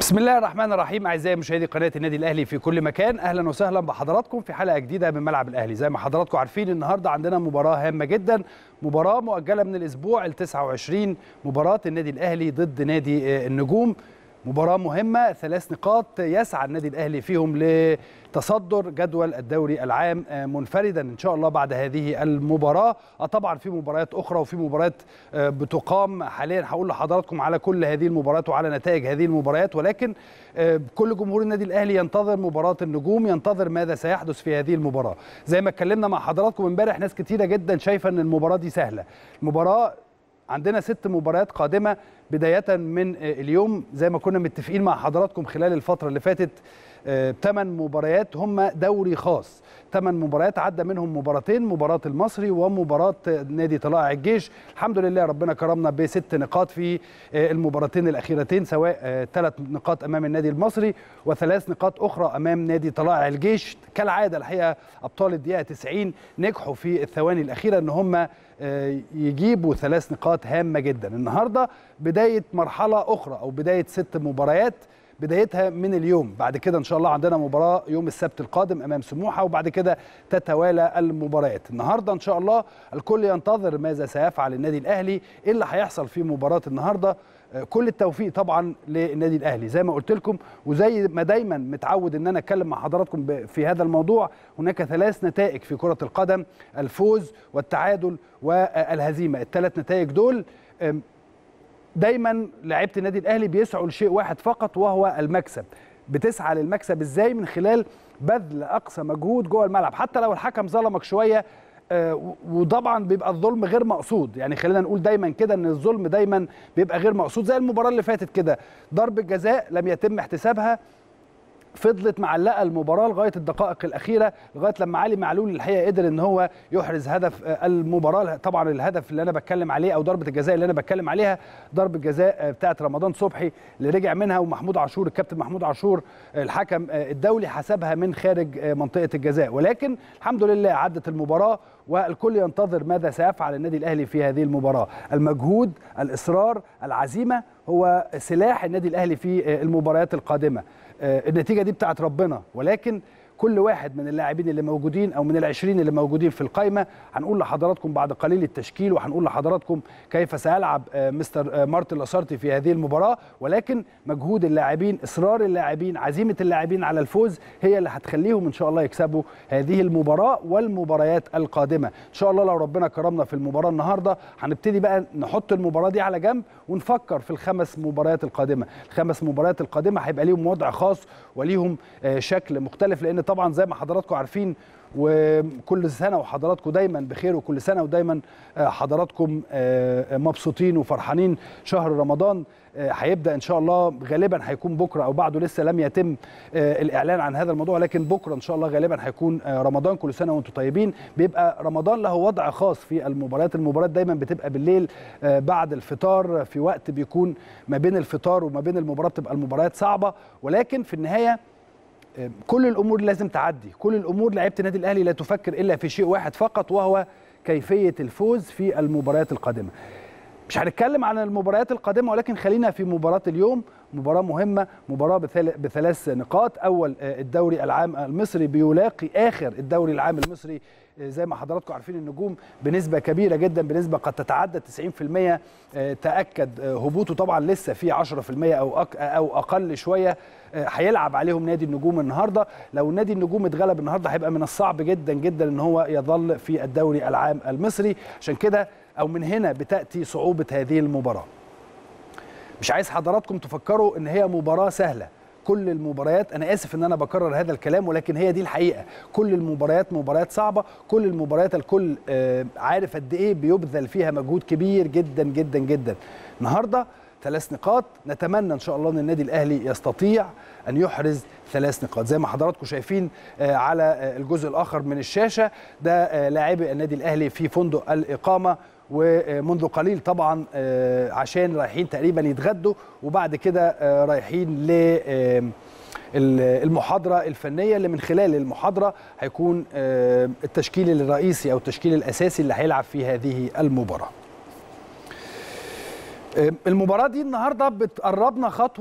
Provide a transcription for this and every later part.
بسم الله الرحمن الرحيم اعزائي مشاهدي قناه النادي الاهلي في كل مكان اهلا وسهلا بحضراتكم في حلقه جديده من ملعب الاهلي زي ما حضراتكم عارفين النهارده عندنا مباراه هامه جدا مباراه مؤجله من الاسبوع ال 29 مباراه النادي الاهلي ضد نادي النجوم مباراة مهمة ثلاث نقاط يسعى النادي الأهلي فيهم لتصدر جدول الدوري العام منفردا إن شاء الله بعد هذه المباراة طبعا في مباريات أخرى وفي مباريات بتقام حاليا هقول لحضراتكم على كل هذه المباريات وعلى نتائج هذه المباريات ولكن كل جمهور النادي الأهلي ينتظر مباراة النجوم ينتظر ماذا سيحدث في هذه المباراة زي ما اتكلمنا مع حضراتكم امبارح ناس كتيرة جدا شايفة أن المباراة دي سهلة المباراة عندنا ست مباريات قادمة بداية من اليوم زي ما كنا متفقين مع حضراتكم خلال الفترة اللي فاتت ثمان مباريات هم دوري خاص ثمان مباريات عدى منهم مباراتين مباراة المصري ومباراة نادي طلائع الجيش الحمد لله ربنا كرمنا بست نقاط في المباراتين الأخيرتين سواء ثلاث نقاط أمام النادي المصري وثلاث نقاط أخرى أمام نادي طلائع الجيش كالعادة الحقيقة أبطال الدقيقة 90 نجحوا في الثواني الأخيرة أن هم يجيبوا ثلاث نقاط هامة جدا النهاردة بداية مرحلة أخرى أو بداية ست مباريات بدايتها من اليوم بعد كده ان شاء الله عندنا مباراه يوم السبت القادم امام سموحه وبعد كده تتوالى المباريات النهارده ان شاء الله الكل ينتظر ماذا سيفعل النادي الاهلي ايه اللي هيحصل في مباراه النهارده كل التوفيق طبعا للنادي الاهلي زي ما قلت لكم وزي ما دايما متعود ان انا اتكلم مع حضراتكم في هذا الموضوع هناك ثلاث نتائج في كره القدم الفوز والتعادل والهزيمه الثلاث نتائج دول دايما لعيبه النادي الاهلي بيسعوا لشيء واحد فقط وهو المكسب بتسعى للمكسب ازاي من خلال بذل اقصى مجهود جوه الملعب حتى لو الحكم ظلمك شويه آه وطبعا بيبقى الظلم غير مقصود يعني خلينا نقول دايما كده ان الظلم دايما بيبقى غير مقصود زي المباراه اللي فاتت كده ضربه جزاء لم يتم احتسابها فضلت معلقه المباراه لغايه الدقائق الاخيره لغايه لما علي معلول الحقيقه قدر ان هو يحرز هدف المباراه طبعا الهدف اللي انا بتكلم عليه او ضربه الجزاء اللي انا بتكلم عليها ضربه جزاء بتاعه رمضان صبحي اللي رجع منها ومحمود عاشور الكابتن محمود عاشور الحكم الدولي حسبها من خارج منطقه الجزاء ولكن الحمد لله عدت المباراه والكل ينتظر ماذا سيفعل النادي الاهلي في هذه المباراه المجهود الاصرار العزيمه هو سلاح النادي الاهلي في المباريات القادمه النتيجه دي بتاعت ربنا ولكن كل واحد من اللاعبين اللي موجودين او من العشرين اللي موجودين في القائمه هنقول لحضراتكم بعد قليل التشكيل وهنقول لحضراتكم كيف سيلعب مستر مارتن لاسارتي في هذه المباراه ولكن مجهود اللاعبين اصرار اللاعبين عزيمه اللاعبين على الفوز هي اللي هتخليهم ان شاء الله يكسبوا هذه المباراه والمباريات القادمه ان شاء الله لو ربنا كرمنا في المباراه النهارده هنبتدي بقى نحط المباراه دي على جنب ونفكر في الخمس مباريات القادمه الخمس مباريات القادمه هيبقى ليهم وضع خاص وليهم شكل مختلف لان طبعا زي ما حضراتكم عارفين وكل سنه وحضراتكم دايما بخير وكل سنه ودايما حضراتكم مبسوطين وفرحانين شهر رمضان هيبدا ان شاء الله غالبا هيكون بكره او بعده لسه لم يتم الاعلان عن هذا الموضوع لكن بكره ان شاء الله غالبا هيكون رمضان كل سنه وانتم طيبين بيبقى رمضان له وضع خاص في المباريات المباريات دايما بتبقى بالليل بعد الفطار في وقت بيكون ما بين الفطار وما بين المباراه بتبقى المباريات صعبه ولكن في النهايه كل الامور لازم تعدي كل الامور لعيبه النادي الاهلي لا تفكر الا في شيء واحد فقط وهو كيفيه الفوز في المباريات القادمه مش هنتكلم عن المباريات القادمه ولكن خلينا في مباراه اليوم مباراه مهمه مباراه بثلاث نقاط اول الدوري العام المصري بيلاقي اخر الدوري العام المصري زي ما حضراتكم عارفين النجوم بنسبه كبيره جدا بنسبه قد تتعدى 90% تاكد هبوطه طبعا لسه في 10% او او اقل شويه هيلعب عليهم نادي النجوم النهارده لو نادي النجوم اتغلب النهارده هيبقى من الصعب جدا جدا ان هو يظل في الدوري العام المصري عشان كده او من هنا بتاتي صعوبه هذه المباراه مش عايز حضراتكم تفكروا ان هي مباراه سهله كل المباريات انا اسف ان انا بكرر هذا الكلام ولكن هي دي الحقيقه كل المباريات مباريات صعبه كل المباريات الكل عارف قد ايه بيبذل فيها مجهود كبير جدا جدا جدا النهارده ثلاث نقاط نتمنى ان شاء الله ان النادي الاهلي يستطيع ان يحرز ثلاث نقاط زي ما حضراتكم شايفين على الجزء الاخر من الشاشه ده لاعبي النادي الاهلي في فندق الاقامه ومنذ قليل طبعا عشان رايحين تقريبا يتغدوا وبعد كده رايحين ل المحاضرة الفنية اللي من خلال المحاضرة هيكون التشكيل الرئيسي أو التشكيل الأساسي اللي هيلعب في هذه المباراة المباراة دي النهاردة بتقربنا خطوة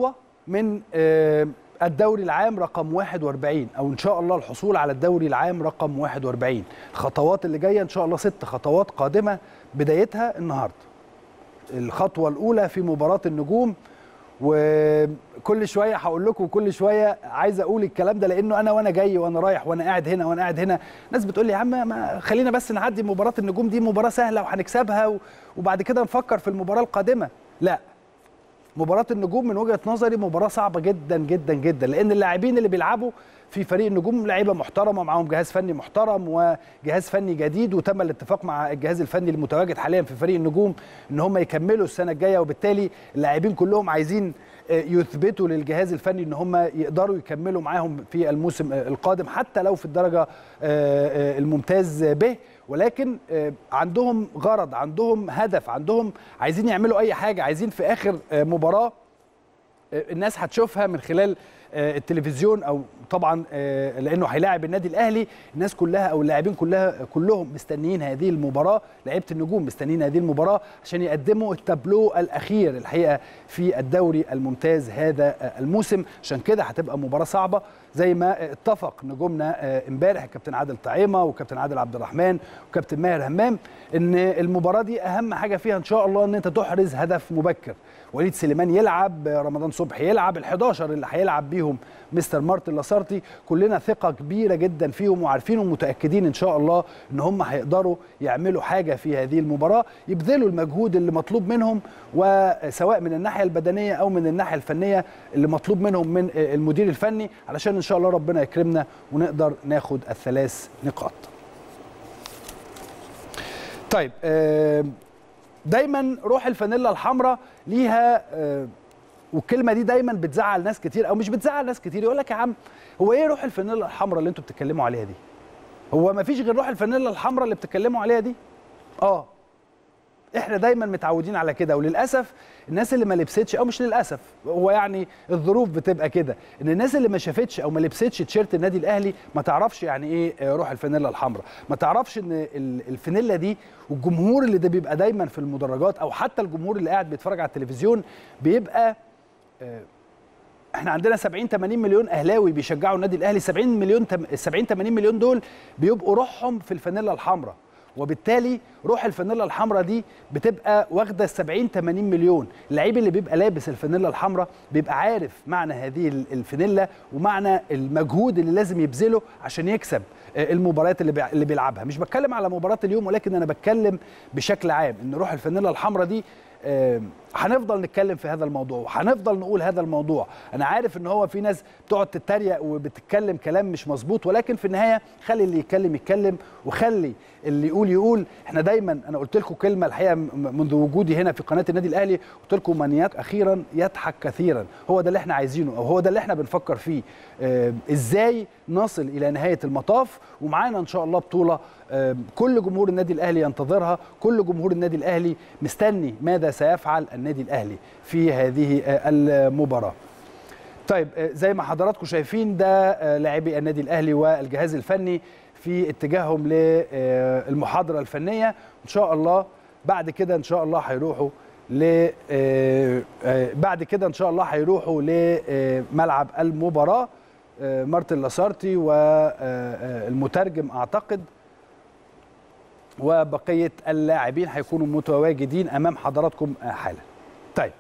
من آه، الدوري العام رقم 41 او ان شاء الله الحصول على الدوري العام رقم 41 الخطوات اللي جايه ان شاء الله ست خطوات قادمه بدايتها النهارده الخطوه الاولى في مباراه النجوم وكل شويه هقول لكم كل شويه عايز اقول الكلام ده لانه انا وانا جاي وانا رايح وانا قاعد هنا وانا قاعد هنا ناس بتقول لي يا عم ما خلينا بس نعدي مباراه النجوم دي مباراه سهله وهنكسبها و- وبعد كده نفكر في المباراه القادمه لا مباراة النجوم من وجهة نظري مباراة صعبة جدا جدا جدا لأن اللاعبين اللي بيلعبوا في فريق النجوم لعيبة محترمة معاهم جهاز فني محترم وجهاز فني جديد وتم الاتفاق مع الجهاز الفني المتواجد حاليا في فريق النجوم ان هم يكملوا السنة الجاية وبالتالي اللاعبين كلهم عايزين آه، يثبتوا للجهاز الفني ان هم يقدروا يكملوا معاهم في الموسم آه، القادم حتى لو في الدرجة آه، آه، الممتاز به ولكن آه، عندهم غرض عندهم هدف عندهم عايزين يعملوا اي حاجه عايزين في اخر آه، مباراه آه، الناس هتشوفها من خلال آه، التلفزيون او طبعا آه، لانه هيلاعب النادي الاهلي الناس كلها او اللاعبين كلها كلهم مستنيين هذه المباراه لعيبه النجوم مستنيين هذه المباراه عشان يقدموا التابلو الاخير الحقيقه في الدوري الممتاز هذا آه، الموسم عشان كده هتبقى مباراه صعبه زي ما اتفق نجومنا آه، امبارح الكابتن عادل طعيمه وكابتن عادل عبد الرحمن وكابتن ماهر همام ان المباراه دي اهم حاجه فيها ان شاء الله ان انت تحرز هدف مبكر وليد سليمان يلعب رمضان صبحي يلعب ال11 اللي هيلعب بيهم مستر مارتن لاسارتي كلنا ثقه كبيره جدا فيهم وعارفين ومتاكدين ان شاء الله ان هم هيقدروا يعملوا حاجه في هذه المباراه يبذلوا المجهود اللي مطلوب منهم وسواء من الناحيه البدنيه او من الناحيه الفنيه اللي مطلوب منهم من المدير الفني علشان ان شاء الله ربنا يكرمنا ونقدر ناخد الثلاث نقاط طيب آه، دايما روح الفانيلا الحمراء ليها آه، والكلمه دي دايما بتزعل ناس كتير او مش بتزعل ناس كتير يقول لك يا عم هو ايه روح الفانيلا الحمراء اللي انتوا بتتكلموا عليها دي هو ما فيش غير روح الفانيلا الحمراء اللي بتتكلموا عليها دي اه احنا دايما متعودين على كده وللاسف الناس اللي ما لبستش او مش للاسف هو يعني الظروف بتبقى كده ان الناس اللي ما شافتش او ما لبستش تيشيرت النادي الاهلي ما تعرفش يعني ايه آه، روح الفانيلا الحمراء ما تعرفش ان ال- الفانيلا دي والجمهور اللي ده بيبقى دايما في المدرجات او حتى الجمهور اللي قاعد بيتفرج على التلفزيون بيبقى آه، احنا عندنا 70 80 مليون اهلاوي بيشجعوا النادي الاهلي 70 مليون تم- 70 80 مليون دول بيبقوا روحهم في الفانيلا الحمراء وبالتالي روح الفانيلا الحمراء دي بتبقى واخده 70 80 مليون اللعيب اللي بيبقى لابس الفانيلا الحمراء بيبقى عارف معنى هذه ال- الفانيلا ومعنى المجهود اللي لازم يبذله عشان يكسب آه، المباريات اللي بيع- اللي بيلعبها مش بتكلم على مباراه اليوم ولكن انا بتكلم بشكل عام ان روح الفانيلا الحمراء دي آه، هنفضل نتكلم في هذا الموضوع وهنفضل نقول هذا الموضوع انا عارف ان هو في ناس بتقعد تتريق وبتتكلم كلام مش مظبوط ولكن في النهايه خلي اللي يتكلم يتكلم وخلي اللي يقول يقول احنا دايما انا قلت لكم كلمه الحقيقه م- منذ وجودي هنا في قناه النادي الاهلي قلت لكم من يك اخيرا يضحك كثيرا هو ده اللي احنا عايزينه او هو ده اللي احنا بنفكر فيه آه، ازاي نصل الى نهايه المطاف ومعانا ان شاء الله بطوله آه، كل جمهور النادي الاهلي ينتظرها كل جمهور النادي الاهلي مستني ماذا سيفعل النادي الاهلي في هذه آه، المباراه طيب آه، زي ما حضراتكم شايفين ده آه، لاعبي النادي الاهلي والجهاز الفني في اتجاههم للمحاضره الفنيه ان شاء الله بعد كده ان شاء الله هيروحوا ل آه، آه، بعد كده ان شاء الله هيروحوا لملعب المباراه آه، مارتن لاسارتي والمترجم اعتقد وبقيه اللاعبين هيكونوا متواجدين امام حضراتكم آه، حالا. طيب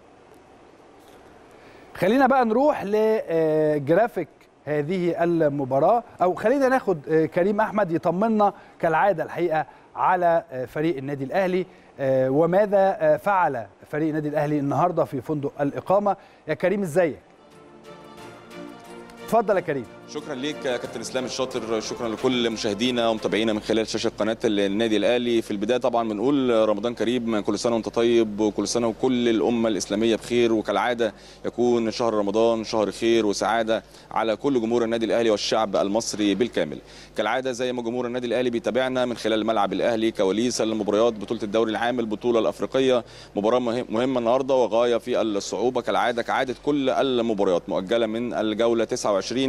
خلينا بقى نروح لجرافيك هذه المباراة أو خلينا ناخد آه، كريم أحمد يطمنا كالعادة الحقيقة على آه، فريق النادي الأهلي آه، وماذا آه، فعل فريق النادي الأهلي النهاردة في فندق الإقامة يا كريم إزيك؟ اتفضل يا كريم شكرا ليك يا كابتن اسلام الشاطر شكرا لكل مشاهدينا ومتابعينا من خلال شاشه قناه النادي الاهلي في البدايه طبعا بنقول رمضان كريم كل سنه وانت طيب وكل سنه وكل الامه الاسلاميه بخير وكالعاده يكون شهر رمضان شهر خير وسعاده على كل جمهور النادي الاهلي والشعب المصري بالكامل كالعاده زي ما جمهور النادي الاهلي بيتابعنا من خلال الملعب الاهلي كواليس المباريات بطوله الدوري العام البطوله الافريقيه مباراه مهم- مهمه النهارده وغايه في الصعوبه كالعاده كعاده كل المباريات مؤجله من الجوله 29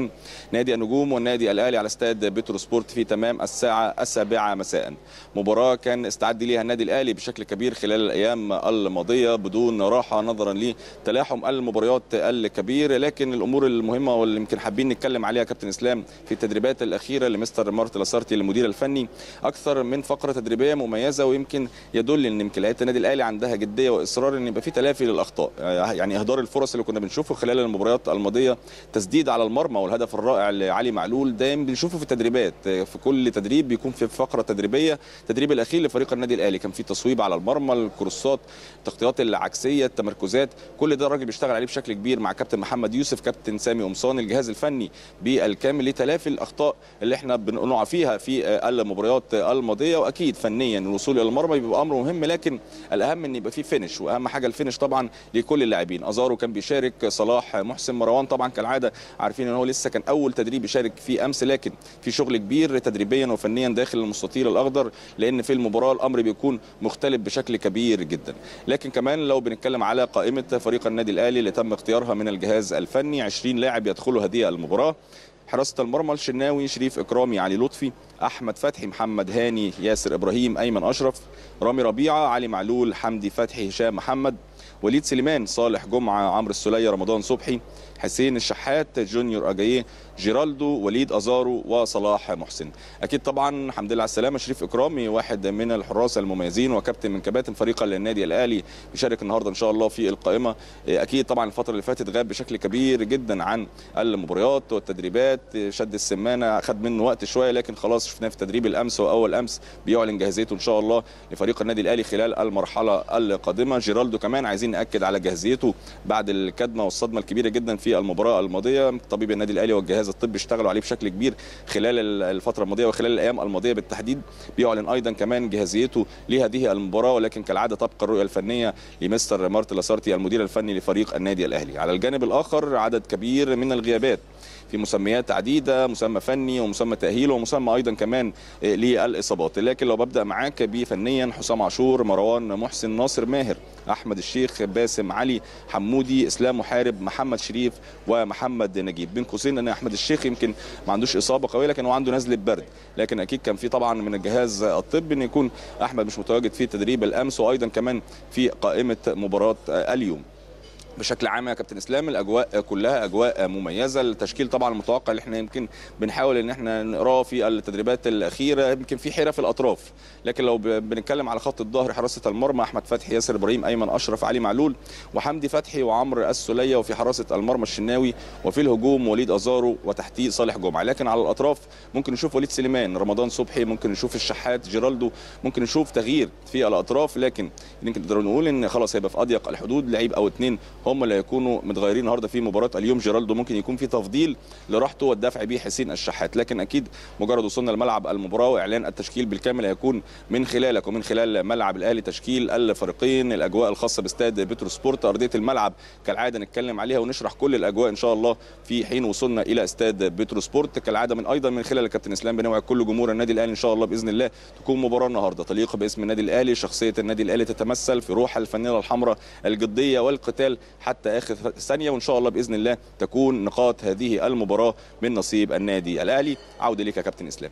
نادي النجوم والنادي الاهلي على استاد بترو سبورت في تمام الساعه السابعه مساء مباراه كان استعد ليها النادي الاهلي بشكل كبير خلال الايام الماضيه بدون راحه نظرا لتلاحم المباريات الكبير لكن الامور المهمه واللي يمكن حابين نتكلم عليها كابتن اسلام في التدريبات الاخيره لمستر مارتن لاسارتي المدير الفني اكثر من فقره تدريبيه مميزه ويمكن يدل ان يمكن لعيبه النادي الاهلي عندها جديه واصرار ان يبقى في تلافي للاخطاء يعني اهدار الفرص اللي كنا بنشوفه خلال المباريات الماضيه تسديد على المرمى والهدف الرائع لعلي معلول دايما بنشوفه في التدريبات في كل تدريب بيكون في فقره تدريبيه التدريب الاخير لفريق النادي الاهلي كان في تصويب على المرمى الكروسات التغطيات العكسيه التمركزات كل ده الراجل بيشتغل عليه بشكل كبير مع كابتن محمد يوسف كابتن سامي قمصان الجهاز الفني بالكامل لتلافي الاخطاء اللي احنا بنقع فيها في المباريات الماضيه واكيد فنيا الوصول الى المرمى بيبقى امر مهم لكن الاهم ان يبقى في فينش واهم حاجه الفينش طبعا لكل اللاعبين ازارو كان بيشارك صلاح محسن مروان طبعا كالعاده عارفين ان هو لسه كان اول تدريب يشارك فيه امس لكن في شغل كبير تدريبيا وفنيا داخل المستطيل الاخضر لان في المباراه الامر بيكون مختلف بشكل كبير جدا لكن كمان لو بنتكلم على قائمه فريق النادي الاهلي اللي تم اختيارها من الجهاز الفني 20 لاعب يدخلوا هذه المباراه حراسه المرمى الشناوي شريف اكرامي علي لطفي احمد فتحي محمد هاني ياسر ابراهيم ايمن اشرف رامي ربيعه علي معلول حمدي فتحي هشام محمد وليد سليمان صالح جمعه عمرو السوليه رمضان صبحي حسين الشحات جونيور اجاييه جيرالدو وليد ازارو وصلاح محسن اكيد طبعا الحمد لله على السلامه شريف اكرامي واحد من الحراس المميزين وكابتن من كباتن فريق النادي الاهلي بيشارك النهارده ان شاء الله في القائمه اكيد طبعا الفتره اللي فاتت غاب بشكل كبير جدا عن المباريات والتدريبات شد السمانه خد منه وقت شويه لكن خلاص شفناه في تدريب الامس واول امس بيعلن جاهزيته ان شاء الله لفريق النادي الاهلي خلال المرحله القادمه جيرالدو كمان عايزين ناكد على جاهزيته بعد الكدمه والصدمه الكبيره جدا في المباراه الماضيه طبيب النادي الاهلي والجهاز الطبي اشتغلوا عليه بشكل كبير خلال الفتره الماضيه وخلال الايام الماضيه بالتحديد بيعلن ايضا كمان جاهزيته لهذه المباراه ولكن كالعاده تبقى الرؤيه الفنيه لمستر مارتن لاسارتي المدير الفني لفريق النادي الاهلي على الجانب الاخر عدد كبير من الغيابات في مسميات عديده مسمى فني ومسمى تاهيل ومسمى ايضا كمان للاصابات لكن لو ببدا معاك بفنيا حسام عاشور مروان محسن ناصر ماهر احمد الشيخ باسم علي حمودي اسلام محارب محمد شريف ومحمد نجيب بين قوسين ان احمد الشيخ يمكن ما عندوش اصابه قويه لكن هو عنده نزله برد لكن اكيد كان في طبعا من الجهاز الطبي ان يكون احمد مش متواجد في تدريب الامس وايضا كمان في قائمه مباراه اليوم بشكل عام يا كابتن اسلام الاجواء كلها اجواء مميزه التشكيل طبعا المتوقع اللي احنا يمكن بنحاول ان احنا نقراه في التدريبات الاخيره يمكن في حيره في الاطراف لكن لو بنتكلم على خط الظهر حراسه المرمى احمد فتحي ياسر ابراهيم ايمن اشرف علي معلول وحمدي فتحي وعمرو السوليه وفي حراسه المرمى الشناوي وفي الهجوم وليد ازارو وتحتيه صالح جمعه لكن على الاطراف ممكن نشوف وليد سليمان رمضان صبحي ممكن نشوف الشحات جيرالدو ممكن نشوف تغيير في الاطراف لكن يمكن نقدر نقول ان خلاص هيبقى في اضيق الحدود لعيب او اثنين هم اللي هيكونوا متغيرين النهارده في مباراه اليوم جيرالدو ممكن يكون في تفضيل لراحته والدفع بيه حسين الشحات لكن اكيد مجرد وصولنا لملعب المباراه واعلان التشكيل بالكامل هيكون من خلالك ومن خلال ملعب الاهلي تشكيل الفريقين الاجواء الخاصه باستاد بترو سبورت ارضيه الملعب كالعاده نتكلم عليها ونشرح كل الاجواء ان شاء الله في حين وصولنا الى استاد بترو سبورت كالعاده من ايضا من خلال الكابتن اسلام بنوعد كل جمهور النادي الاهلي ان شاء الله باذن الله تكون مباراه النهارده تليق باسم النادي الاهلي شخصيه النادي الاهلي تتمثل في روح الفانيله الحمراء الجديه والقتال حتى اخر ثانيه وان شاء الله باذن الله تكون نقاط هذه المباراه من نصيب النادي الاهلي عوده ليك يا كابتن اسلام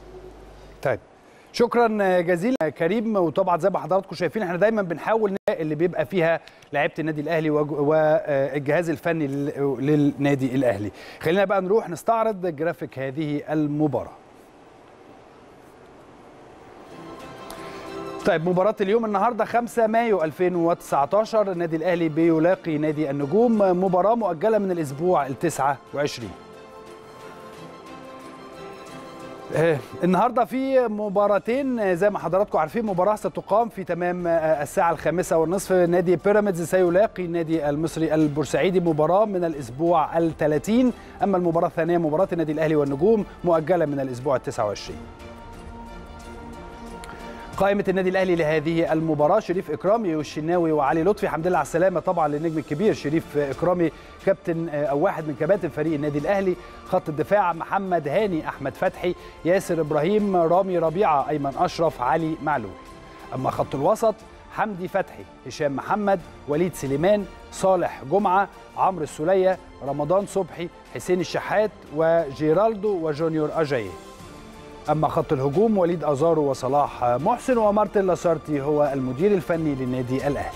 طيب شكرا جزيلا كريم وطبعا زي ما حضراتكم شايفين احنا دايما بنحاول اللي بيبقى فيها لعيبه النادي الاهلي والجهاز الفني للنادي الاهلي خلينا بقى نروح نستعرض جرافيك هذه المباراه طيب مباراة اليوم النهارده 5 مايو 2019 النادي الاهلي بيلاقي نادي النجوم مباراة مؤجلة من الاسبوع ال 29 النهارده في مباراتين زي ما حضراتكم عارفين مباراه ستقام في تمام الساعه الخامسه والنصف نادي بيراميدز سيلاقي النادي المصري البورسعيدي مباراه من الاسبوع ال 30 اما المباراه الثانيه مباراه النادي الاهلي والنجوم مؤجله من الاسبوع ال 29 قائمة النادي الأهلي لهذه المباراة شريف إكرامي والشناوي وعلي لطفي الحمد لله على السلامة طبعا للنجم الكبير شريف إكرامي كابتن أو واحد من كباتن فريق النادي الأهلي خط الدفاع محمد هاني أحمد فتحي ياسر إبراهيم رامي ربيعة أيمن أشرف علي معلول أما خط الوسط حمدي فتحي هشام محمد وليد سليمان صالح جمعه عمرو السوليه رمضان صبحي حسين الشحات وجيرالدو وجونيور اجاي اما خط الهجوم وليد ازارو وصلاح محسن ومارتن لاسارتي هو المدير الفني للنادي الاهلي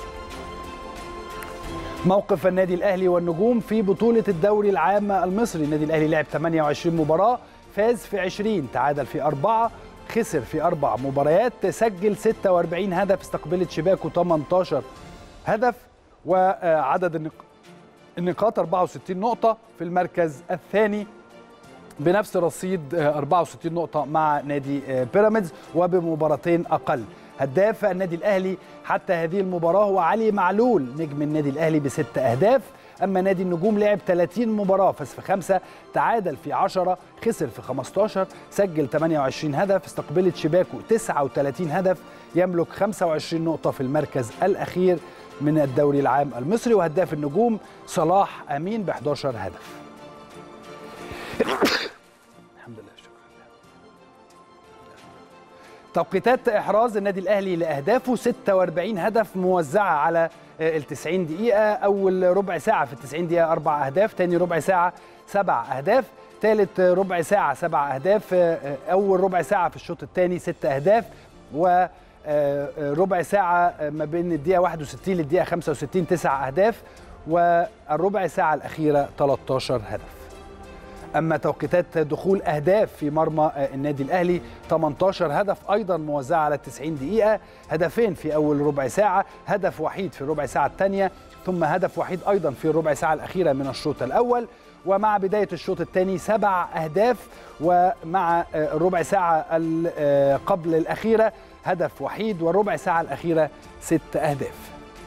موقف النادي الاهلي والنجوم في بطوله الدوري العام المصري النادي الاهلي لعب 28 مباراه فاز في 20 تعادل في أربعة خسر في أربع مباريات سجل 46 هدف استقبلت شباكه 18 هدف وعدد النقاط 64 نقطة في المركز الثاني بنفس رصيد 64 نقطة مع نادي بيراميدز وبمباراتين أقل هداف النادي الأهلي حتى هذه المباراة هو علي معلول نجم النادي الأهلي بست أهداف أما نادي النجوم لعب 30 مباراة فاز في خمسة تعادل في 10 خسر في 15 سجل 28 هدف استقبلت شباكه 39 هدف يملك 25 نقطة في المركز الأخير من الدوري العام المصري وهداف النجوم صلاح أمين ب 11 هدف الحمد لله شكرا توقيتات إحراز النادي الأهلي لأهدافه 46 هدف موزعة على ال 90 دقيقة أول ربع ساعة في ال 90 دقيقة أربع أهداف تاني ربع ساعة سبع أهداف ثالث ربع ساعة سبع أهداف أول ربع ساعة في الشوط الثاني ست أهداف و ربع ساعة ما بين الدقيقة 61 للدقيقة 65 تسع أهداف والربع ساعة الأخيرة 13 هدف أما توقيتات دخول أهداف في مرمى النادي الأهلي 18 هدف أيضا موزعة على 90 دقيقة هدفين في أول ربع ساعة هدف وحيد في الربع ساعة الثانية ثم هدف وحيد أيضا في الربع ساعة الأخيرة من الشوط الأول ومع بداية الشوط الثاني سبع أهداف ومع الربع ساعة قبل الأخيرة هدف وحيد والربع ساعة الأخيرة ست أهداف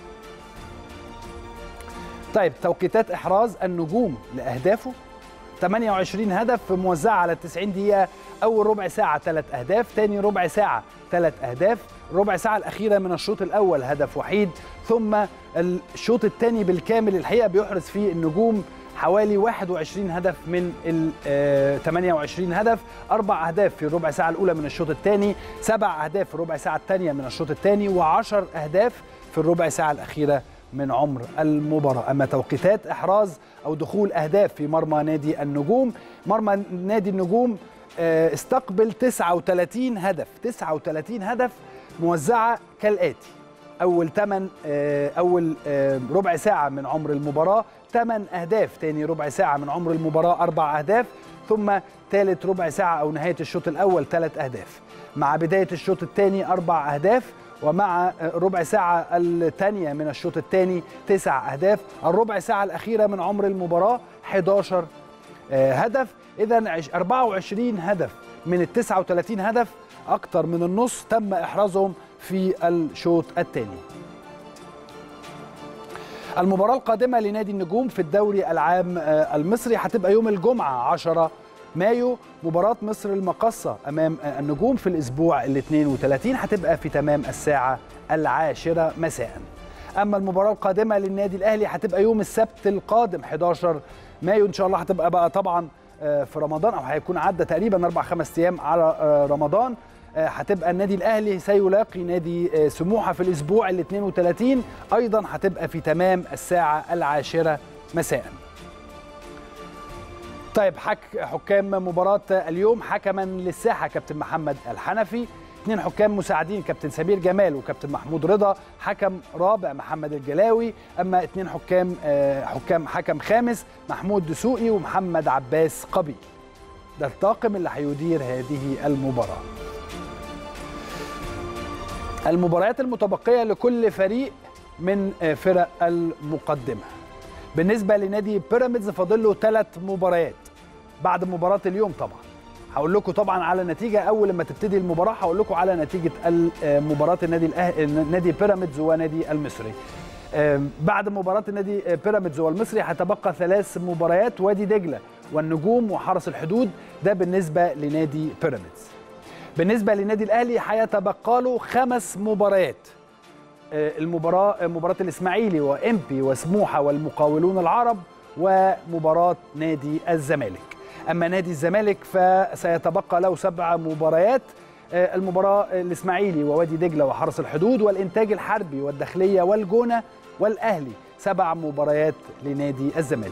طيب توقيتات إحراز النجوم لأهدافه 28 هدف موزعة على 90 دقيقة أول ربع ساعة ثلاث أهداف تاني ربع ساعة ثلاث أهداف ربع ساعة الأخيرة من الشوط الأول هدف وحيد ثم الشوط الثاني بالكامل الحقيقة بيحرز فيه النجوم حوالي 21 هدف من ال 28 هدف أربع أهداف في الربع ساعة الأولى من الشوط الثاني سبع أهداف في الربع ساعة الثانية من الشوط الثاني وعشر أهداف في الربع ساعة الأخيرة من عمر المباراة أما توقيتات إحراز أو دخول أهداف في مرمى نادي النجوم مرمى نادي النجوم استقبل 39 هدف 39 هدف موزعة كالآتي أول 8 أول ربع ساعة من عمر المباراة 8 أهداف تاني ربع ساعة من عمر المباراة أربع أهداف ثم ثالث ربع ساعة أو نهاية الشوط الأول ثلاث أهداف مع بداية الشوط الثاني أربع أهداف ومع ربع ساعة الثانية من الشوط الثاني تسع أهداف الربع ساعة الأخيرة من عمر المباراة 11 هدف إذا 24 هدف من ال 39 هدف أكثر من النص تم إحرازهم في الشوط الثاني المباراة القادمة لنادي النجوم في الدوري العام المصري هتبقى يوم الجمعة 10 مايو مباراة مصر المقصة أمام النجوم في الأسبوع ال 32 هتبقى في تمام الساعة العاشرة مساء أما المباراة القادمة للنادي الأهلي هتبقى يوم السبت القادم 11 مايو إن شاء الله هتبقى بقى طبعا في رمضان أو هيكون عدى تقريبا أربع خمس أيام على رمضان هتبقى النادي الاهلي سيلاقي نادي سموحه في الاسبوع ال 32 ايضا هتبقى في تمام الساعه العاشره مساء. طيب حك حكام مباراه اليوم حكما للساحه كابتن محمد الحنفي اثنين حكام مساعدين كابتن سمير جمال وكابتن محمود رضا حكم رابع محمد الجلاوي اما اثنين حكام حكام حكم خامس محمود دسوقي ومحمد عباس قبي ده الطاقم اللي هيدير هذه المباراه المباريات المتبقيه لكل فريق من فرق المقدمه بالنسبه لنادي بيراميدز فاضل له ثلاث مباريات بعد مباراه اليوم طبعا هقول لكم طبعا على نتيجه اول لما تبتدي المباراه هقول لكم على نتيجه مباراه النادي الأه... نادي بيراميدز ونادي المصري بعد مباراه النادي بيراميدز والمصري هتبقى ثلاث مباريات وادي دجله والنجوم وحرس الحدود ده بالنسبه لنادي بيراميدز بالنسبه للنادي الاهلي هيتبقى له خمس مباريات المباراه مباراه الاسماعيلي وامبي وسموحه والمقاولون العرب ومباراه نادي الزمالك اما نادي الزمالك فسيتبقى له سبع مباريات المباراه الاسماعيلي ووادي دجله وحرس الحدود والانتاج الحربي والداخليه والجونه والاهلي سبع مباريات لنادي الزمالك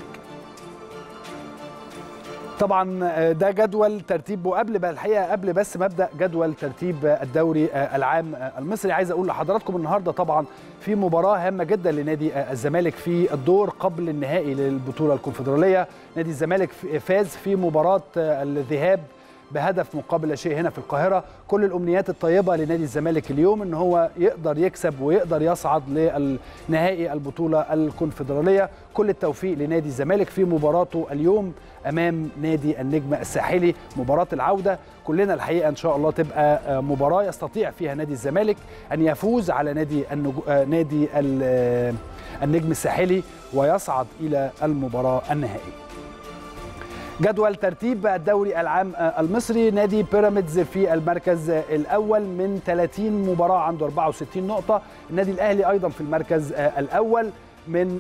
طبعا ده جدول ترتيب وقبل بقى الحقيقه قبل بس مبدا جدول ترتيب الدوري العام المصري عايز اقول لحضراتكم النهارده طبعا في مباراه هامه جدا لنادي الزمالك في الدور قبل النهائي للبطوله الكونفدراليه نادي الزمالك فاز في مباراه الذهاب بهدف مقابل لا شيء هنا في القاهره كل الامنيات الطيبه لنادي الزمالك اليوم ان هو يقدر يكسب ويقدر يصعد لنهائي البطوله الكونفدراليه كل التوفيق لنادي الزمالك في مباراته اليوم امام نادي النجم الساحلي مباراه العوده كلنا الحقيقه ان شاء الله تبقى مباراه يستطيع فيها نادي الزمالك ان يفوز على نادي النجو... نادي النجم الساحلي ويصعد الى المباراه النهائيه جدول ترتيب الدوري العام المصري نادي بيراميدز في المركز الاول من 30 مباراه عنده 64 نقطه النادي الاهلي ايضا في المركز الاول من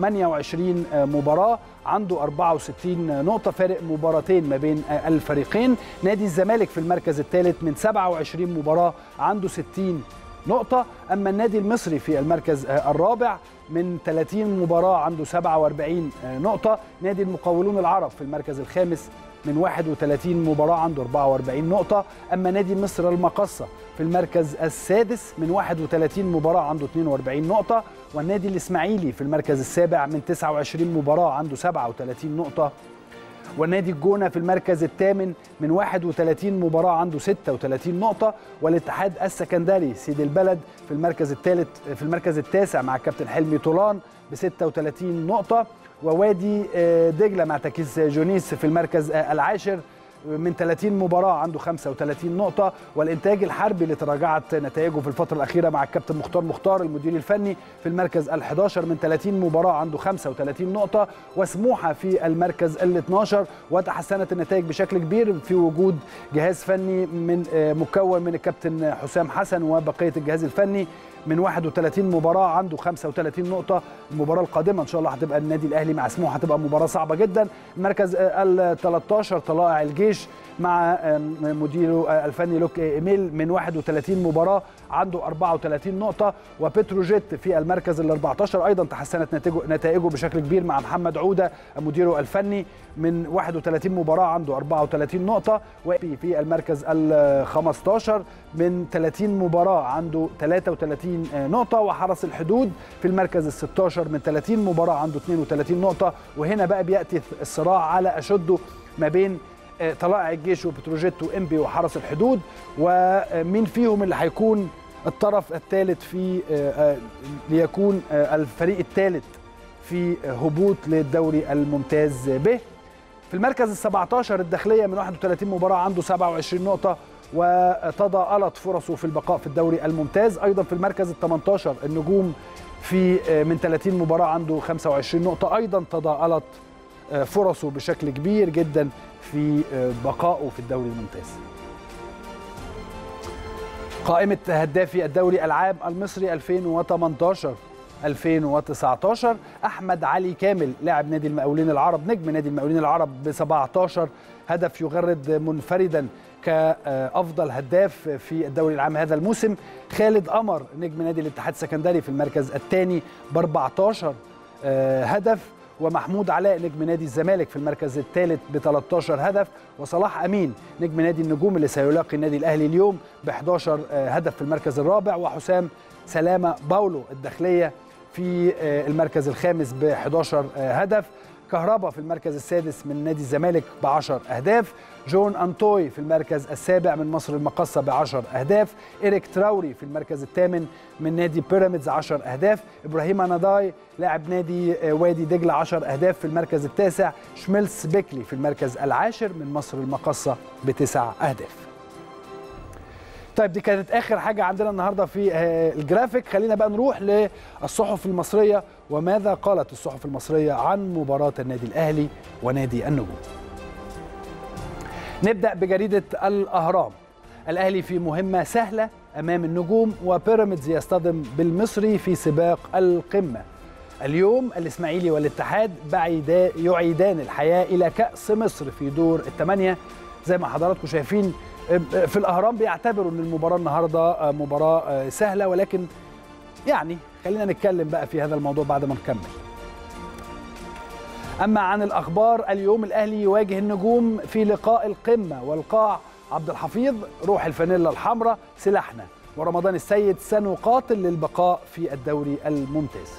28 مباراه عنده 64 نقطه فارق مباراتين ما بين الفريقين نادي الزمالك في المركز الثالث من 27 مباراه عنده 60 نقطة أما النادي المصري في المركز الرابع من 30 مباراة عنده 47 نقطة نادي المقاولون العرب في المركز الخامس من 31 مباراة عنده 44 نقطة أما نادي مصر المقصة في المركز السادس من 31 مباراة عنده 42 نقطة والنادي الإسماعيلي في المركز السابع من 29 مباراة عنده 37 نقطة والنادي الجونه في المركز الثامن من 31 مباراه عنده 36 نقطه والاتحاد السكندري سيد البلد في المركز الثالث في المركز التاسع مع الكابتن حلمي طولان ب 36 نقطه ووادي دجله مع تكيس جونيس في المركز العاشر من 30 مباراة عنده 35 نقطة والإنتاج الحربي اللي تراجعت نتائجه في الفترة الأخيرة مع الكابتن مختار مختار المدير الفني في المركز ال 11 من 30 مباراة عنده 35 نقطة وسموحة في المركز ال 12 وتحسنت النتائج بشكل كبير في وجود جهاز فني من مكون من الكابتن حسام حسن وبقية الجهاز الفني من 31 مباراه عنده 35 نقطه المباراه القادمه ان شاء الله هتبقى النادي الاهلي مع سموحه هتبقى مباراه صعبه جدا المركز ال 13 طلائع الجيش مع مديره الفني لوك ايميل من 31 مباراه عنده 34 نقطه وبتروجيت في المركز ال 14 ايضا تحسنت نتائجه نتائجه بشكل كبير مع محمد عوده مديره الفني من 31 مباراه عنده 34 نقطه وفي المركز ال 15 من 30 مباراه عنده 33 نقطه وحرس الحدود في المركز ال 16 من 30 مباراه عنده 32 نقطه وهنا بقى بياتي الصراع على اشده ما بين طلائع الجيش وبتروجيت وانبي وحرس الحدود ومين فيهم اللي هيكون الطرف الثالث في ليكون الفريق الثالث في هبوط للدوري الممتاز به في المركز ال 17 الداخليه من 31 مباراه عنده 27 نقطه وتضاءلت فرصه في البقاء في الدوري الممتاز ايضا في المركز ال 18 النجوم في من 30 مباراه عنده 25 نقطه ايضا تضاءلت فرصه بشكل كبير جدا في بقائه في الدوري الممتاز قائمة هدافي الدوري العام المصري 2018 2019 أحمد علي كامل لاعب نادي المقاولين العرب نجم نادي المقاولين العرب ب 17 هدف يغرد منفردا كأفضل هداف في الدوري العام هذا الموسم خالد قمر نجم نادي الاتحاد السكندري في المركز الثاني ب 14 هدف ومحمود علاء نجم نادي الزمالك في المركز الثالث ب 13 هدف وصلاح امين نجم نادي النجوم اللي سيلاقي النادي الاهلي اليوم ب 11 هدف في المركز الرابع وحسام سلامه باولو الداخليه في المركز الخامس ب 11 هدف كهربا في المركز السادس من نادي الزمالك ب 10 اهداف جون انتوي في المركز السابع من مصر المقصه ب 10 اهداف ايريك تراوري في المركز الثامن من نادي بيراميدز 10 اهداف ابراهيم نضاي لاعب نادي وادي دجله 10 اهداف في المركز التاسع شميلس بيكلي في المركز العاشر من مصر المقصه بتسع اهداف طيب دي كانت اخر حاجه عندنا النهارده في الجرافيك خلينا بقى نروح للصحف المصريه وماذا قالت الصحف المصريه عن مباراه النادي الاهلي ونادي النجوم نبدا بجريده الاهرام الاهلي في مهمه سهله امام النجوم وبيراميدز يصطدم بالمصري في سباق القمه اليوم الاسماعيلي والاتحاد يعيدان الحياه الى كاس مصر في دور الثمانيه زي ما حضراتكم شايفين في الاهرام بيعتبروا ان المباراه النهارده مباراه سهله ولكن يعني خلينا نتكلم بقى في هذا الموضوع بعد ما نكمل اما عن الاخبار اليوم الاهلي يواجه النجوم في لقاء القمه والقاع عبد الحفيظ روح الفانيلا الحمراء سلاحنا ورمضان السيد سنقاتل للبقاء في الدوري الممتاز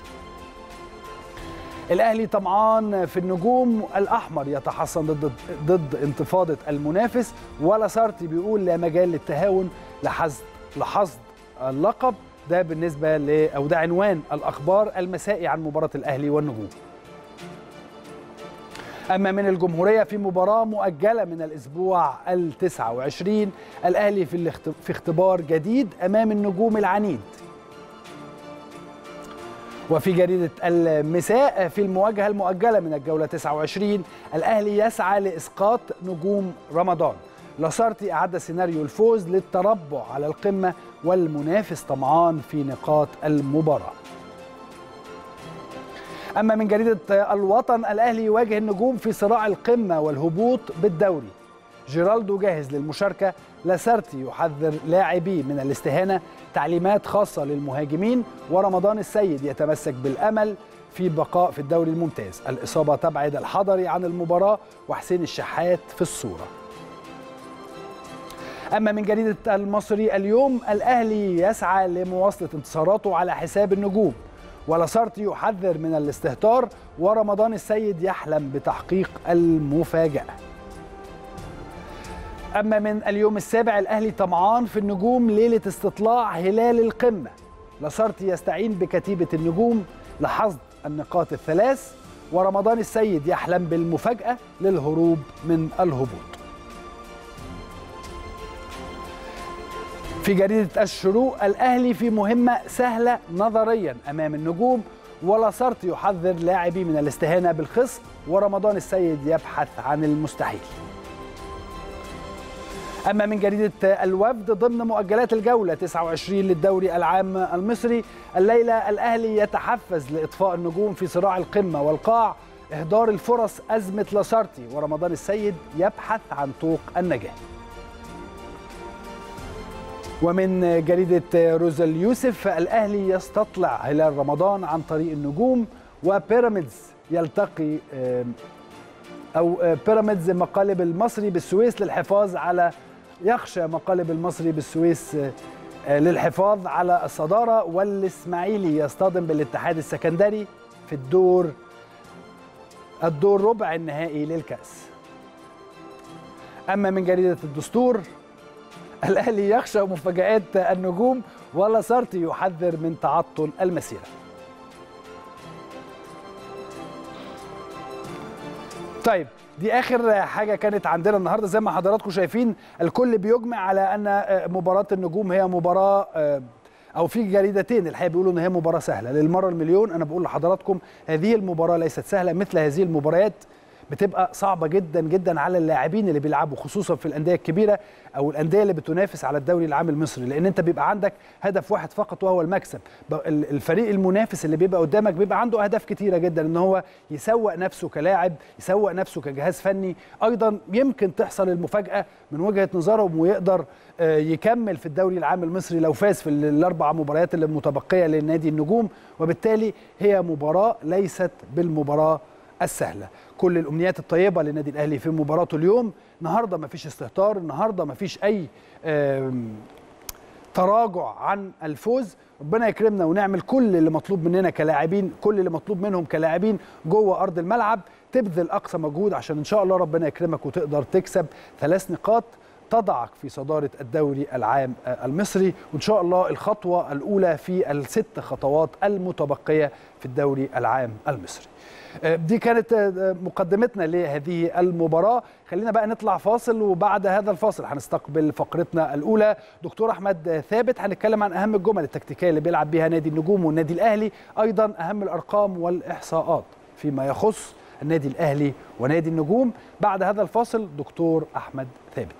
الاهلي طمعان في النجوم الاحمر يتحصن ضد ضد انتفاضه المنافس ولا سارتي بيقول لا مجال للتهاون لحصد لحصد اللقب ده بالنسبه ل او ده عنوان الاخبار المسائي عن مباراه الاهلي والنجوم أما من الجمهورية في مباراة مؤجلة من الأسبوع ال 29 الأهلي في في اختبار جديد أمام النجوم العنيد وفي جريدة المساء في المواجهة المؤجلة من الجولة 29 الأهلي يسعى لإسقاط نجوم رمضان لاسارتي أعد سيناريو الفوز للتربع على القمة والمنافس طمعان في نقاط المباراة أما من جريدة الوطن الأهلي يواجه النجوم في صراع القمة والهبوط بالدوري جيرالدو جاهز للمشاركة لاسارتي يحذر لاعبيه من الاستهانة تعليمات خاصة للمهاجمين ورمضان السيد يتمسك بالأمل في بقاء في الدوري الممتاز الإصابة تبعد الحضري عن المباراة وحسين الشحات في الصورة أما من جريدة المصري اليوم الأهلي يسعى لمواصلة انتصاراته على حساب النجوم ولاسارتي يحذر من الاستهتار ورمضان السيد يحلم بتحقيق المفاجأة أما من اليوم السابع الأهلي طمعان في النجوم ليلة استطلاع هلال القمة لاسارتي يستعين بكتيبة النجوم لحصد النقاط الثلاث ورمضان السيد يحلم بالمفاجأة للهروب من الهبوط في جريدة الشروق الأهلي في مهمة سهلة نظريا أمام النجوم ولاسارتي يحذر لاعبي من الاستهانة بالخصم ورمضان السيد يبحث عن المستحيل أما من جريدة الوفد ضمن مؤجلات الجولة 29 للدوري العام المصري الليلة الأهلي يتحفز لإطفاء النجوم في صراع القمة والقاع إهدار الفرص أزمة لاسارتي ورمضان السيد يبحث عن طوق النجاة ومن جريدة روزا اليوسف الأهلي يستطلع هلال رمضان عن طريق النجوم وبيراميدز يلتقي أو بيراميدز مقالب المصري بالسويس للحفاظ على يخشى مقالب المصري بالسويس للحفاظ على الصدارة والإسماعيلي يصطدم بالاتحاد السكندري في الدور الدور ربع النهائي للكأس أما من جريدة الدستور الاهلي يخشى مفاجات النجوم ولا سارتي يحذر من تعطل المسيره طيب دي اخر حاجه كانت عندنا النهارده زي ما حضراتكم شايفين الكل بيجمع على ان مباراه النجوم هي مباراه او في جريدتين الحقيقه بيقولوا ان هي مباراه سهله للمره المليون انا بقول لحضراتكم هذه المباراه ليست سهله مثل هذه المباريات بتبقى صعبه جدا جدا على اللاعبين اللي بيلعبوا خصوصا في الانديه الكبيره او الانديه اللي بتنافس على الدوري العام المصري لان انت بيبقى عندك هدف واحد فقط وهو المكسب الفريق المنافس اللي بيبقى قدامك بيبقى عنده اهداف كتيره جدا ان هو يسوق نفسه كلاعب يسوق نفسه كجهاز فني ايضا يمكن تحصل المفاجاه من وجهه نظرهم ويقدر يكمل في الدوري العام المصري لو فاز في الاربع مباريات اللي متبقيه لنادي النجوم وبالتالي هي مباراه ليست بالمباراه السهله كل الامنيات الطيبه للنادي الاهلي في مباراته اليوم النهارده ما فيش استهتار النهارده ما فيش اي تراجع عن الفوز ربنا يكرمنا ونعمل كل اللي مطلوب مننا كلاعبين كل اللي مطلوب منهم كلاعبين جوه ارض الملعب تبذل اقصى مجهود عشان ان شاء الله ربنا يكرمك وتقدر تكسب ثلاث نقاط تضعك في صدارة الدوري العام المصري وإن شاء الله الخطوة الأولى في الست خطوات المتبقية في الدوري العام المصري دي كانت مقدمتنا لهذه المباراة خلينا بقى نطلع فاصل وبعد هذا الفاصل هنستقبل فقرتنا الأولى دكتور أحمد ثابت هنتكلم عن أهم الجمل التكتيكية اللي بيلعب بها نادي النجوم والنادي الأهلي أيضا أهم الأرقام والإحصاءات فيما يخص النادي الأهلي ونادي النجوم بعد هذا الفاصل دكتور أحمد ثابت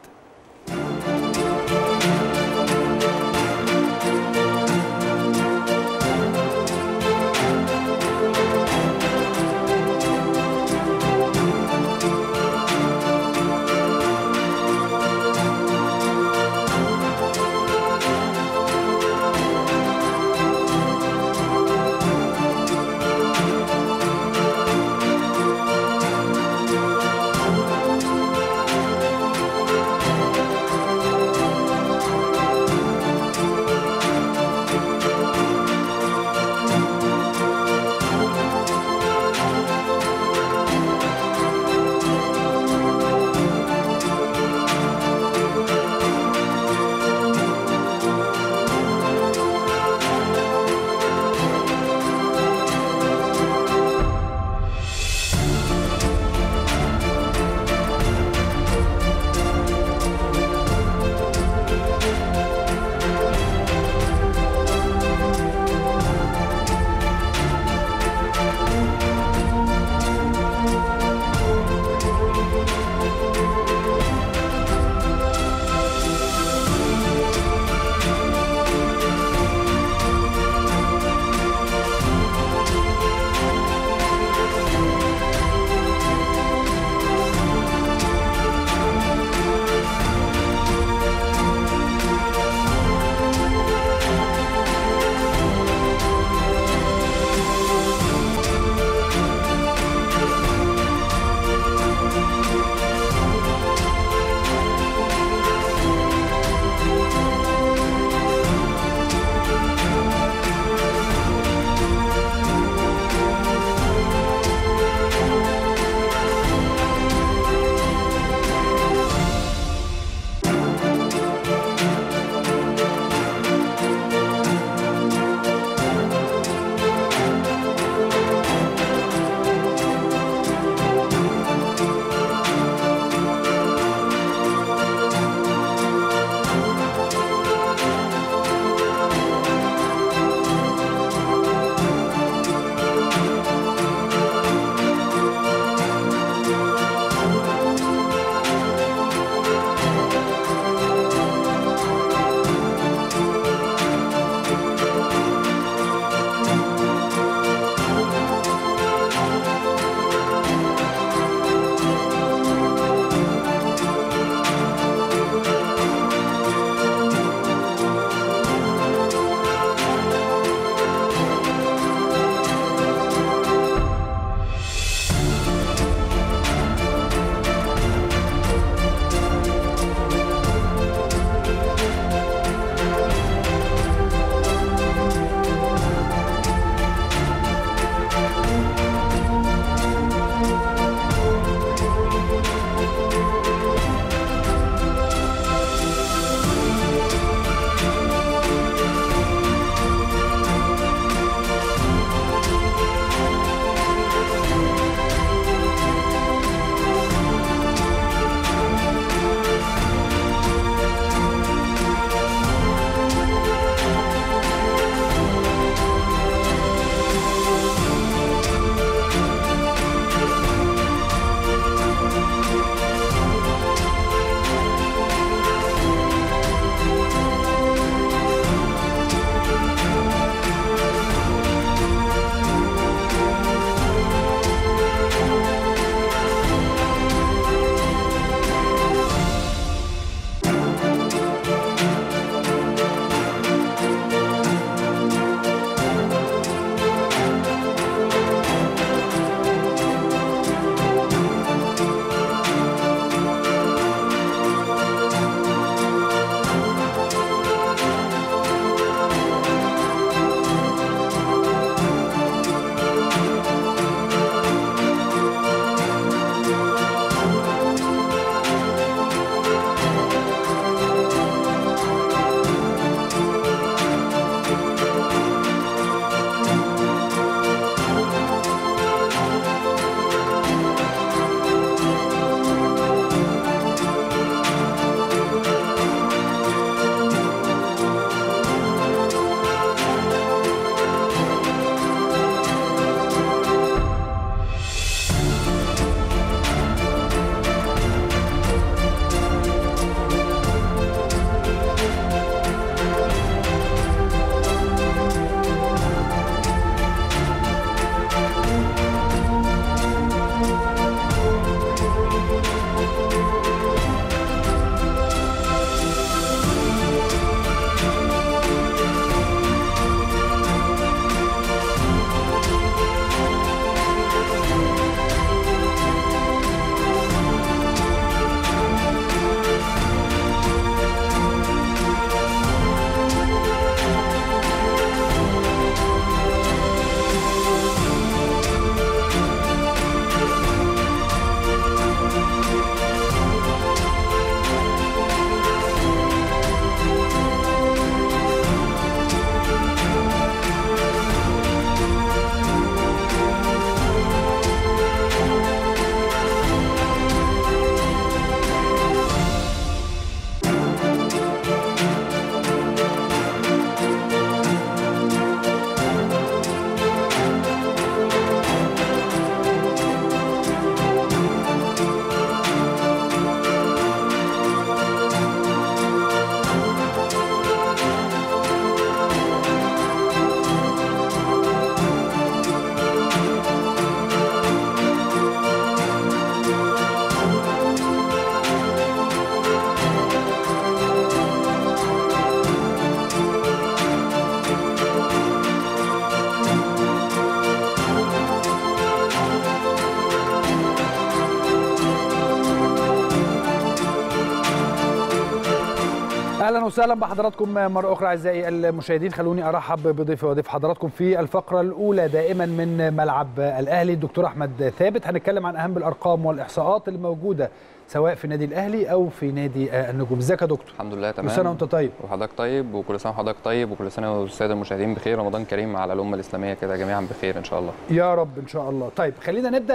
اهلا وسهلا بحضراتكم مره اخرى اعزائي المشاهدين خلوني ارحب بضيفي وضيف حضراتكم في الفقره الاولى دائما من ملعب الاهلي الدكتور احمد ثابت هنتكلم عن اهم الارقام والاحصاءات اللي موجوده سواء في نادي الاهلي او في نادي النجوم ازيك يا دكتور الحمد لله تمام كل سنه وانت طيب وحضرتك طيب وكل سنه وحضرتك طيب وكل سنه والساده المشاهدين بخير رمضان كريم على الامه الاسلاميه كده جميعا بخير ان شاء الله يا رب ان شاء الله طيب خلينا نبدا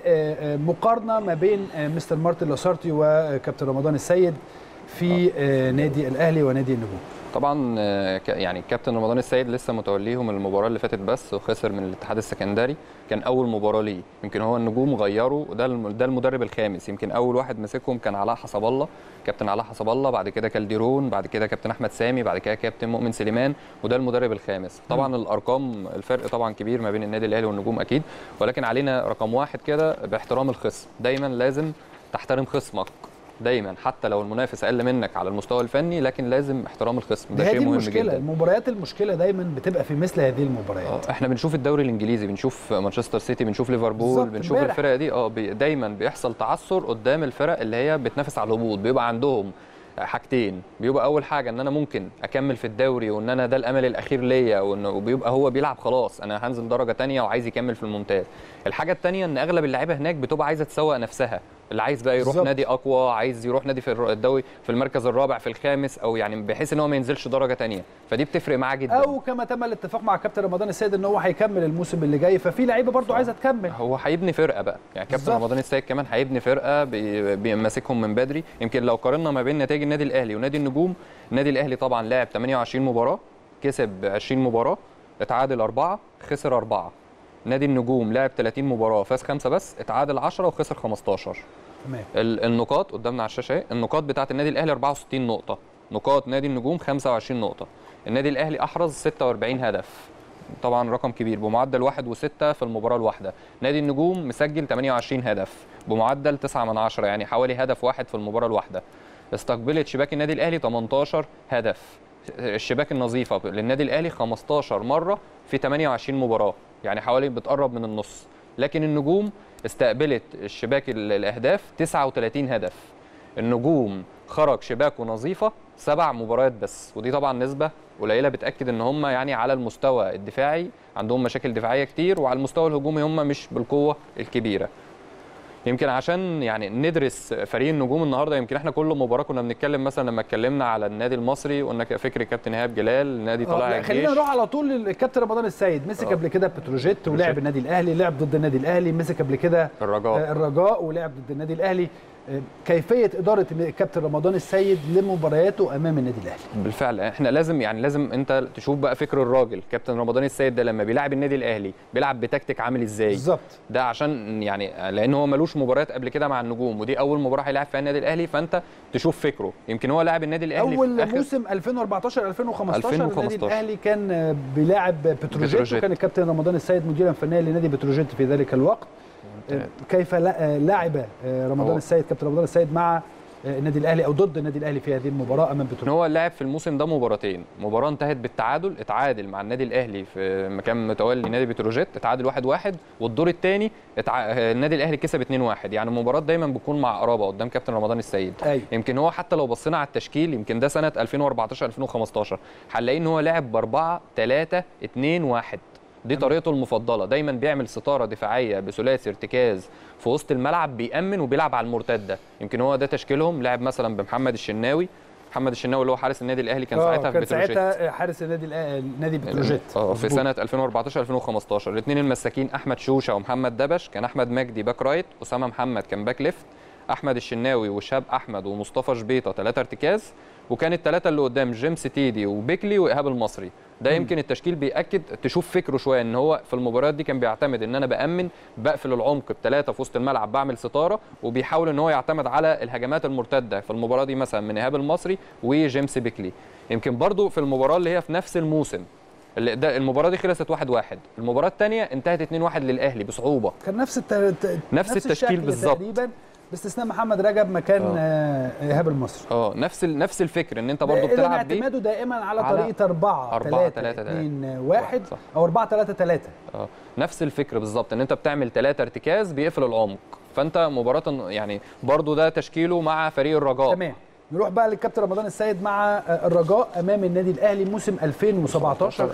بمقارنه ما بين مستر مارتن لاسارتي وكابتن رمضان السيد في نادي الاهلي ونادي النجوم طبعا يعني كابتن رمضان السيد لسه متوليهم المباراه اللي فاتت بس وخسر من الاتحاد السكندري كان اول مباراه ليه يمكن هو النجوم غيروا وده ده المدرب الخامس يمكن اول واحد مسكهم كان علاء حسب الله كابتن علاء حسب الله بعد كده كالديرون بعد كده كابتن احمد سامي بعد كده كابتن مؤمن سليمان وده المدرب الخامس طبعا م. الارقام الفرق طبعا كبير ما بين النادي الاهلي والنجوم اكيد ولكن علينا رقم واحد كده باحترام الخصم دايما لازم تحترم خصمك دايما حتى لو المنافس اقل منك على المستوى الفني لكن لازم احترام الخصم ده شيء مهم المشكلة. جدا المباريات المشكله دايما بتبقى في مثل هذه المباريات احنا بنشوف الدوري الانجليزي بنشوف مانشستر سيتي بنشوف ليفربول بنشوف بيرح. الفرق دي اه بي دايما بيحصل تعثر قدام الفرق اللي هي بتنافس على الهبوط بيبقى عندهم حاجتين بيبقى اول حاجه ان انا ممكن اكمل في الدوري وان انا ده الامل الاخير ليا وبيبقى هو بيلعب خلاص انا هنزل درجه تانية وعايز يكمل في الممتاز الحاجه الثانيه ان اغلب اللعيبه هناك بتبقى عايزه تسوق نفسها اللي عايز بقى يروح بالزبط. نادي اقوى عايز يروح نادي في الدوري في المركز الرابع في الخامس او يعني بحيث ان هو ما ينزلش درجه تانية فدي بتفرق معاه جدا او كما تم الاتفاق مع كابتن رمضان السيد ان هو هيكمل الموسم اللي جاي ففي لعيبه برضه عايزه تكمل هو هيبني فرقه بقى يعني كابتن رمضان السيد كمان هيبني فرقه بيمسكهم من بدري يمكن لو قارنا ما بين نتائج النادي الاهلي ونادي النجوم النادي الاهلي طبعا لعب 28 مباراه كسب 20 مباراه اتعادل أربعة خسر أربعة نادي النجوم لعب 30 مباراه فاز خمسه بس اتعادل 10 وخسر 15 تمام النقاط قدامنا على الشاشه النقاط بتاعه النادي الاهلي 64 نقطه نقاط نادي النجوم 25 نقطه النادي الاهلي احرز 46 هدف طبعا رقم كبير بمعدل 1 و6 في المباراه الواحده نادي النجوم مسجل 28 هدف بمعدل 9 من 10 يعني حوالي هدف واحد في المباراه الواحده استقبلت شباك النادي الاهلي 18 هدف الشباك النظيفه للنادي الاهلي 15 مره في 28 مباراه يعني حوالي بتقرب من النص لكن النجوم استقبلت الشباك الاهداف 39 هدف النجوم خرج شباكه نظيفه سبع مباريات بس ودي طبعا نسبه قليله بتاكد ان هم يعني على المستوى الدفاعي عندهم مشاكل دفاعيه كتير وعلى المستوى الهجومي هم مش بالقوه الكبيره يمكن عشان يعني ندرس فريق النجوم النهارده يمكن احنا كل مباراه كنا بنتكلم مثلا لما اتكلمنا على النادي المصري قلنا فكر الكابتن ايهاب جلال نادي طلائع الجيش خلينا نروح على طول للكابتن رمضان السيد مسك قبل كده بتروجيت ولعب النادي الاهلي لعب ضد النادي الاهلي مسك قبل كده الرجاء الرجاء ولعب ضد النادي الاهلي كيفيه اداره الكابتن رمضان السيد لمبارياته امام النادي الاهلي بالفعل احنا لازم يعني لازم انت تشوف بقى فكر الراجل كابتن رمضان السيد ده لما بيلعب النادي الاهلي بيلعب بتكتيك عامل ازاي بالظبط ده عشان يعني لان هو ملوش مباريات قبل كده مع النجوم ودي اول مباراه هيلعب فيها النادي الاهلي فانت تشوف فكره يمكن هو لاعب النادي الاهلي اول موسم 2014 2015, 2015 النادي الاهلي كان بيلاعب بتروجيت, بتروجيت وكان الكابتن رمضان السيد مديرا فنيا لنادي بتروجيت في ذلك الوقت كيف لعب رمضان السيد كابتن رمضان السيد مع النادي الاهلي او ضد النادي الاهلي في هذه المباراه امام بتروجيت هو لعب في الموسم ده مباراتين مباراه انتهت بالتعادل اتعادل مع النادي الاهلي في مكان متولي نادي بتروجيت اتعادل 1-1 واحد واحد والدور الثاني اتع... النادي الاهلي كسب 2-1 يعني المباراه دايما بتكون مع قرابه قدام كابتن رمضان السيد أيوة. يمكن هو حتى لو بصينا على التشكيل يمكن ده سنه 2014 2015 هنلاقي ان هو لعب ب 4 3 2 1 دي طريقته المفضله دايما بيعمل ستاره دفاعيه بثلاثي ارتكاز في وسط الملعب بيامن وبيلعب على المرتده يمكن هو ده تشكيلهم لعب مثلا بمحمد الشناوي محمد الشناوي اللي هو حارس النادي الاهلي كان ساعتها في بتروجيت كان ساعتها حارس النادي نادي بتروجيت اه في سنه 2014 2015 الاثنين المساكين احمد شوشه ومحمد دبش كان احمد مجدي باك رايت اسامه محمد كان باك ليفت احمد الشناوي وشاب احمد ومصطفى شبيطه ثلاثه ارتكاز وكان الثلاثه اللي قدام جيمس تيدي وبيكلي وايهاب المصري ده يمكن التشكيل بياكد تشوف فكره شويه ان هو في المباريات دي كان بيعتمد ان انا بامن بقفل العمق بثلاثه في وسط الملعب بعمل ستاره وبيحاول ان هو يعتمد على الهجمات المرتده في المباراه دي مثلا من ايهاب المصري وجيمس بيكلي يمكن برضو في المباراه اللي هي في نفس الموسم اللي ده المباراه دي خلصت 1-1 واحد واحد. المباراه الثانيه انتهت 2-1 للاهلي بصعوبه كان نفس الت... نفس التشكيل بالظبط تقريبا باستثناء محمد رجب مكان ايهاب المصري اه نفس ال... نفس الفكر ان انت برضو بتلعب بيه اعتماده دائما على, على طريقه 4 4 3 2 1 او 4 3 3 اه نفس الفكر بالظبط ان انت بتعمل ثلاثه ارتكاز بيقفل العمق فانت مباراه يعني برضو ده تشكيله مع فريق الرجاء تمام نروح بقى للكابتن رمضان السيد مع آه، الرجاء امام النادي الاهلي موسم 2017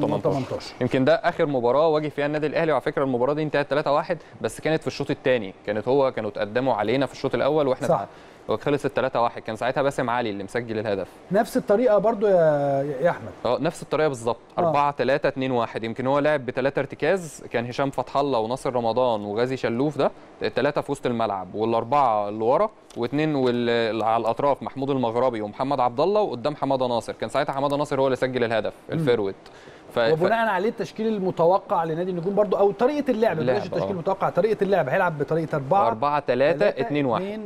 2018 يمكن ده اخر مباراه واجه فيها النادي الاهلي وعلى فكره المباراه دي انتهت 3-1 بس كانت في الشوط الثاني كانت هو كانوا اتقدموا علينا في الشوط الاول واحنا صح. تع- خلصت 3-1 كان ساعتها باسم علي اللي مسجل الهدف نفس الطريقه برضو يا يا احمد اه نفس الطريقه بالظبط آه. 4 3 2 1 يمكن هو لعب بثلاثه ارتكاز كان هشام فتح الله وناصر رمضان وغازي شلوف ده الثلاثه في وسط الملعب والاربعه اللي ورا واثنين وال- على الاطراف محمود المغربي ومحمد عبد الله وقدام حماده ناصر كان ساعتها حماده ناصر هو اللي سجل الهدف الفيرويد ف... ف... وبناء عليه التشكيل المتوقع لنادي النجوم برضو او طريقه اللعب اللعب، بلاش التشكيل آه. المتوقع طريقه اللعب هيلعب بطريقه 4 4 3 2 1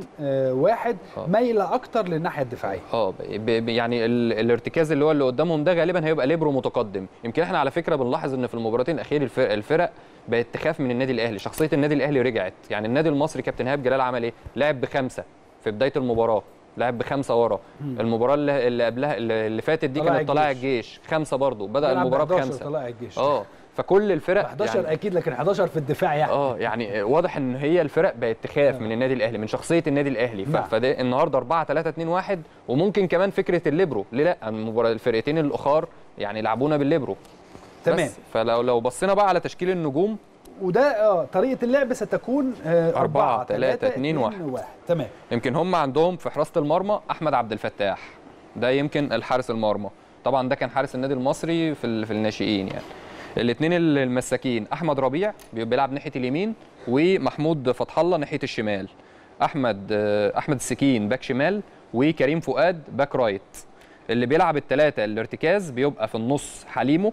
1 آه. مايله اكتر للناحيه الدفاعيه اه ب- ب- يعني ال... الارتكاز اللي هو اللي قدامهم ده غالبا هيبقى ليبرو متقدم يمكن احنا على فكره بنلاحظ ان في المباراتين الاخيره الفرق, الفرق بقت تخاف من النادي الاهلي شخصيه النادي الاهلي رجعت يعني النادي المصري كابتن ايهاب جلال عمل ايه لعب بخمسه في بدايه المباراه لعب بخمسه ورا المباراه اللي, اللي قبلها اللي اللي فاتت دي طلائع كانت طلائع الجيش. الجيش خمسه برضو بدا بيلعب المباراه ب 11 بخمسه طلائع الجيش اه فكل الفرق 11 يعني اكيد لكن 11 في الدفاع يعني اه يعني واضح ان هي الفرق بقت تخاف من النادي الاهلي من شخصيه النادي الاهلي ف- نعم. فده النهارده 4 3 2 1 وممكن كمان فكره الليبرو ليه لا المباراه الفرقتين الاخر يعني لعبونا بالليبرو تمام بس فلو لو بصينا بقى على تشكيل النجوم وده اه طريقه اللعب ستكون 4 أربعة، 3 تلاتة، 2 اتنين، 1 تمام يمكن هم عندهم في حراسه المرمى احمد عبد الفتاح ده يمكن الحارس المرمى طبعا ده كان حارس النادي المصري في ال- في الناشئين يعني الاثنين المساكين احمد ربيع بي- بيلعب ناحيه اليمين ومحمود فتح الله ناحيه الشمال احمد آه، احمد السكين باك شمال وكريم فؤاد باك رايت اللي بيلعب الثلاثه الارتكاز بيبقى في النص حليمو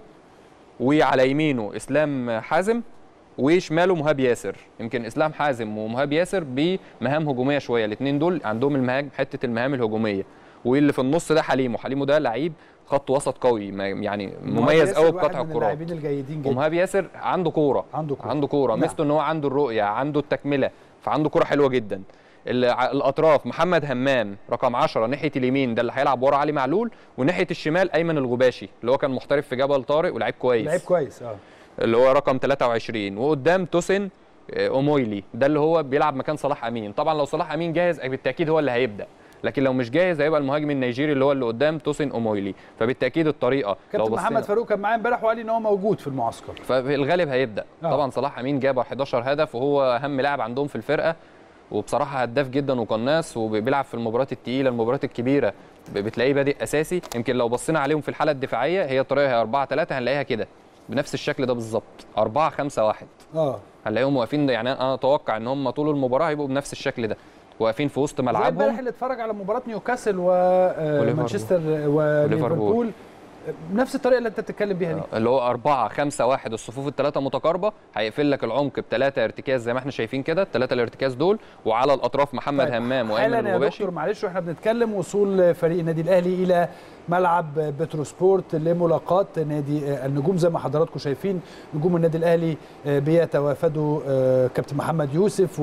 وعلى يمينه اسلام حازم وشماله مهاب ياسر يمكن اسلام حازم ومهاب ياسر بمهام هجوميه شويه الاثنين دول عندهم المهاج حته المهام الهجوميه واللي في النص ده حليمو حليمو ده لعيب خط وسط قوي ما- يعني مميز قوي بقطع الكرات الكرات اللاعبين الجيدين جدا ومهاب ياسر عنده كوره عنده كورة. عنده كوره نعم. ميزته ان هو عنده الرؤيه عنده التكمله فعنده كوره حلوه جدا ال- ع- الاطراف محمد همام رقم 10 ناحيه اليمين ده اللي هيلعب ورا علي معلول وناحيه الشمال ايمن الغباشي اللي هو كان محترف في جبل طارق ولاعيب كويس لعيب كويس اه اللي هو رقم 23 وقدام توسن آه، اومويلي ده اللي هو بيلعب مكان صلاح امين طبعا لو صلاح امين جاهز بالتاكيد هو اللي هيبدا لكن لو مش جاهز هيبقى المهاجم النيجيري اللي هو اللي قدام توسن اومويلي فبالتاكيد الطريقه لو كابتن بصينا محمد فاروق كان معايا امبارح وقال لي ان هو موجود في المعسكر ففي الغالب هيبدا آه. طبعا صلاح امين جاب 11 هدف وهو اهم لاعب عندهم في الفرقه وبصراحه هداف جدا وقناص وبيلعب في المباريات الثقيله المباريات الكبيره ب- بتلاقيه بادئ اساسي يمكن لو بصينا عليهم في الحاله الدفاعيه هي الطريقه هي 4 3 هنلاقيها كده بنفس الشكل ده بالظبط 4 5 1 اه هنلاقيهم واقفين يعني انا اتوقع ان هم طول المباراه هيبقوا بنفس الشكل ده واقفين في وسط زي امبارح ملعبهم اللي اتفرج على مباراه نيوكاسل وليفربول. ومانشستر وليفربول نفس الطريقه اللي انت بتتكلم بيها دي اللي هو 4 5 1 الصفوف الثلاثه متقاربه هيقفل لك العمق بثلاثه ارتكاز زي ما احنا شايفين كده الثلاثه الارتكاز دول وعلى الاطراف محمد طيب، همام وايمن حالا يا الغباشي دكتور معلش واحنا بنتكلم وصول فريق النادي الاهلي الى ملعب بتروسبورت لملاقاه نادي النجوم زي ما حضراتكم شايفين نجوم النادي الاهلي بيتوافدوا كابتن محمد يوسف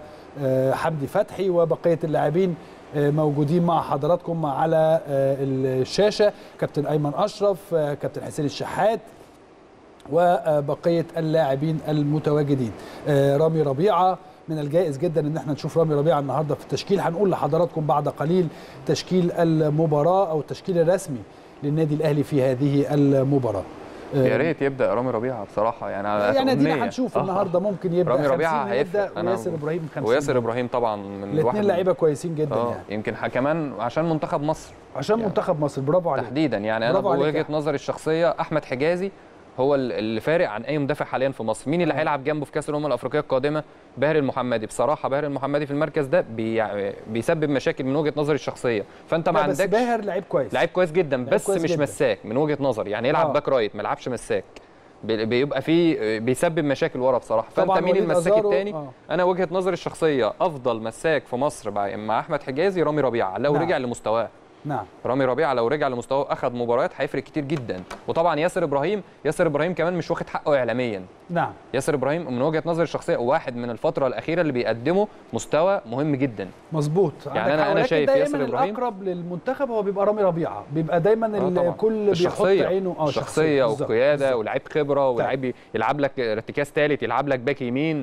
وحمدي فتحي وبقيه اللاعبين موجودين مع حضراتكم على الشاشه كابتن ايمن اشرف كابتن حسين الشحات وبقيه اللاعبين المتواجدين رامي ربيعه من الجائز جدا ان احنا نشوف رامي ربيعه النهارده في التشكيل هنقول لحضراتكم بعد قليل تشكيل المباراه او التشكيل الرسمي للنادي الاهلي في هذه المباراه يا ريت يبدا رامي ربيعه بصراحه يعني على يعني أمنية. ادينا هنشوف آه. النهارده ممكن يبدا رامي ربيعه 50 يبدا هيفرق أنا- وياسر ابراهيم 50 وياسر ابراهيم طبعا من الاثنين واحد من- لعيبه كويسين جدا اه يعني يمكن ح- كمان عشان منتخب مصر عشان يعني منتخب مصر برافو عليك تحديدا يعني انا برافو عليك يا بوجهه أحمد. نظري الشخصيه احمد حجازي هو ال- اللي فارق عن اي مدافع حاليا في مصر مين اللي آه. هيلعب جنبه في كاس الامم الافريقيه القادمه باهر المحمدي بصراحه باهر المحمدي في المركز ده بي... بيسبب مشاكل من وجهه نظري الشخصيه فانت ما لا، بس عندكش باهر لعيب كويس لعيب كويس جدا بس كويس مش جدا. مساك من وجهه نظري يعني يلعب آه. باك رايت ما يلعبش مساك بي- بيبقى فيه بيسبب مشاكل ورا بصراحه فانت طبعاً مين وليد المساك أزارو، الثاني آه. انا وجهه نظري الشخصيه افضل مساك في مصر بقى مع احمد حجازي رامي ربيعه لو نعم. رجع لمستواه نعم رامي ربيعه لو رجع لمستواه اخذ مباريات هيفرق كتير جدا وطبعا ياسر ابراهيم ياسر ابراهيم كمان مش واخد حقه اعلاميا نعم ياسر ابراهيم من وجهه نظري الشخصيه واحد من الفتره الاخيره اللي بيقدمه مستوى مهم جدا مظبوط يعني عندك أنا- حق، أنا ولكن شايف دايما ياسر إبراهيم. الاقرب للمنتخب هو بيبقى رامي ربيعه بيبقى دايما آه طبعاً. الكل بيحط الشخصيه عينه اه شخصيه بالظبط، وقياده بالظبط. ولاعيب خبره ولاعيب يلعب لك ارتكاز ثالث يلعب لك باك يمين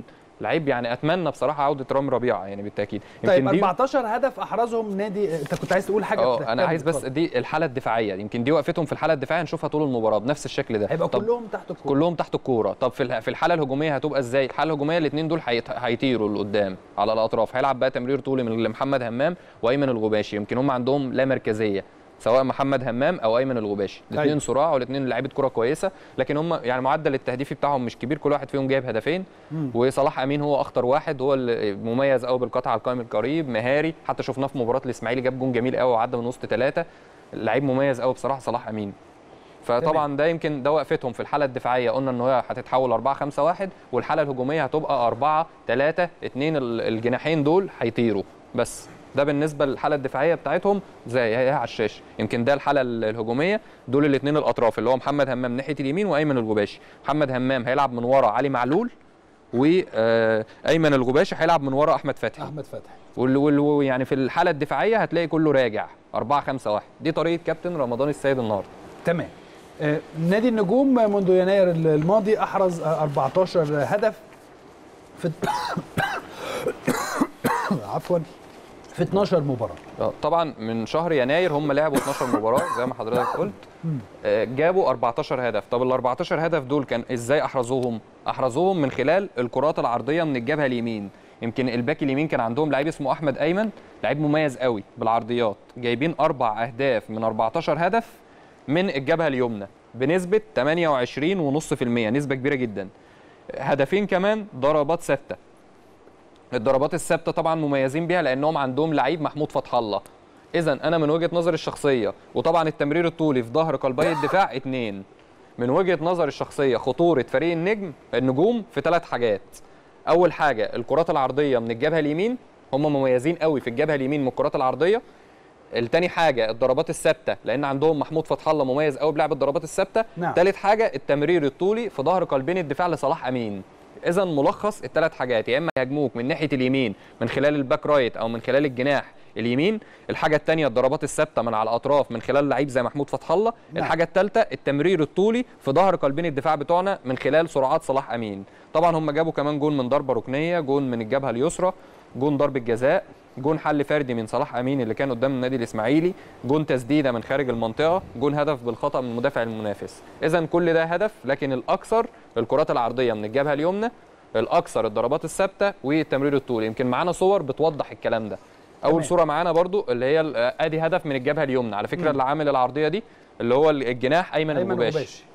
لعيب يعني اتمنى بصراحه عوده رامي ربيعه يعني بالتاكيد طيب دي 14 هدف احرزهم نادي انت كنت عايز تقول حاجه اه كنت انا عايز بس اتفضل. دي الحاله الدفاعيه يمكن دي وقفتهم في الحاله الدفاعيه هنشوفها طول المباراه بنفس الشكل ده هيبقى طب كلهم تحت الكوره كلهم تحت الكوره طب في الح- في الحاله الهجوميه هتبقى ازاي الحاله الهجوميه الاثنين دول هيت- هيطيروا لقدام على الاطراف هيلعب بقى تمرير طولي من محمد همام وايمن الغباشي يمكن هم عندهم لا مركزيه سواء محمد همام او ايمن الغباشي الاثنين أيوة. صراع والاثنين لعيبه كره كويسه لكن هم يعني معدل التهديفي بتاعهم مش كبير كل واحد فيهم جايب هدفين مم. وصلاح امين هو اخطر واحد هو اللي مميز قوي بالقطع على القائم القريب مهاري حتى شفناه في مباراه الاسماعيلي جاب جون جميل قوي وعدى من وسط ثلاثه لعيب مميز قوي بصراحه صلاح امين فطبعا ده يمكن ده وقفتهم في الحاله الدفاعيه قلنا ان هي هتتحول 4 5 1 والحاله الهجوميه هتبقى 4 3 2 ال- الجناحين دول هيطيروا بس ده بالنسبه للحاله الدفاعيه بتاعتهم زي هي على الشاشه يمكن ده الحاله ال- الهجوميه دول الاثنين الاطراف اللي هو محمد همام ناحيه اليمين وايمن الغباشي محمد همام هيلعب من ورا علي معلول وايمن الغباشي هيلعب من ورا احمد فتحي احمد فتحي وال وال يعني في الحاله الدفاعيه هتلاقي كله راجع 4 5 1 دي طريقه كابتن رمضان السيد النهارده تمام آه، نادي النجوم منذ يناير الماضي احرز آه، 14 هدف في عفوا في 12 مباراه آه، طبعا من شهر يناير هم لعبوا 12 مباراه زي ما حضرتك قلت آه، جابوا 14 هدف طب ال 14 هدف دول كان ازاي احرزوهم احرزوهم من خلال الكرات العرضيه من الجبهه اليمين يمكن الباك اليمين كان عندهم لعيب اسمه احمد ايمن لعيب مميز قوي بالعرضيات جايبين اربع اهداف من 14 هدف من الجبهه اليمنى بنسبه 28.5% نسبه كبيره جدا هدفين كمان ضربات ثابته الضربات الثابته طبعا مميزين بيها لانهم عندهم لعيب محمود فتح الله اذا انا من وجهه نظري الشخصيه وطبعا التمرير الطولي في ظهر قلبي الدفاع اتنين من وجهه نظري الشخصيه خطوره فريق النجم النجوم في ثلاث حاجات اول حاجه الكرات العرضيه من الجبهه اليمين هم مميزين قوي في الجبهه اليمين من الكرات العرضيه التاني حاجه الضربات الثابته لان عندهم محمود فتح الله مميز قوي بلعب الضربات الثابته نعم. تالت حاجه التمرير الطولي في ظهر قلبين الدفاع لصلاح امين اذا ملخص الثلاث حاجات يا اما يهاجموك من ناحيه اليمين من خلال الباك رايت او من خلال الجناح اليمين الحاجه الثانيه الضربات الثابته من على الاطراف من خلال لعيب زي محمود فتح الله نعم. الحاجه الثالثه التمرير الطولي في ظهر قلبين الدفاع بتوعنا من خلال سرعات صلاح امين طبعا هم جابوا كمان جون من ضربه ركنيه جون من الجبهه اليسرى جون ضربه جزاء جون حل فردي من صلاح امين اللي كان قدام النادي الاسماعيلي جون تسديده من خارج المنطقه جون هدف بالخطا من مدافع المنافس اذا كل ده هدف لكن الاكثر الكرات العرضيه من الجبهه اليمنى الاكثر الضربات الثابته والتمرير الطولي يمكن معانا صور بتوضح الكلام ده اول تمام. صوره معانا برضو اللي هي ال- ادي هدف من الجبهه اليمنى على فكره اللي عامل العرضيه دي اللي هو الجناح ايمن, ايمن الغباشي غباشي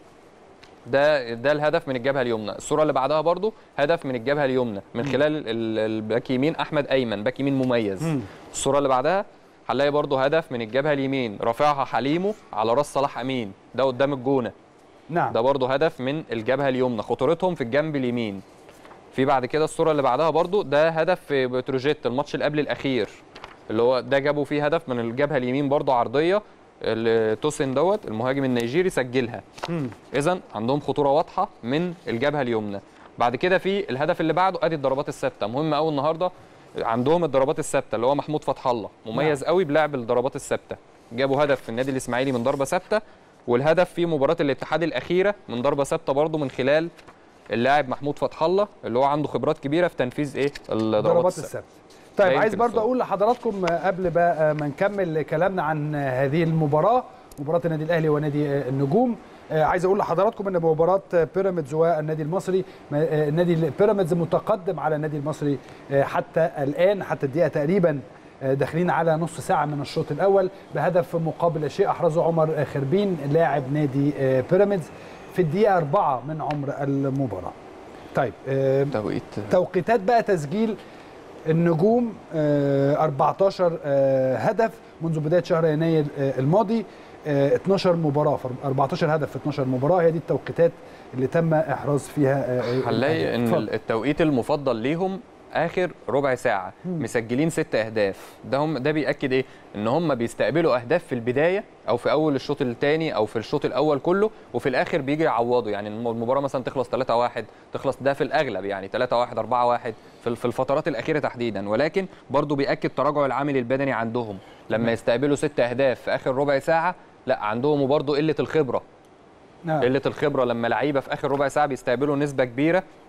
ده ده الهدف من الجبهه اليمنى الصوره اللي بعدها برضو هدف من الجبهه اليمنى من خلال ال- ال- الباك يمين احمد ايمن باك يمين مميز مم. الصوره اللي بعدها هنلاقي برضو هدف من الجبهه اليمين رافعها حليمو على راس صلاح امين ده قدام الجونه نعم ده برضو هدف من الجبهه اليمنى خطورتهم في الجنب اليمين في بعد كده الصوره اللي بعدها برضو ده هدف في بتروجيت الماتش اللي قبل الاخير اللي هو ده جابوا فيه هدف من الجبهه اليمين برضو عرضيه اللي توسن دوت المهاجم النيجيري سجلها مم. اذا عندهم خطوره واضحه من الجبهه اليمنى بعد كده في الهدف اللي بعده ادي الضربات الثابته مهم قوي النهارده عندهم الضربات الثابته اللي هو محمود فتح الله مميز قوي بلعب الضربات الثابته جابوا هدف في النادي الاسماعيلي من ضربه ثابته والهدف في مباراه الاتحاد الاخيره من ضربه ثابته برضه من خلال اللاعب محمود فتح الله اللي هو عنده خبرات كبيره في تنفيذ ايه الضربات ضربات الثابته السبت طيب ده عايز يمكن برضه الصورة. اقول لحضراتكم آه، قبل بقى ما نكمل كلامنا عن آه، هذه المباراه مباراه النادي الاهلي ونادي آه، النجوم آه، عايز اقول لحضراتكم ان مباراه آه، بيراميدز والنادي المصري ما- آه، النادي ال- بيراميدز متقدم على النادي المصري آه، حتى الان حتى الدقيقه تقريبا آه، داخلين على نص ساعه من الشوط الاول بهدف مقابل لا شيء احرزه عمر آه، خربين لاعب نادي آه، بيراميدز في الدقيقه أربعة من عمر المباراه طيب آه، توقيت توقيتات بقى تسجيل النجوم آه، 14 آه، هدف منذ بدايه شهر يناير آه، الماضي آه، 12 مباراه ف 14 هدف في 12 مباراه هي دي التوقيتات اللي تم احراز فيها آه، هنلاقي ان اتفضل. التوقيت المفضل ليهم اخر ربع ساعه مسجلين ست اهداف ده هم ده بياكد ايه ان هم بيستقبلوا اهداف في البدايه او في اول الشوط الثاني او في الشوط الاول كله وفي الاخر بيجي يعوضوا يعني الم- المباراه مثلا تخلص 3 1 تخلص ده في الاغلب يعني 3 1 4 1 في في الفترات الاخيره تحديدا ولكن برضو بياكد تراجع العامل البدني عندهم لما يستقبلوا ست اهداف في اخر ربع ساعه لا عندهم برضو قله الخبره نعم. قله الخبره لما لعيبه في اخر ربع ساعه بيستقبلوا نسبه كبيره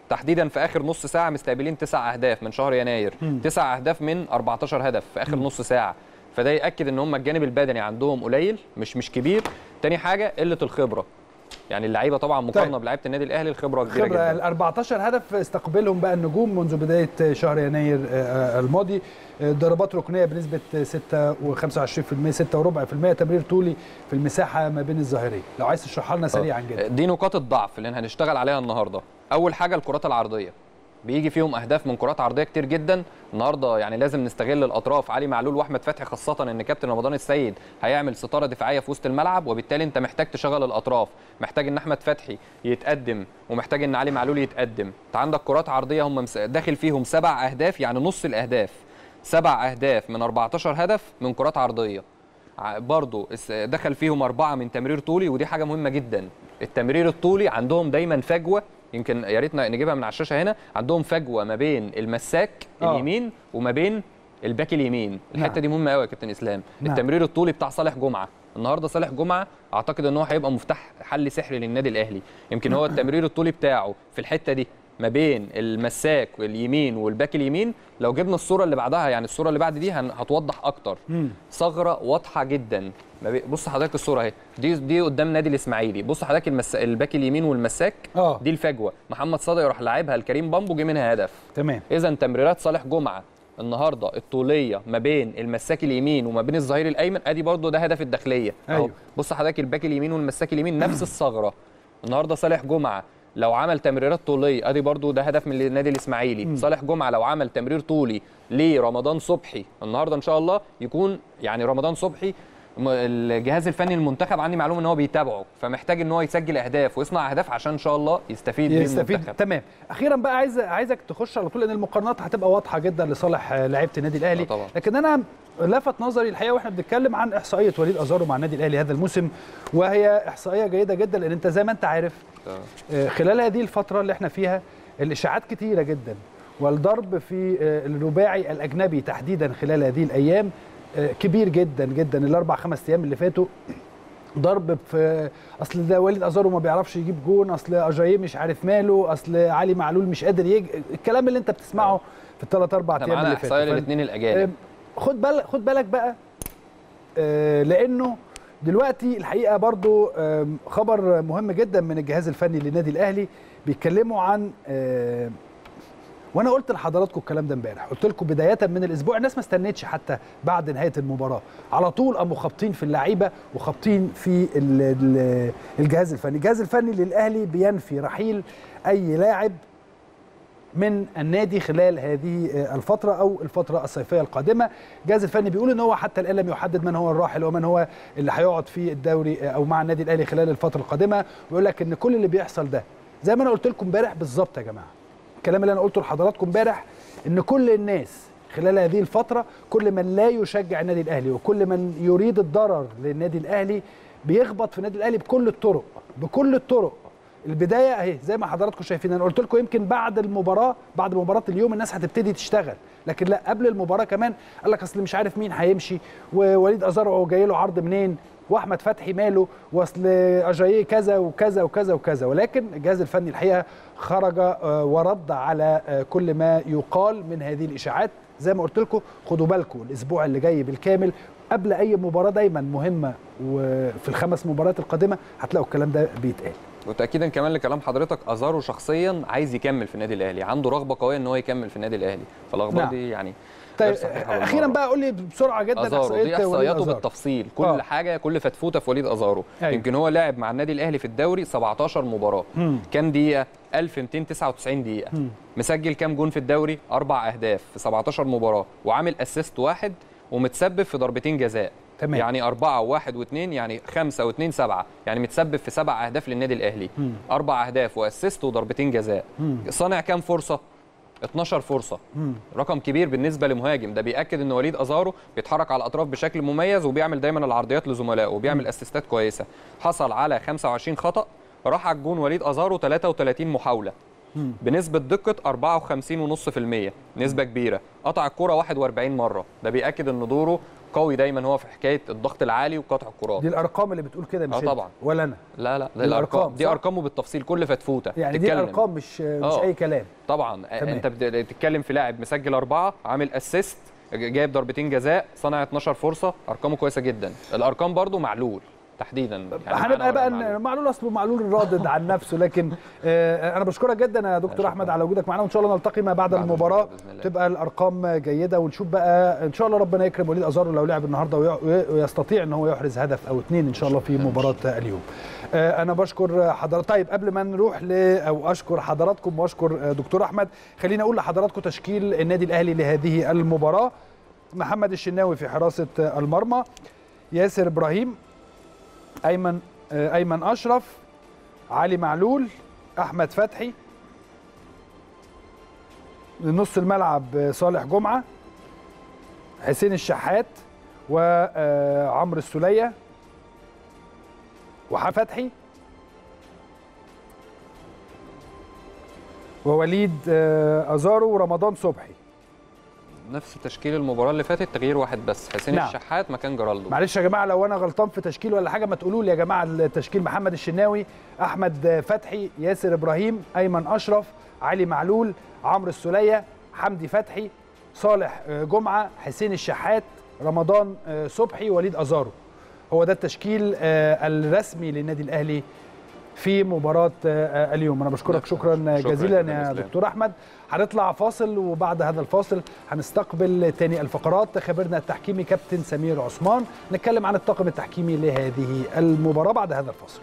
تحديدا في اخر نص ساعه مستقبلين تسع اهداف من شهر يناير تسع اهداف من 14 هدف في اخر نص ساعه فده ياكد ان هم الجانب البدني عندهم قليل مش مش كبير تاني حاجه قله الخبره يعني اللعيبه طبعا مقارنه طيب. بلعيبه النادي الاهلي الخبره كبيره خبرة جدا ال 14 هدف استقبلهم بقى النجوم منذ بداية شهر يناير آه، آه، الماضي آه، ضربات ركنية بنسبة 6 و25% 6 وربع في المية تمرير طولي في المساحة ما بين الظاهرين لو عايز تشرحها لنا سريعا جدا دي نقاط الضعف اللي هنشتغل عليها النهارده اول حاجه الكرات العرضيه بيجي فيهم اهداف من كرات عرضيه كتير جدا النهارده يعني لازم نستغل الاطراف علي معلول واحمد فتحي خاصه ان كابتن رمضان السيد هيعمل ستاره دفاعيه في وسط الملعب وبالتالي انت محتاج تشغل الاطراف محتاج ان احمد فتحي يتقدم ومحتاج ان علي معلول يتقدم انت عندك كرات عرضيه هم مس- داخل فيهم سبع اهداف يعني نص الاهداف سبع اهداف من 14 هدف من كرات عرضيه ع- برضو اس- دخل فيهم أربعة من تمرير طولي ودي حاجة مهمة جدا التمرير الطولي عندهم دايما فجوة يمكن يا ريت نجيبها من على الشاشة هنا عندهم فجوة ما بين المساك آه. اليمين وما بين الباك اليمين الحتة نعم. دي مهمة قوي يا كابتن إسلام نعم. التمرير الطولي بتاع صالح جمعة النهارده صالح جمعة أعتقد إن هو هيبقى مفتاح حل سحري للنادي الأهلي يمكن هو التمرير الطولي بتاعه في الحتة دي ما بين المساك واليمين والباك اليمين لو جبنا الصورة اللي بعدها يعني الصورة اللي بعد دي هن- هتوضح أكتر مم. ثغره واضحه جدا ما بي- بص حضرتك الصوره اهي دي دي قدام نادي الاسماعيلي بص حضرتك المس... الباك اليمين والمساك اه دي الفجوه محمد صادق يروح لاعبها لكريم بامبو جه منها هدف تمام اذا تمريرات صالح جمعه النهارده الطوليه ما بين المساك اليمين وما بين الظهير الايمن ادي برضو ده هدف الداخليه اهو أيوه. بص حضرتك الباك اليمين والمساك اليمين نفس الثغره النهارده صالح جمعه لو عمل تمريرات طوليه ادي برضو ده هدف من النادي الاسماعيلي صالح جمعه لو عمل تمرير طولي لرمضان صبحي النهارده ان شاء الله يكون يعني رمضان صبحي م- الجهاز الفني المنتخب عندي معلومه ان هو بيتابعه فمحتاج ان هو يسجل اهداف ويصنع اهداف عشان ان شاء الله يستفيد من يستفيد المنتخب تمام اخيرا بقى عايز عايزك تخش على طول لان المقارنات هتبقى واضحه جدا لصالح آه، لعيبه النادي الاهلي آه طبعا. لكن انا لفت نظري الحقيقه واحنا بنتكلم عن احصائيه وليد ازارو مع النادي الاهلي هذا الموسم وهي احصائيه جيده جدا لان انت زي ما انت عارف آه، خلال هذه الفتره اللي احنا فيها الاشاعات كتيره جدا والضرب في آه، الرباعي الاجنبي تحديدا خلال هذه الايام آه، كبير جدا جدا الاربع خمس ايام اللي فاتوا ضرب في اصل ده وليد ازارو ما بيعرفش يجيب جون اصل اجاييه مش عارف ماله اصل علي معلول مش قادر يج... الكلام اللي انت بتسمعه في الثلاث اربع احنا ايام معانا اللي احصائيه فاتوا للاثنين آه، الاجانب خد بالك خد بالك بقى آه، لانه دلوقتي الحقيقه برضو آم، خبر مهم جدا من الجهاز الفني للنادي الاهلي بيتكلموا عن آه، وانا قلت لحضراتكم الكلام ده امبارح قلت لكم بدايه من الاسبوع الناس ما استنتش حتى بعد نهايه المباراه على طول قاموا خابطين في اللعيبه وخابطين في ال- ال- الجهاز الفني الجهاز الفني للاهلي بينفي رحيل اي لاعب من النادي خلال هذه الفترة أو الفترة الصيفية القادمة الجهاز الفني بيقول إن هو حتى الآن لم يحدد من هو الراحل ومن هو اللي هيقعد في الدوري أو مع النادي الأهلي خلال الفترة القادمة ويقول لك إن كل اللي بيحصل ده زي ما أنا قلت لكم امبارح بالظبط يا جماعة الكلام اللي أنا قلته لحضراتكم امبارح إن كل الناس خلال هذه الفترة كل من لا يشجع النادي الأهلي وكل من يريد الضرر للنادي الأهلي بيخبط في النادي الأهلي بكل الطرق بكل الطرق البدايه اهي زي ما حضراتكم شايفين انا قلت لكم يمكن بعد المباراه بعد مباراه اليوم الناس هتبتدي تشتغل لكن لا قبل المباراه كمان قال لك اصل مش عارف مين هيمشي ووليد ازارو جاي له عرض منين واحمد فتحي ماله واصل اجاييه كذا وكذا وكذا وكذا ولكن الجهاز الفني الحقيقه خرج آه، ورد على آه، كل ما يقال من هذه الاشاعات زي ما قلت لكم خدوا بالكم الاسبوع اللي جاي بالكامل قبل اي مباراه دايما مهمه وفي الخمس مباريات القادمه هتلاقوا الكلام ده بيتقال وتاكيدا كمان لكلام حضرتك ازارو شخصيا عايز يكمل في النادي الاهلي عنده رغبه قويه ان هو يكمل في النادي الاهلي فالاخبار نعم. دي يعني طيب غير صحيحة اخيرا بالمرة. بقى قول لي بسرعه جدا ازارو دي وليد احصائياته أزارو. بالتفصيل كل آه. حاجه كل فتفوته في وليد ازارو أيوة. يمكن هو لعب مع النادي الاهلي في الدوري 17 مباراه مم. كام دقيقه 1299 دقيقه مم. مسجل كام جون في الدوري اربع اهداف في 17 مباراه وعامل اسيست واحد ومتسبب في ضربتين جزاء تمام. يعني أربعة وواحد واثنين يعني خمسة واثنين سبعة يعني متسبب في سبع أهداف للنادي الأهلي مم. أربع أهداف وأسيست وضربتين جزاء مم. صانع كام فرصة 12 فرصة مم. رقم كبير بالنسبة لمهاجم ده بيأكد ان وليد أزارو بيتحرك على الأطراف بشكل مميز وبيعمل دايما العرضيات لزملائه وبيعمل اسيستات كويسة حصل على 25 خطأ راح على الجون وليد أزارو 33 محاولة مم. بنسبة دقة 54.5% نسبة كبيرة قطع الكرة 41 مرة ده بيأكد ان دوره قوي دايما هو في حكايه الضغط العالي وقطع الكرات دي الارقام اللي بتقول كده مش آه أنت طبعا. ولا انا لا لا دي دي الارقام الأرقام، دي صح؟ ارقامه بالتفصيل كل فتفوته يعني دي تتكلم. الارقام مش مش آه. اي كلام طبعا تمام. انت بت- بتتكلم في لاعب مسجل اربعه عامل اسيست جايب ضربتين جزاء صنع 12 فرصه ارقامه كويسه جدا الارقام برضو معلول تحديدا يعني هنبقى معانا بقى معلول. إن معلول اصله معلول رادد عن نفسه لكن آه، انا بشكرك جدا يا دكتور شكراً. احمد على وجودك معانا وان شاء الله نلتقي ما بعد بعد المباراه المباراة بإذن الله. تبقى الارقام جيده ونشوف بقى ان شاء الله ربنا يكرم وليد ازارو لو لعب النهارده وي- ويستطيع ان هو يحرز هدف او اثنين ان شاء الله في مباراه اليوم آه، انا بشكر حضرتك طيب قبل ما نروح ل او اشكر حضراتكم واشكر آه، دكتور احمد خليني اقول لحضراتكم تشكيل النادي الاهلي لهذه المباراه محمد الشناوي في حراسه آه، المرمى ياسر ابراهيم ايمن آه، ايمن اشرف علي معلول احمد فتحي نص الملعب آه، صالح جمعه حسين الشحات وعمرو السوليه وفتحي ووليد آه، ازارو ورمضان صبحي نفس تشكيل المباراه اللي فاتت تغيير واحد بس حسين نعم. الشحات مكان جرالدو معلش يا جماعه لو انا غلطان في تشكيل ولا حاجه ما تقولوا لي يا جماعه التشكيل محمد الشناوي احمد فتحي ياسر ابراهيم ايمن اشرف علي معلول عمرو السوليه حمدي فتحي صالح آه، جمعه حسين الشحات رمضان آه، صبحي وليد ازارو هو ده التشكيل آه، الرسمي للنادي الاهلي في مباراة آه، اليوم أنا بشكرك شكرا, شكراً جزيلا جداً يا إسلام. دكتور أحمد هنطلع فاصل وبعد هذا الفاصل هنستقبل تاني الفقرات خبرنا التحكيمي كابتن سمير عثمان نتكلم عن الطاقم التحكيمي لهذه المباراة بعد هذا الفاصل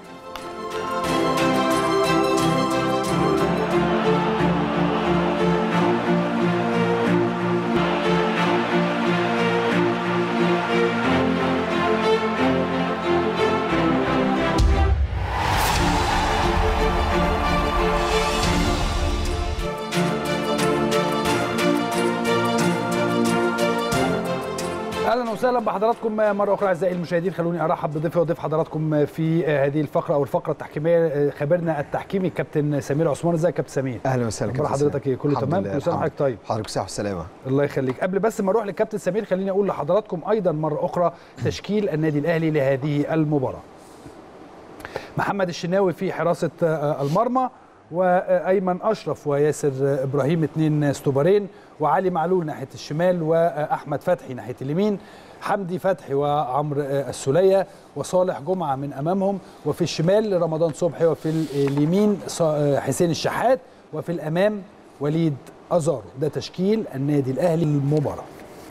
اهلا وسهلا بحضراتكم مره اخرى اعزائي المشاهدين خلوني ارحب بضيفي وضيف حضراتكم في هذه الفقره او الفقره التحكيميه خبرنا التحكيمي كابتن سمير عثمان ازيك يا كابتن سمير اهلا وسهلا اخبار كابتن حضرتك ايه كله الحمد تمام لله، كل سنه الحمد. وحضرتك طيب حضرتك صحه والسلامه الله يخليك قبل بس ما اروح للكابتن سمير خليني اقول لحضراتكم ايضا مره اخرى تشكيل النادي الاهلي لهذه المباراه محمد الشناوي في حراسه آه، المرمى وايمن اشرف وياسر آه، ابراهيم اثنين ستوبرين وعلي معلول ناحيه الشمال واحمد فتحي ناحيه اليمين حمدي فتحي وعمرو آه، السوليه وصالح جمعه من امامهم وفي الشمال رمضان صبحي وفي اليمين ص- آه، حسين الشحات وفي الامام وليد ازارو ده تشكيل النادي الاهلي للمباراه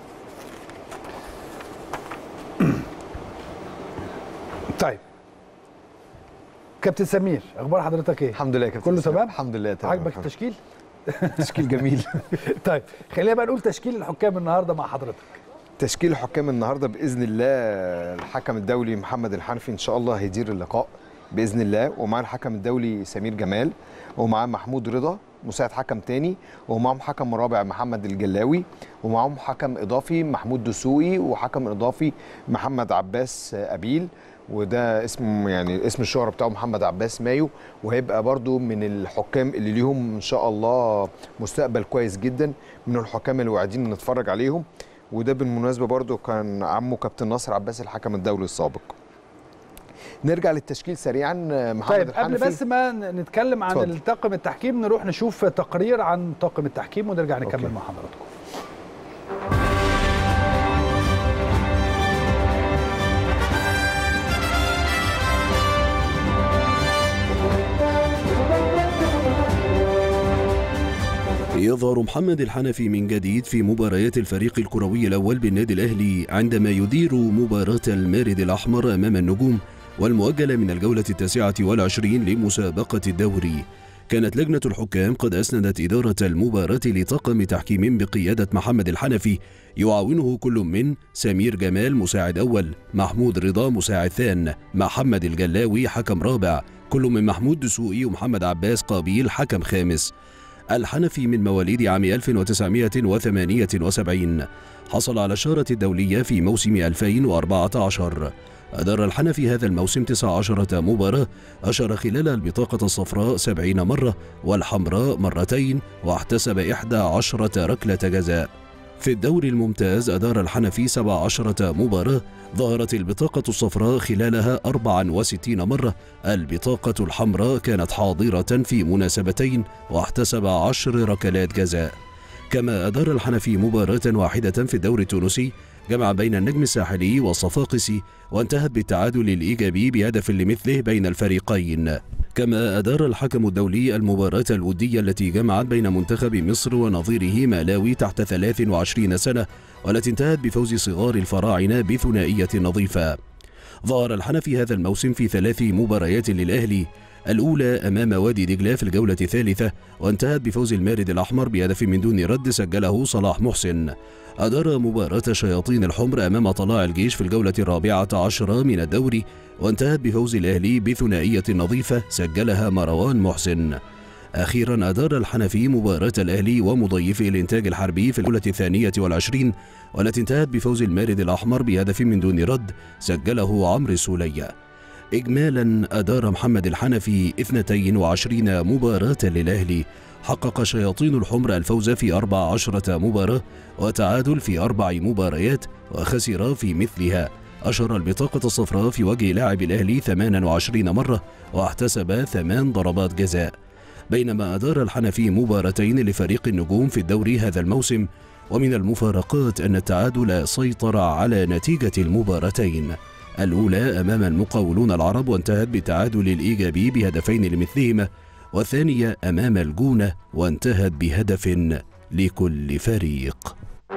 طيب كابتن سمير اخبار حضرتك ايه الحمد لله يا كابتن كله إسلام. تمام الحمد لله تمام عاجبك الحمد التشكيل لله. تشكيل جميل طيب خلينا بقى نقول تشكيل الحكام النهارده مع حضرتك تشكيل حكام النهارده باذن الله الحكم الدولي محمد الحنفي ان شاء الله هيدير اللقاء باذن الله ومعاه الحكم الدولي سمير جمال ومعاه محمود رضا مساعد حكم تاني ومعاهم حكم رابع محمد الجلاوي ومعاهم حكم اضافي محمود دسوقي وحكم اضافي محمد عباس ابيل وده اسم يعني اسم الشهرة بتاعه محمد عباس مايو وهيبقى برضو من الحكام اللي ليهم ان شاء الله مستقبل كويس جدا من الحكام اللي واعدين نتفرج عليهم وده بالمناسبه برضو كان عمه كابتن ناصر عباس الحكم الدولي السابق نرجع للتشكيل سريعا محمد طيب قبل الحنفي بس ما ن- نتكلم عن اتفضل. الطاقم التحكيم نروح نشوف تقرير عن طاقم التحكيم ونرجع نكمل أوكي. مع حضراتكم يظهر محمد الحنفي من جديد في مباريات الفريق الكروي الأول بالنادي الأهلي عندما يدير مباراة المارد الأحمر أمام النجوم والمؤجلة من الجولة التاسعة والعشرين لمسابقة الدوري كانت لجنة الحكام قد أسندت إدارة المباراة لطاقم تحكيم بقيادة محمد الحنفي يعاونه كل من سمير جمال مساعد أول محمود رضا مساعد ثان محمد الجلاوي حكم رابع كل من محمود دسوقي ومحمد عباس قابيل حكم خامس الحنفي من مواليد عام 1978 حصل على الشارة الدولية في موسم 2014 أدار الحنفي هذا الموسم 19 مباراة أشر خلال البطاقة الصفراء 70 مرة والحمراء مرتين واحتسب 11 ركلة جزاء في الدوري الممتاز أدار الحنفي 17 مباراة ظهرت البطاقة الصفراء خلالها 64 مرة البطاقة الحمراء كانت حاضرة في مناسبتين واحتسب عشر ركلات جزاء كما أدار الحنفي مباراة واحدة في الدوري التونسي جمع بين النجم الساحلي والصفاقسي وانتهت بالتعادل الإيجابي بهدف لمثله بين الفريقين كما أدار الحكم الدولي المباراة الودية التي جمعت بين منتخب مصر ونظيره مالاوي تحت 23 سنة والتي انتهت بفوز صغار الفراعنة بثنائية نظيفة ظهر الحنفي هذا الموسم في ثلاث مباريات للأهلي الأولى أمام وادي دجلة في الجولة الثالثة وانتهت بفوز المارد الأحمر بهدف من دون رد سجله صلاح محسن أدار مباراة شياطين الحمر أمام طلاع الجيش في الجولة الرابعة عشرة من الدوري وانتهت بفوز الأهلي بثنائية نظيفة سجلها مروان محسن أخيرا أدار الحنفي مباراة الأهلي ومضيفه الإنتاج الحربي في الجولة الثانية والعشرين والتي انتهت بفوز المارد الأحمر بهدف من دون رد سجله عمرو السولية إجمالا أدار محمد الحنفي 22 مباراة للأهلي حقق شياطين الحمر الفوز في 14 مباراة وتعادل في أربع مباريات وخسر في مثلها أشر البطاقة الصفراء في وجه لاعب الأهلي 28 مرة واحتسب ثمان ضربات جزاء بينما أدار الحنفي مباراتين لفريق النجوم في الدوري هذا الموسم ومن المفارقات أن التعادل سيطر على نتيجة المباراتين الأولى أمام المقاولون العرب وانتهت بالتعادل الإيجابي بهدفين لمثلهما والثانية أمام الجونة وانتهت بهدف لكل فريق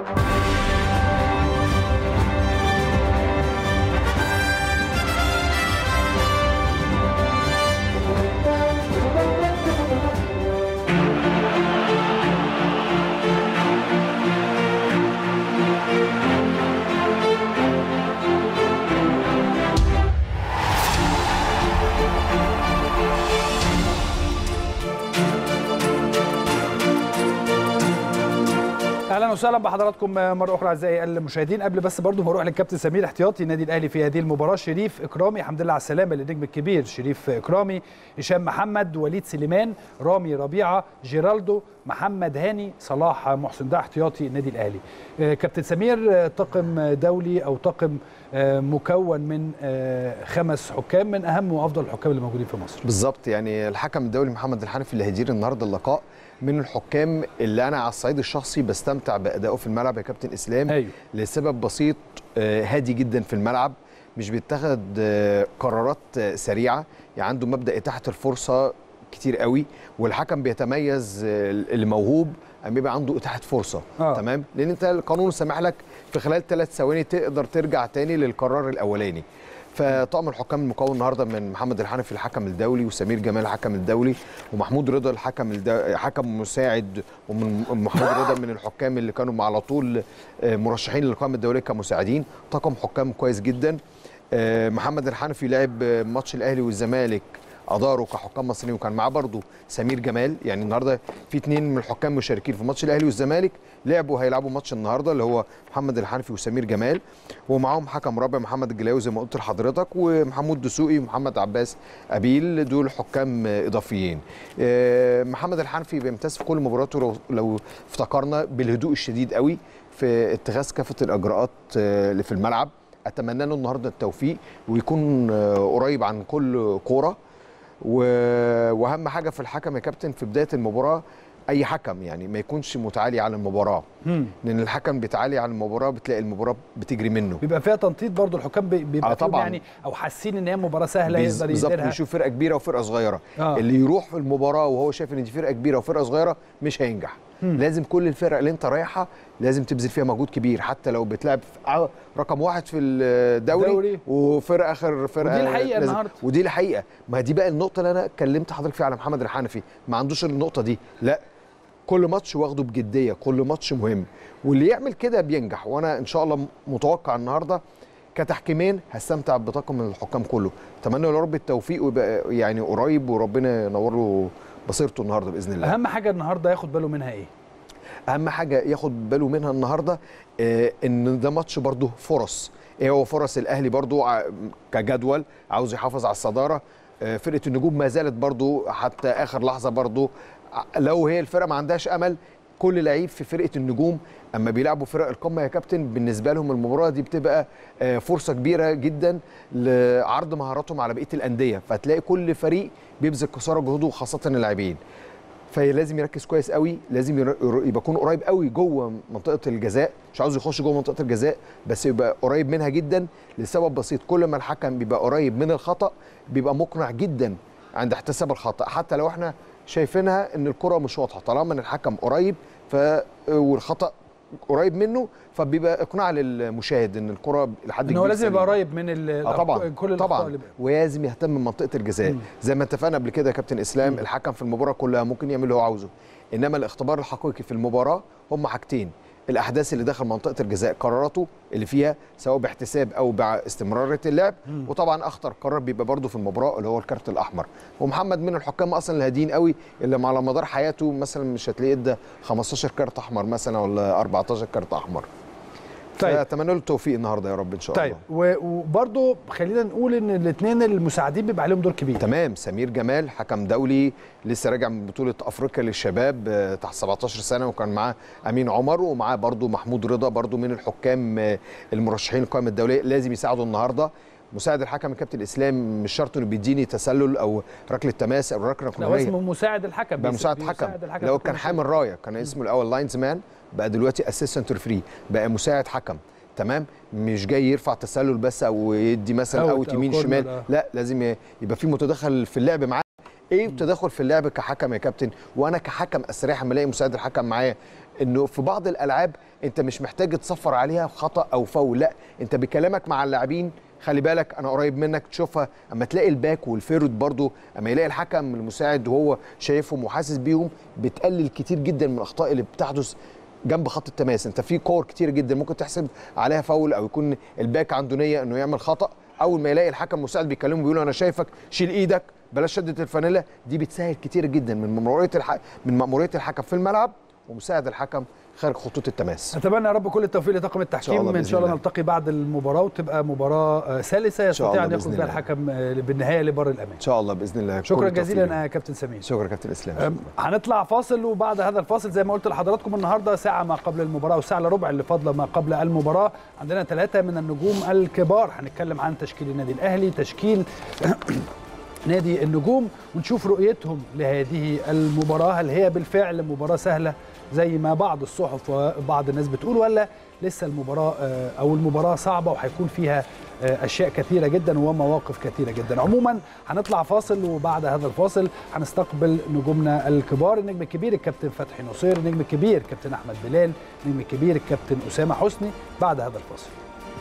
اهلا وسهلا بحضراتكم مره اخرى اعزائي المشاهدين قبل بس برضو ما اروح للكابتن سمير احتياطي النادي الاهلي في هذه المباراه شريف اكرامي الحمد لله على السلامه للنجم الكبير شريف اكرامي هشام محمد وليد سليمان رامي ربيعه جيرالدو محمد هاني صلاح محسن ده احتياطي النادي الاهلي آه، كابتن سمير آه، طاقم دولي او طاقم آه، مكون من آه، خمس حكام من اهم وافضل الحكام اللي موجودين في مصر بالظبط يعني الحكم الدولي محمد الحنفي اللي هيدير النهارده اللقاء من الحكام اللي انا على الصعيد الشخصي بستمتع بادائه في الملعب يا كابتن اسلام ايوه لسبب بسيط آه، هادي جدا في الملعب مش بيتخذ آه، قرارات آه، سريعه يعني عنده مبدا اتاحه الفرصه كتير قوي والحكم بيتميز آه، اللي موهوب اما بيبقى عنده اتاحه فرصه آه. تمام لان انت القانون سامح لك في خلال ثلاث ثواني تقدر ترجع تاني للقرار الاولاني فطقم الحكام المكون النهارده من محمد الحنفي الحكم الدولي وسمير جمال الحكم الدولي ومحمود رضا الحكم الدو... حكم مساعد ومن محمود رضا من الحكام اللي كانوا على طول آه، مرشحين للقائمه الدوليه كمساعدين طاقم حكام كويس جدا آه، محمد الحنفي لعب آه، ماتش الاهلي والزمالك اداروا كحكام مصريين وكان معاه برضه سمير جمال يعني النهارده في اثنين من الحكام مشاركين في ماتش الاهلي والزمالك لعبوا هيلعبوا ماتش النهارده اللي هو محمد الحنفي وسمير جمال ومعاهم حكم رابع محمد الجلاوي زي ما قلت لحضرتك ومحمود دسوقي ومحمد عباس ابيل دول حكام اضافيين آه، محمد الحنفي بيمتاز في كل مباراته لو, لو افتكرنا بالهدوء الشديد قوي في اتخاذ كافه الاجراءات آه، اللي في الملعب اتمنى له النهارده التوفيق ويكون آه، قريب عن كل كوره و- واهم حاجه في الحكم يا كابتن في بدايه المباراه اي حكم يعني ما يكونش متعالي على المباراه مم. لان الحكم بيتعالي على المباراه بتلاقي المباراه بتجري منه بيبقى فيها تنطيط برضو الحكام بي- بيبقى آه فيهم طبعاً. يعني او حاسين ان هي مباراه سهله بيز- يقدر بالظبط يديرها بيشوف فرقه كبيره وفرقه صغيره آه. اللي يروح في المباراه وهو شايف ان دي فرقه كبيره وفرقه صغيره مش هينجح مم. لازم كل الفرق اللي انت رايحها لازم تبذل فيها مجهود كبير حتى لو بتلعب في ع- رقم واحد في الدوري دوري. وفرقه اخر فرقه ودي الحقيقة لازم- النهاردة. ودي الحقيقه ما دي بقى النقطه اللي انا كلمت حضرتك فيها على محمد الحنفي ما عندوش النقطه دي لا كل ماتش واخده بجديه كل ماتش مهم واللي يعمل كده بينجح وانا ان شاء الله متوقع النهارده كتحكيمين هستمتع بطاقم من الحكام كله اتمنى يا رب التوفيق ويبقى يعني قريب وربنا ينور له بصيرته النهارده باذن الله اهم حاجه النهارده ياخد باله منها ايه اهم حاجه ياخد باله منها النهارده آه، ان ده ماتش برضه فرص ايه هو فرص الاهلي برضه ع- كجدول عاوز يحافظ على الصداره آه، فرقه النجوم ما زالت برضه حتى اخر لحظه برضه ع- لو هي الفرقه ما عندهاش امل كل لعيب في فرقه النجوم اما بيلعبوا فرق القمه يا كابتن بالنسبه لهم المباراه دي بتبقى آه، فرصه كبيره جدا لعرض مهاراتهم على بقيه الانديه فتلاقي كل فريق بيبذل قصارى جهوده خاصه اللاعبين فلازم يركز كويس قوي لازم ير- ير- يبقى يكون قريب قوي جوه منطقه الجزاء مش عاوز يخش جوه منطقه الجزاء بس يبقى قريب منها جدا لسبب بسيط كل ما الحكم بيبقى قريب من الخطا بيبقى مقنع جدا عند احتساب الخطا حتى لو احنا شايفينها ان الكره مش واضحه طالما ان الحكم قريب ف والخطا قريب منه فبيبقى اقناع للمشاهد ان الكره لحد ان هو كبير لازم يبقى سليمة. قريب من ال- اه طبعا كل الأخطاء طبعا اللي- ولازم يهتم بمنطقه الجزاء مم. زي ما اتفقنا قبل كده يا كابتن اسلام الحكم في المباراه كلها ممكن يعمل اللي هو عاوزه انما الاختبار الحقيقي في المباراه هم حاجتين الاحداث اللي داخل منطقه الجزاء قراراته اللي فيها سواء باحتساب او باستمراريه اللعب وطبعا اخطر قرار بيبقى برده في المباراه اللي هو الكارت الاحمر ومحمد من الحكام اصلا الهاديين قوي اللي على مدار حياته مثلا مش هتلاقيه ادى 15 كارت احمر مثلا ولا 14 كارت احمر طيب. فاتمنى له التوفيق النهارده يا رب ان شاء طيب الله و- وبرضه خلينا نقول ان الاثنين المساعدين بيبقى عليهم دور كبير تمام سمير جمال حكم دولي لسه راجع من بطوله افريقيا للشباب آه، تحت 17 سنه وكان معاه امين عمر ومعاه برضو محمود رضا برضو من الحكام آه، المرشحين القائمه الدوليه لازم يساعدوا النهارده مساعد الحكم الكابتن اسلام مش شرط انه بيديني تسلل او ركله تماس او ركله لو قانونيه اسمه مساعد الحكم بقى بيس- مساعد بيساعد حكم الحكم لو في كان كل حامل رايه كان اسمه الاول لاينز مان بقى دلوقتي اسيستنت ريفري بقى مساعد حكم تمام مش جاي يرفع تسلل بس او يدي مثلا أوت اوت أو يمين كورنر، شمال آه. لا لازم ي- يبقى في متدخل في اللعب معاه ايه التدخل في اللعب كحكم يا كابتن وانا كحكم استريح اما الاقي مساعد الحكم معايا انه في بعض الالعاب انت مش محتاج تصفر عليها خطا او فاول لا انت بكلامك مع اللاعبين خلي بالك انا قريب منك تشوفها اما تلاقي الباك والفيرود برضو اما يلاقي الحكم المساعد وهو شايفهم وحاسس بيهم بتقلل كتير جدا من الاخطاء اللي بتحدث جنب خط التماس انت في كور كتير جدا ممكن تحسب عليها فاول او يكون الباك عنده نيه انه يعمل خطا اول ما يلاقي الحكم المساعد بيكلمه بيقول له انا شايفك شيل ايدك بلاش شده الفانيلا دي بتسهل كتير جدا من مأمورية الح... من مأمورية الحكم في الملعب ومساعد الحكم خارج خطوط التماس اتمنى يا رب كل التوفيق لطاقم التحكيم الله ان بإذن شاء الله الله. نلتقي بعد المباراه وتبقى مباراه آه، سلسه يستطيع الله ان بإذن يخرج بها الله. الحكم آه، بالنهايه لبر الامان ان شاء الله باذن الله شكرا كل التوفيق جزيلا لهم. يا كابتن سمير شكرا كابتن اسلام أم، هنطلع فاصل وبعد هذا الفاصل زي ما قلت لحضراتكم النهارده ساعه ما قبل المباراه وساعه الا ربع اللي فاضله ما قبل المباراه عندنا ثلاثه من النجوم الكبار هنتكلم عن تشكيل النادي الاهلي تشكيل نادي النجوم ونشوف رؤيتهم لهذه المباراه هل هي بالفعل مباراه سهله زي ما بعض الصحف وبعض الناس بتقول ولا لسه المباراه آه، او المباراه صعبه وهيكون فيها آه، اشياء كثيره جدا ومواقف كثيره جدا عموما هنطلع فاصل وبعد هذا الفاصل هنستقبل نجومنا الكبار النجم الكبير الكابتن فتحي نصير النجم الكبير كابتن احمد بلال النجم الكبير الكابتن اسامه حسني بعد هذا الفاصل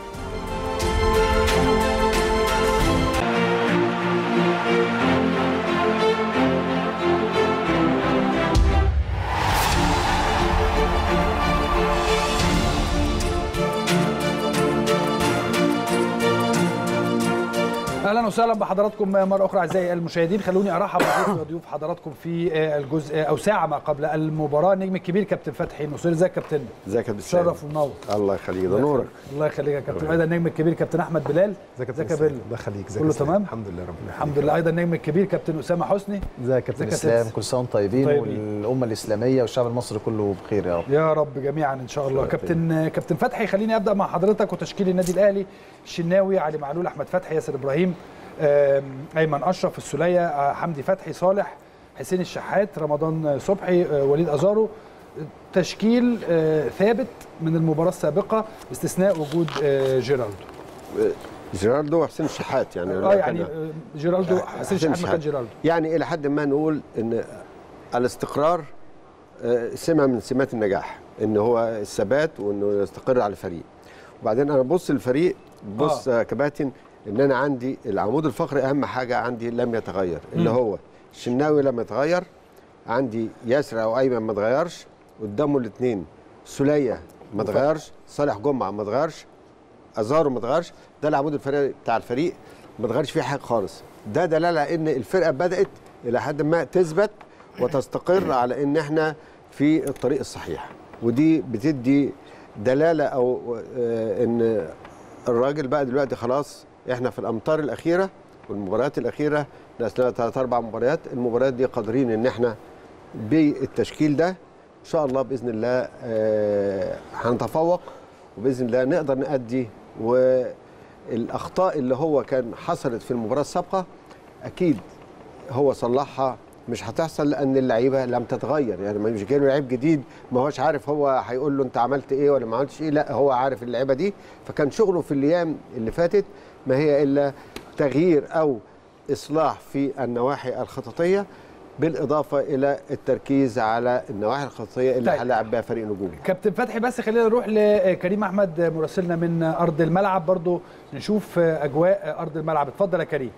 اهلا وسهلا بحضراتكم مره اخرى اعزائي المشاهدين خلوني ارحب بضيوف ضيوف حضراتكم في الجزء او ساعه ما قبل المباراه النجم الكبير كابتن فتحي نصير ازيك يا كابتن ازيك يا بسام شرف ومنور الله يخليك ده نورك الله يخليك يا كابتن ايضا النجم الكبير كابتن احمد بلال ازيك يا بيلو الله يخليك ازيك كله يا إسلام؟ تمام؟ الحمد لله رب العالمين الحمد لله ايضا النجم الكبير كابتن اسامه حسني ازيك يا كابتن ازيك يا اسلام سيدي؟ كل سنه وانتم طيبين طيبين. والامه الاسلاميه والشعب المصري كله بخير يا رب يا رب جميعا ان شاء الله كابتن كابتن فتحي خليني ابدا مع حضرتك وتشكيل النادي الاهلي الشناوي علي معلول احمد فتحي ياسر ابراهيم آم، ايمن اشرف السوليه آه، حمدي فتحي صالح حسين الشحات رمضان صبحي آه، وليد ازارو تشكيل آه، ثابت من المباراه السابقه باستثناء وجود آه، جيرالدو جيرالدو وحسين الشحات يعني اه يعني آه، جيرالدو حسين حسين الشحات مكان الشحات. جيرالدو يعني الى حد ما نقول ان الاستقرار آه، سمه من سمات النجاح ان هو الثبات وانه يستقر على الفريق وبعدين انا ببص للفريق بص آه. كباتن ان انا عندي العمود الفقري اهم حاجه عندي لم يتغير اللي مم. هو الشناوي لم يتغير عندي ياسر او ايمن ما اتغيرش قدامه الاثنين سليه ما اتغيرش صالح جمعه ما اتغيرش ازارو ما اتغيرش ده العمود الفريق بتاع الفريق ما اتغيرش فيه حاجه خالص ده دلاله ان الفرقه بدات الى حد ما تثبت وتستقر على ان احنا في الطريق الصحيح ودي بتدي دلاله او آه، ان الراجل بقى دلوقتي خلاص احنا في الامتار الاخيره والمباريات الاخيره ناقص لنا ثلاث اربع مباريات المباريات دي قادرين ان احنا بالتشكيل ده ان شاء الله باذن الله آه، هنتفوق وباذن الله نقدر نأدي والاخطاء اللي هو كان حصلت في المباراه السابقه اكيد هو صلحها مش هتحصل لان اللعيبه لم تتغير يعني ما مش جاي له لعيب جديد ما هوش عارف هو هيقول له انت عملت ايه ولا ما عملتش ايه لا هو عارف اللعيبه دي فكان شغله في الايام اللي فاتت ما هي الا تغيير او اصلاح في النواحي الخططيه بالاضافه الى التركيز على النواحي الخططيه اللي طيب. هيلاعب بها فريق نجوم كابتن فتحي بس خلينا نروح لكريم احمد مراسلنا من ارض الملعب برضو نشوف اجواء ارض الملعب اتفضل يا كريم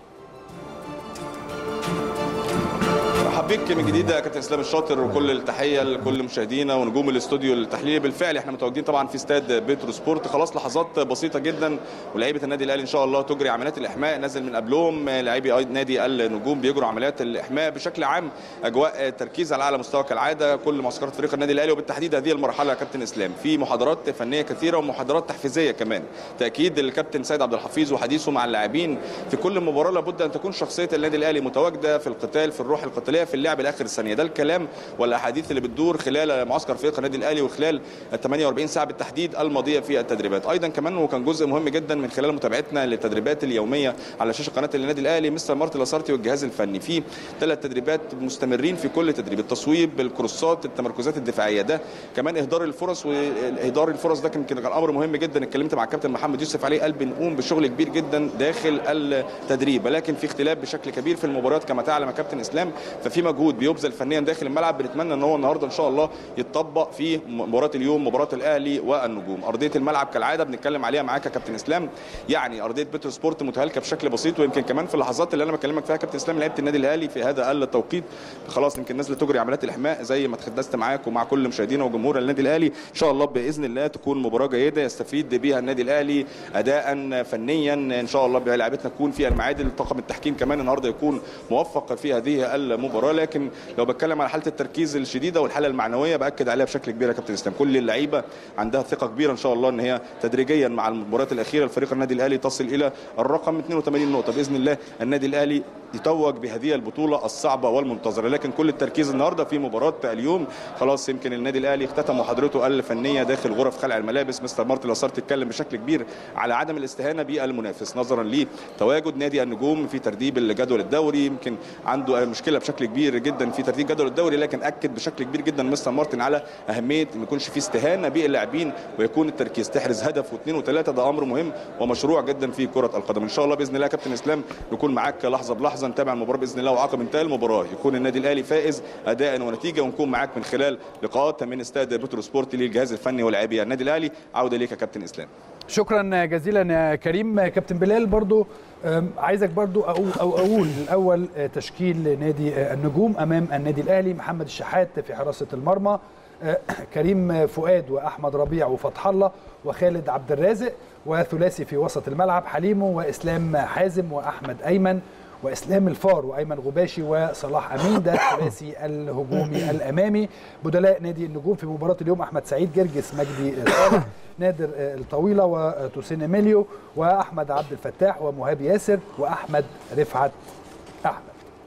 مرحب بيك من جديد يا كابتن اسلام الشاطر وكل التحيه لكل مشاهدينا ونجوم الاستوديو التحليلي بالفعل احنا متواجدين طبعا في استاد بيترو سبورت خلاص لحظات بسيطه جدا ولاعيبه النادي الاهلي ان شاء الله تجري عمليات الاحماء نزل من قبلهم لاعبي أيضا نادي النجوم بيجروا عمليات الاحماء بشكل عام اجواء تركيز على اعلى مستوى كالعاده كل معسكرات فريق النادي الاهلي وبالتحديد هذه المرحله يا كابتن اسلام في محاضرات فنيه كثيره ومحاضرات تحفيزيه كمان تاكيد الكابتن سيد عبد الحفيظ وحديثه مع اللاعبين في كل مباراه لابد ان تكون شخصيه النادي الاهلي متواجده في القتال في الروح القتاليه في اللعب لاخر الثانيه ده الكلام والاحاديث اللي بتدور خلال معسكر فريق النادي الاهلي وخلال ال 48 ساعه بالتحديد الماضيه في التدريبات ايضا كمان وكان جزء مهم جدا من خلال متابعتنا للتدريبات اليوميه على شاشه قناه النادي الاهلي مستر مارتن لاسارتي والجهاز الفني في ثلاث تدريبات مستمرين في كل تدريب التصويب الكروسات التمركزات الدفاعيه ده كمان اهدار الفرص واهدار الفرص ده كان كان امر مهم جدا اتكلمت مع الكابتن محمد يوسف عليه قال بنقوم بشغل كبير جدا داخل التدريب ولكن في اختلاف بشكل كبير في المباريات كما تعلم يا كابتن اسلام ففي مجهود بيبذل فنيا داخل الملعب بنتمنى ان هو النهارده ان شاء الله يتطبق في مباراه اليوم مباراه الاهلي والنجوم ارضيه الملعب كالعاده بنتكلم عليها معاك يا كابتن اسلام يعني ارضيه بيترو سبورت متهالكه بشكل بسيط ويمكن كمان في اللحظات اللي انا بكلمك فيها يا كابتن اسلام لعيبه النادي الاهلي في هذا التوقيت خلاص يمكن نازله تجري عمليات الاحماء زي ما تحدثت معاك ومع كل مشاهدينا وجمهور النادي الاهلي ان شاء الله باذن الله تكون مباراه جيده يستفيد بها النادي الاهلي اداء فنيا ان شاء الله بلعبتنا تكون في المعادل طاقم التحكيم كمان النهارده يكون موفق في هذه المباراه لكن لو بتكلم على حاله التركيز الشديده والحاله المعنويه باكد عليها بشكل كبير يا كابتن اسلام كل اللعيبه عندها ثقه كبيره ان شاء الله ان هي تدريجيا مع المباريات الاخيره الفريق النادي الاهلي تصل الى الرقم 82 نقطه باذن الله النادي الاهلي يتوج بهذه البطوله الصعبه والمنتظره لكن كل التركيز النهارده في مباراه اليوم خلاص يمكن النادي الاهلي اختتم محاضرته الفنيه داخل غرف خلع الملابس مستر مارتن لاسار تتكلم بشكل كبير على عدم الاستهانه بالمنافس نظرا لتواجد نادي النجوم في ترتيب الجدول الدوري يمكن عنده مشكله بشكل كبير جدا في ترتيب جدول الدوري لكن اكد بشكل كبير جدا مستر مارتن على اهميه ما يكونش في استهانه باللاعبين ويكون التركيز تحرز هدف واثنين وثلاثه ده امر مهم ومشروع جدا في كره القدم ان شاء الله باذن الله يا كابتن اسلام نكون معاك لحظه بلحظه نتابع المباراه باذن الله وعقب انتهاء المباراه يكون النادي الاهلي فائز اداء ونتيجه ونكون معاك من خلال لقاءات من استاد بترو سبورت للجهاز الفني واللاعبي النادي الاهلي عوده ليك يا كابتن اسلام شكرا جزيلا يا كريم كابتن بلال برضو أم، عايزك برضو أقول, أو أقول الأول أه، تشكيل نادي أه، النجوم أمام النادي الأهلي محمد الشحات في حراسة المرمى أه، كريم فؤاد وأحمد ربيع وفتح الله وخالد عبد الرازق وثلاثي في وسط الملعب حليمو وإسلام حازم وأحمد أيمن واسلام الفار وايمن غباشي وصلاح امين ده الثلاثي الهجومي الامامي بدلاء نادي النجوم في مباراه اليوم احمد سعيد جرجس مجدي صالح نادر الطويله وتوسين اميليو واحمد عبد الفتاح ومهاب ياسر واحمد رفعت احمد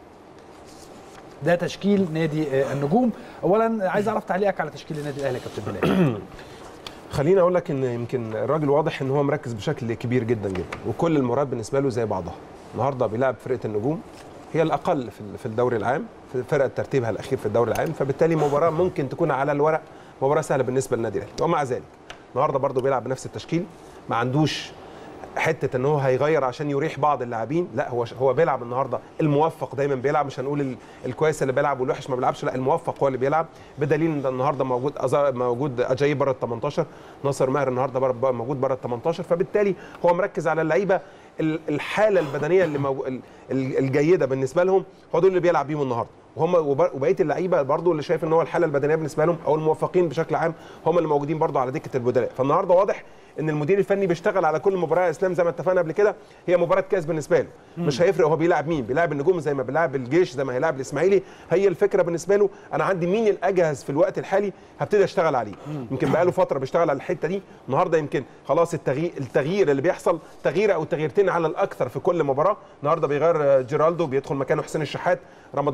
ده تشكيل نادي النجوم اولا عايز اعرف تعليقك على تشكيل النادي الاهلي يا كابتن بلال خليني اقول لك ان يمكن الراجل واضح ان هو مركز بشكل كبير جدا جدا وكل المباريات بالنسبه له زي بعضها النهارده بيلعب فرقه النجوم هي الاقل في في الدوري العام في فرقه ترتيبها الاخير في الدوري العام فبالتالي مباراه ممكن تكون على الورق مباراه سهله بالنسبه للنادي الاهلي ومع ذلك النهارده برضه بيلعب بنفس التشكيل ما عندوش حته ان هو هيغير عشان يريح بعض اللاعبين لا هو هو بيلعب النهارده الموفق دايما بيلعب مش هنقول ال- الكويس اللي بيلعب والوحش ما بيلعبش لا الموفق هو اللي بيلعب بدليل ان النهارده موجود أزار موجود اجاي بره ال 18 ناصر ماهر النهارده بره موجود بره ال 18 فبالتالي هو مركز على اللعيبه ال- الحاله البدنيه اللي موجو ال- ال- الجيده بالنسبه لهم هو دول اللي بيلعب بيهم النهارده وهم وب- وبقيه اللعيبه برضو اللي شايف ان هو الحاله البدنيه بالنسبه لهم او الموفقين بشكل عام هم اللي موجودين برضو على دكه البدلاء فالنهارده واضح ان المدير الفني بيشتغل على كل مباراه يا اسلام زي ما اتفقنا قبل كده هي مباراه كاس بالنسبه له مش هيفرق هو بيلعب مين بيلعب النجوم زي ما بيلعب الجيش زي ما هيلعب الاسماعيلي هي الفكره بالنسبه له انا عندي مين الاجهز في الوقت الحالي هبتدي اشتغل عليه يمكن بقاله فتره بيشتغل على الحته دي النهارده يمكن خلاص التغيير التغيير اللي بيحصل تغيير او تغييرتين على الاكثر في كل مباراه النهارده بيغير آه، جيرالدو بيدخل مكانه حسين الشحات رمضان صبحي ثابت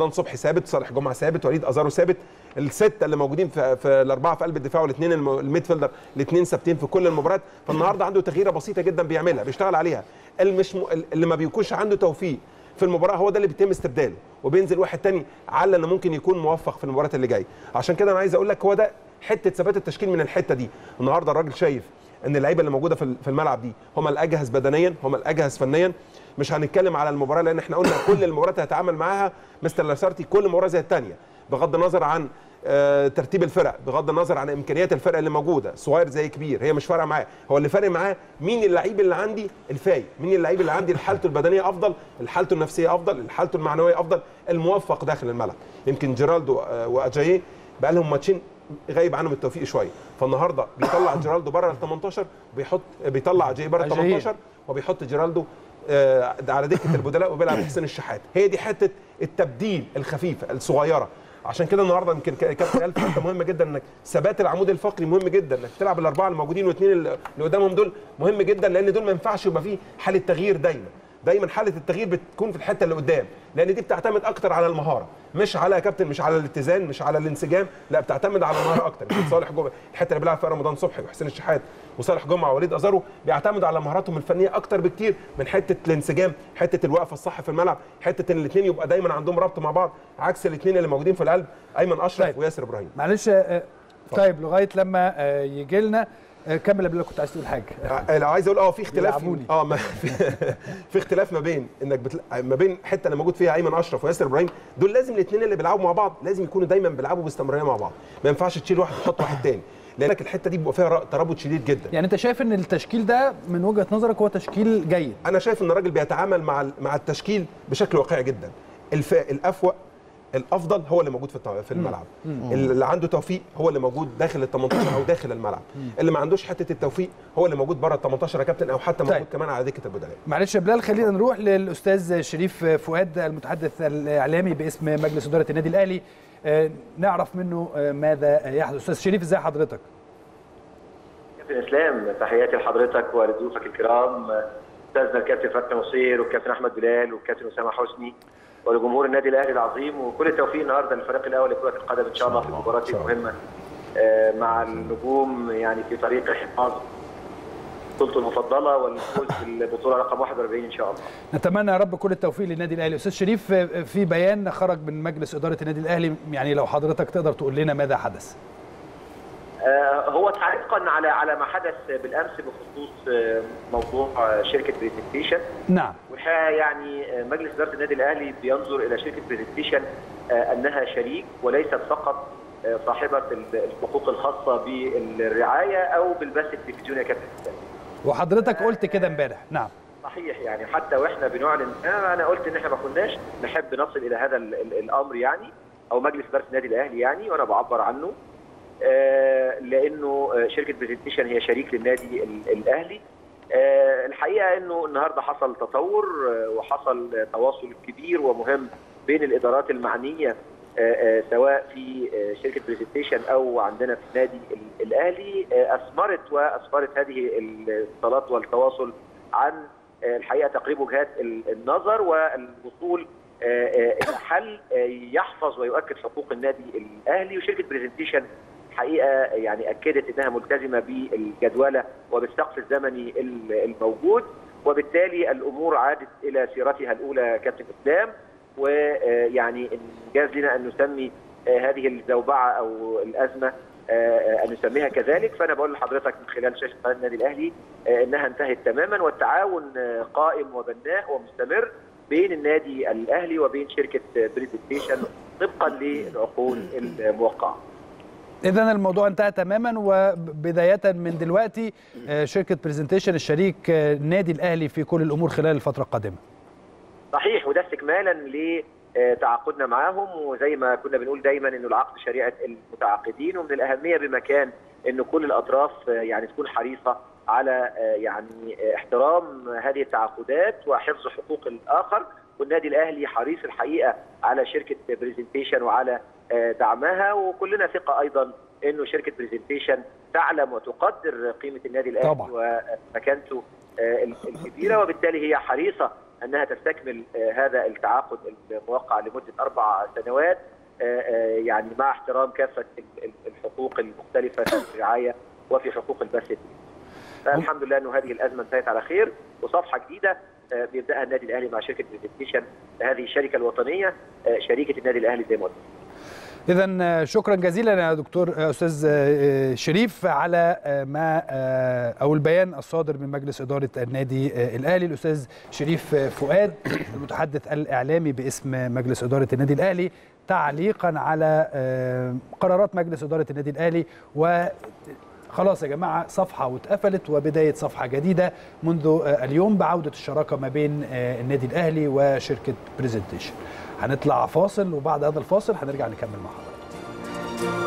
ثابت صالح جمعه ثابت وليد ازارو ثابت السته اللي موجودين في, في الاربعه في قلب الدفاع والاثنين الم- الميد فيلدر الاثنين ثابتين في كل المباريات فالنهارده عنده تغييره بسيطه جدا بيعملها بيشتغل عليها المش م... اللي ما بيكونش عنده توفيق في المباراه هو ده اللي بيتم استبداله وبينزل واحد تاني على انه ممكن يكون موفق في المباريات اللي جايه عشان كده انا عايز اقول لك هو ده حته ثبات التشكيل من الحته دي النهارده الراجل شايف ان اللعيبه اللي موجوده في في الملعب دي هم الاجهز بدنيا هم الاجهز فنيا مش هنتكلم على المباراه لان احنا قلنا كل المباريات اللي هيتعامل معاها مستر لاسارتي كل مباراه زي الثانيه بغض النظر عن آه، ترتيب الفرق بغض النظر عن امكانيات الفرق اللي موجوده صغير زي كبير هي مش فارقه معاه هو اللي فارق معاه مين اللعيب اللي عندي الفايق مين اللعيب اللي عندي حالته البدنيه افضل حالته النفسيه افضل حالته المعنويه افضل الموفق داخل الملعب يمكن جيرالدو آه، واجاييه بقى لهم ماتشين غايب عنهم التوفيق شويه فالنهارده بيطلع جيرالدو بره ال 18 وبيحط بيطلع اجاييه بره ال أجاييه. 18 وبيحط جيرالدو آه، على دكه البدلاء وبيلعب حسين الشحات هي دي حته التبديل الخفيفه الصغيره عشان كده النهارده يمكن كا- كابتن قال في حته مهمه جدا انك ثبات العمود الفقري مهم جدا انك تلعب الاربعه الموجودين والاثنين اللي قدامهم دول مهم جدا لان دول ما ينفعش يبقى فيه حاله تغيير دايما دايما حاله التغيير بتكون في الحته اللي قدام لان دي بتعتمد اكتر على المهاره مش على يا كابتن مش على الاتزان مش على الانسجام لا بتعتمد على المهاره اكتر يمكن صالح جمعه الحته اللي بيلعب فيها رمضان صبحي وحسين الشحات وصالح جمعه ووليد ازارو بيعتمدوا على مهاراتهم الفنيه اكتر بكتير من حته الانسجام حته الوقفه الصح في الملعب حته ان الاثنين يبقى دايما عندهم ربط مع بعض عكس الاثنين اللي موجودين في القلب ايمن اشرف طيب. وياسر ابراهيم معلش آه، طيب لغايه لما آه، يجي لنا آه، كمل قبل كنت عايز تقول حاجه آه، لو عايز اقول اه في اختلاف بيلعبوني. اه ما في, في اختلاف ما بين انك بتل... ما بين حته اللي موجود فيها ايمن اشرف وياسر ابراهيم دول لازم الاثنين اللي بيلعبوا مع بعض لازم يكونوا دايما بيلعبوا باستمراريه مع بعض ما ينفعش تشيل واحد تحط واحد تاني لانك الحته دي بيبقى فيها ر- ترابط شديد جدا يعني انت شايف ان التشكيل ده من وجهه نظرك هو تشكيل جيد انا شايف ان الراجل بيتعامل مع ال- مع التشكيل بشكل واقعي جدا الف... الافوق الافضل هو اللي موجود في الت- في الملعب اللي عنده توفيق هو اللي موجود داخل ال 18 او داخل الملعب اللي ما عندوش حته التوفيق هو اللي موجود بره ال 18 يا كابتن او حتى موجود طيب. كمان على دكه البدلاء معلش يا بلال خلينا نروح للاستاذ شريف فؤاد المتحدث الاعلامي باسم مجلس اداره النادي الاهلي آه، نعرف منه آه، ماذا يحدث استاذ شريف ازي حضرتك كابتن اسلام تحياتي لحضرتك ولضيوفك الكرام استاذنا الكابتن فتحي نصير والكابتن احمد بلال والكابتن اسامه حسني ولجمهور النادي الاهلي العظيم وكل التوفيق النهارده للفريق الاول لكره القدم ان شاء الله في المباراه المهمه آه، مع النجوم يعني في طريق حفاظ بطولته المفضله والفوز بالبطوله رقم 41 ان شاء الله. نتمنى يا رب كل التوفيق للنادي الاهلي استاذ شريف آه، في بيان خرج من مجلس اداره النادي الاهلي يعني لو حضرتك تقدر تقول لنا ماذا حدث آه، هو تعليقا على على ما حدث بالامس بخصوص آه، موضوع آه، شركه بريزنتيشن نعم والحقيقه يعني آه، مجلس اداره النادي الاهلي بينظر الى شركه بريزنتيشن آه، انها شريك وليست فقط آه، صاحبه ال- الحقوق الخاصه بالرعايه او بالبث التلفزيوني يا كابتن إسلام. وحضرتك قلت كده امبارح نعم صحيح يعني حتى واحنا بنعلن آه، انا قلت ان احنا ما كناش نحب نصل الى هذا ال- ال- الامر يعني او مجلس اداره النادي الاهلي يعني وانا بعبر عنه آه، لانه آه، شركه برزنتيشن هي شريك للنادي ال- الاهلي آه، الحقيقه انه النهارده حصل تطور آه، وحصل آه، تواصل كبير ومهم بين الادارات المعنيه آه، آه، سواء في آه، شركه برزنتيشن او عندنا في النادي ال- الاهلي آه، اثمرت واسفرت هذه الاتصالات والتواصل عن آه، الحقيقه تقريب وجهات ال- النظر والوصول آه، آه، الى حل آه، يحفظ ويؤكد حقوق النادي الاهلي وشركه برزنتيشن حقيقه يعني اكدت انها ملتزمه بالجدوله وبالسقف الزمني ال- الموجود وبالتالي الامور عادت الى سيرتها الاولى كابتن اسلام ويعني انجاز لنا ان نسمي آه، هذه الزوبعه او الازمه آه، آه، ان نسميها كذلك فانا بقول لحضرتك من خلال شاشه قناه النادي الاهلي آه، انها انتهت تماما والتعاون آه، قائم وبناء ومستمر بين النادي الاهلي وبين شركه بريزنتيشن طبقا للعقود الموقعه. اذا الموضوع انتهى تماما وبدايه من دلوقتي آه، شركه برزنتيشن الشريك آه، النادي الاهلي في كل الامور خلال الفتره القادمه صحيح وده استكمالا لتعاقدنا معاهم وزي ما كنا بنقول دايما انه العقد شريعه المتعاقدين ومن الاهميه بمكان انه كل الاطراف آه، يعني تكون حريصه على آه، يعني آه، احترام هذه التعاقدات وحفظ حقوق الاخر والنادي الاهلي حريص الحقيقه على شركه برزنتيشن وعلى آه، دعمها وكلنا ثقه ايضا انه شركه برزنتيشن تعلم وتقدر قيمه النادي الاهلي طبعاً. ومكانته آه، الكبيره وبالتالي هي حريصه انها تستكمل آه، هذا التعاقد الموقع لمده اربع سنوات آه، آه، يعني مع احترام كافه ال- ال- الحقوق المختلفه في الرعايه وفي حقوق البث التلفزيوني. فالحمد لله انه هذه الازمه انتهت على خير وصفحه جديده آه، بيبداها النادي الاهلي مع شركه برزنتيشن هذه الشركه الوطنيه آه، شريكه النادي الاهلي زي ما قلت اذا شكرا جزيلا يا دكتور استاذ شريف على ما او البيان الصادر من مجلس اداره النادي الاهلي الاستاذ شريف فؤاد المتحدث الاعلامي باسم مجلس اداره النادي الاهلي تعليقا على قرارات مجلس اداره النادي الاهلي و خلاص يا جماعه صفحه واتقفلت وبدايه صفحه جديده منذ اليوم بعوده الشراكه ما بين النادي الاهلي وشركه برزنتيشن هنطلع فاصل وبعد هذا الفاصل هنرجع نكمل مع حضراتكم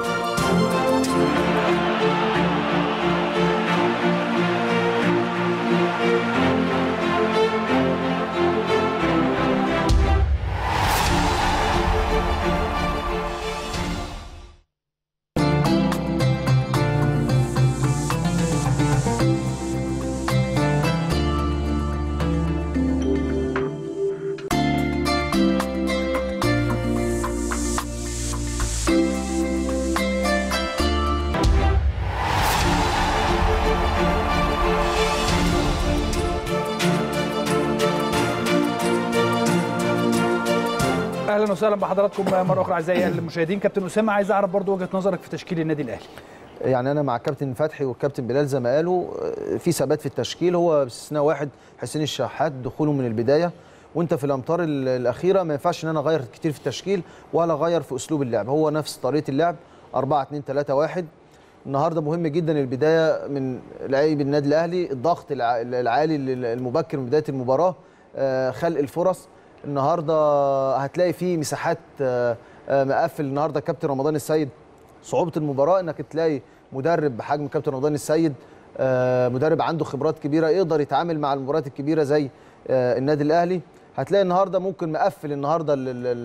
اهلا وسهلا بحضراتكم مره اخرى اعزائي المشاهدين كابتن اسامه عايز اعرف برضو وجهه نظرك في تشكيل النادي الاهلي يعني انا مع كابتن فتحي والكابتن بلال زي ما قالوا في ثبات في التشكيل هو باستثناء واحد حسين الشحات دخوله من البدايه وانت في الامتار الاخيره ما ينفعش ان انا اغير كتير في التشكيل ولا اغير في اسلوب اللعب هو نفس طريقه اللعب 4 2 3 1 النهارده مهم جدا البدايه من لاعبي النادي الاهلي الضغط العالي المبكر من بدايه المباراه خلق الفرص النهارده هتلاقي فيه مساحات مقفل النهارده كابتن رمضان السيد صعوبه المباراه انك تلاقي مدرب بحجم كابتن رمضان السيد مدرب عنده خبرات كبيره يقدر يتعامل مع المباريات الكبيره زي النادي الاهلي هتلاقي النهارده ممكن مقفل النهارده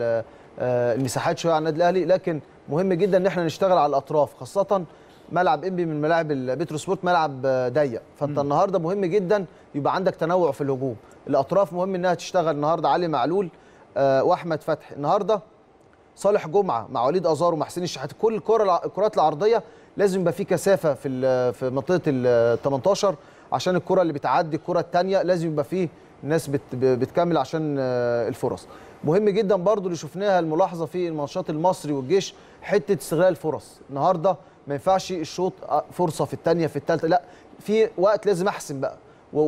المساحات شويه على النادي الاهلي لكن مهم جدا ان احنا نشتغل على الاطراف خاصه ملعب انبي من ملاعب البيترو سبورت ملعب ضيق فانت م. النهارده مهم جدا يبقى عندك تنوع في الهجوم الاطراف مهم انها تشتغل النهارده علي معلول آه واحمد فتحي النهارده صالح جمعه مع وليد ازار ومع حسين الشحات كل الكره الكرات العرضيه لازم يبقى في كثافه في في منطقه ال 18 عشان الكره اللي بتعدي الكره الثانيه لازم يبقى فيه ناس بت بتكمل عشان الفرص مهم جدا برضو اللي شفناها الملاحظه في الماتشات المصري والجيش حته استغلال الفرص النهارده ما ينفعش الشوط فرصه في الثانيه في الثالثه لا في وقت لازم احسن بقى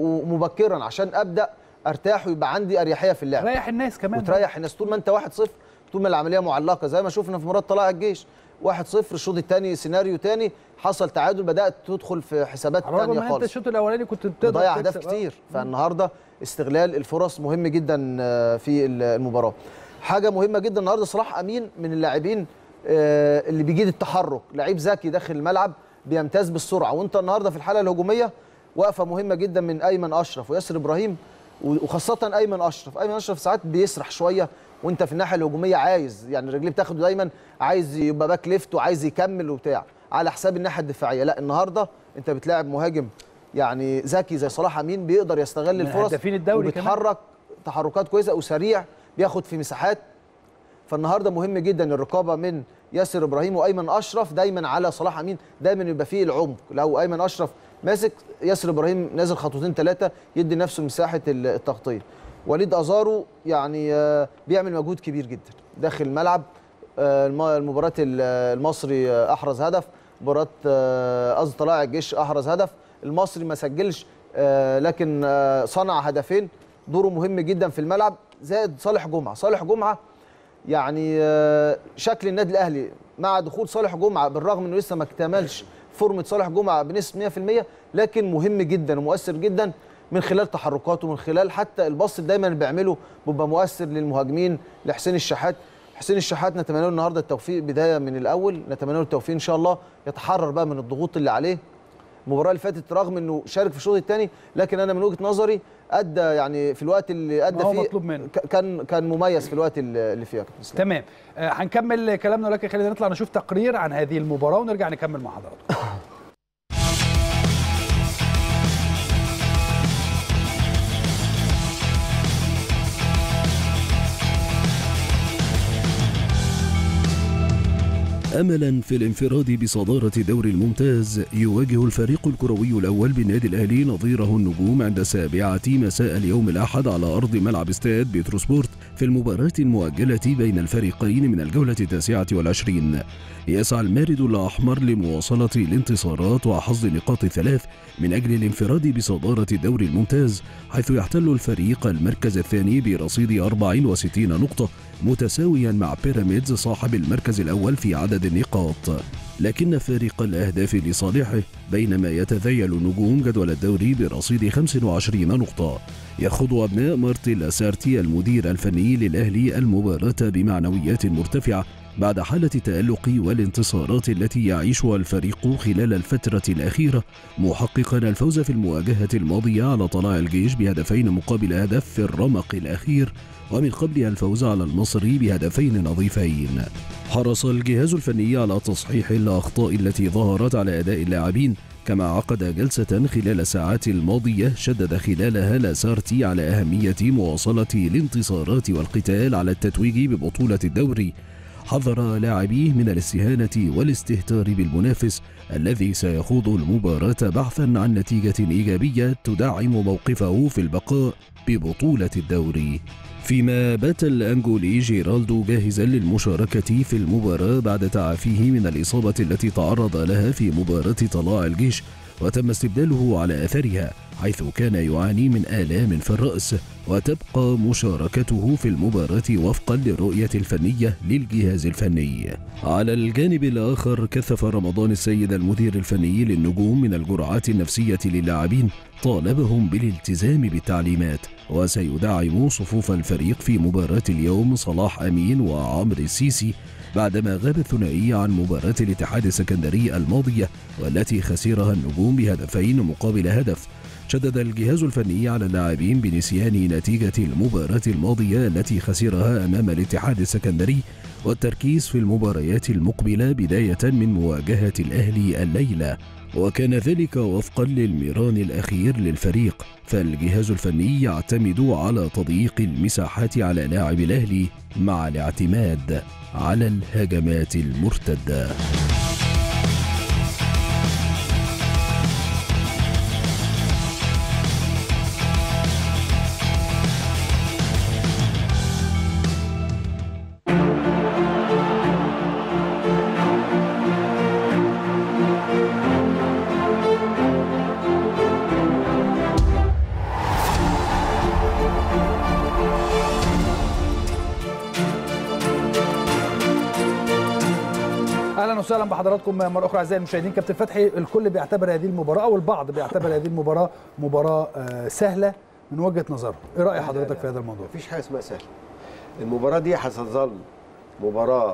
ومبكرا عشان ابدا ارتاح ويبقى عندي اريحيه في اللعب تريح الناس كمان وتريح الناس طول ما انت 1-0 طول ما العمليه معلقه زي ما شفنا في مباراه طلائع الجيش 1-0 الشوط الثاني سيناريو ثاني حصل تعادل بدات تدخل في حسابات ثانيه خالص انت الشوط الاولاني كنت بتقدر تضيع اهداف كتير فالنهارده استغلال الفرص مهم جدا في المباراه حاجه مهمه جدا النهارده صلاح امين من اللاعبين اللي بيجيد التحرك لعيب ذكي داخل الملعب بيمتاز بالسرعه وانت النهارده في الحاله الهجوميه وقفه مهمه جدا من ايمن اشرف وياسر ابراهيم وخاصه ايمن اشرف ايمن اشرف ساعات بيسرح شويه وانت في الناحيه الهجوميه عايز يعني رجليه بتاخده دايما عايز يبقى باك ليفت وعايز يكمل وبتاع على حساب الناحيه الدفاعيه لا النهارده انت بتلاعب مهاجم يعني ذكي زي صلاح امين بيقدر يستغل الفرص هدافين الدوري وبيتحرك تحركات كويسه وسريع بياخد في مساحات فالنهارده مهم جدا الرقابه من ياسر ابراهيم وايمن اشرف دايما على صلاح امين دايما يبقى فيه العمق لو ايمن اشرف ماسك ياسر ابراهيم نازل خطوتين ثلاثه يدي نفسه مساحه التغطيه وليد ازارو يعني بيعمل مجهود كبير جدا داخل الملعب المباراه المصري احرز هدف مباراه قصدي طلائع الجيش احرز هدف المصري ما سجلش لكن صنع هدفين دوره مهم جدا في الملعب زائد صالح جمعه صالح جمعه يعني شكل النادي الاهلي مع دخول صالح جمعه بالرغم انه لسه ما اكتملش فورمه صالح جمعه بنسبه 100% لكن مهم جدا ومؤثر جدا من خلال تحركاته من خلال حتى الباص دايما اللي بيعمله بيبقى مؤثر للمهاجمين لحسين الشحات حسين الشحات نتمنى له النهارده التوفيق بدايه من الاول نتمنى له التوفيق ان شاء الله يتحرر بقى من الضغوط اللي عليه المباراه اللي فاتت رغم انه شارك في الشوط الثاني لكن انا من وجهه نظري ادى يعني في الوقت اللي ادى فيه مطلوب منه. كان كان مميز في الوقت اللي فيه تمام آه هنكمل كلامنا ولكن خلينا نطلع نشوف تقرير عن هذه المباراه ونرجع نكمل مع حضراتكم املا في الانفراد بصداره الدوري الممتاز يواجه الفريق الكروي الاول بالنادي الاهلي نظيره النجوم عند السابعه مساء اليوم الاحد على ارض ملعب استاد بيتروسبورت في المباراه المؤجله بين الفريقين من الجوله التاسعه والعشرين يسعى المارد الاحمر لمواصله الانتصارات وحصد نقاط ثلاث من اجل الانفراد بصداره الدوري الممتاز حيث يحتل الفريق المركز الثاني برصيد 64 نقطه متساويا مع بيراميدز صاحب المركز الأول في عدد النقاط لكن فارق الأهداف لصالحه بينما يتذيل نجوم جدول الدوري برصيد 25 نقطة يخوض أبناء مارتي لاسارتي المدير الفني للأهلي المباراة بمعنويات مرتفعة بعد حالة التألق والانتصارات التي يعيشها الفريق خلال الفترة الأخيرة محققا الفوز في المواجهة الماضية على طلائع الجيش بهدفين مقابل هدف في الرمق الأخير ومن قبلها الفوز على المصري بهدفين نظيفين حرص الجهاز الفني على تصحيح الأخطاء التي ظهرت على أداء اللاعبين كما عقد جلسة خلال الساعات الماضية شدد خلالها لاسارتي على أهمية مواصلة الانتصارات والقتال على التتويج ببطولة الدوري حذر لاعبيه من الاستهانة والاستهتار بالمنافس الذي سيخوض المباراة بحثا عن نتيجة إيجابية تدعم موقفه في البقاء ببطولة الدوري فيما بات الأنجولي جيرالدو جاهزا للمشاركة في المباراة بعد تعافيه من الإصابة التي تعرض لها في مباراة طلاع الجيش وتم استبداله على أثرها حيث كان يعاني من آلام في الرأس وتبقى مشاركته في المباراة وفقا للرؤية الفنية للجهاز الفني على الجانب الآخر كثف رمضان السيد المدير الفني للنجوم من الجرعات النفسية للاعبين طالبهم بالالتزام بالتعليمات وسيدعم صفوف الفريق في مباراة اليوم صلاح أمين وعمرو السيسي بعدما غاب الثنائي عن مباراة الاتحاد السكندري الماضية والتي خسرها النجوم بهدفين مقابل هدف شدد الجهاز الفني على اللاعبين بنسيان نتيجة المباراة الماضية التي خسرها أمام الاتحاد السكندري والتركيز في المباريات المقبلة بداية من مواجهة الأهلي الليلة وكان ذلك وفقا للميران الأخير للفريق فالجهاز الفني يعتمد على تضييق المساحات على لاعب الأهلي مع الاعتماد على الهجمات المرتده اهلا وسهلا بحضراتكم مره اخرى اعزائي المشاهدين كابتن فتحي الكل بيعتبر هذه المباراه او البعض بيعتبر هذه المباراه مباراه آه، سهله من وجهه نظره ايه راي حضرتك في هذا الموضوع مفيش حاجه اسمها سهل المباراه دي هتظل مباراه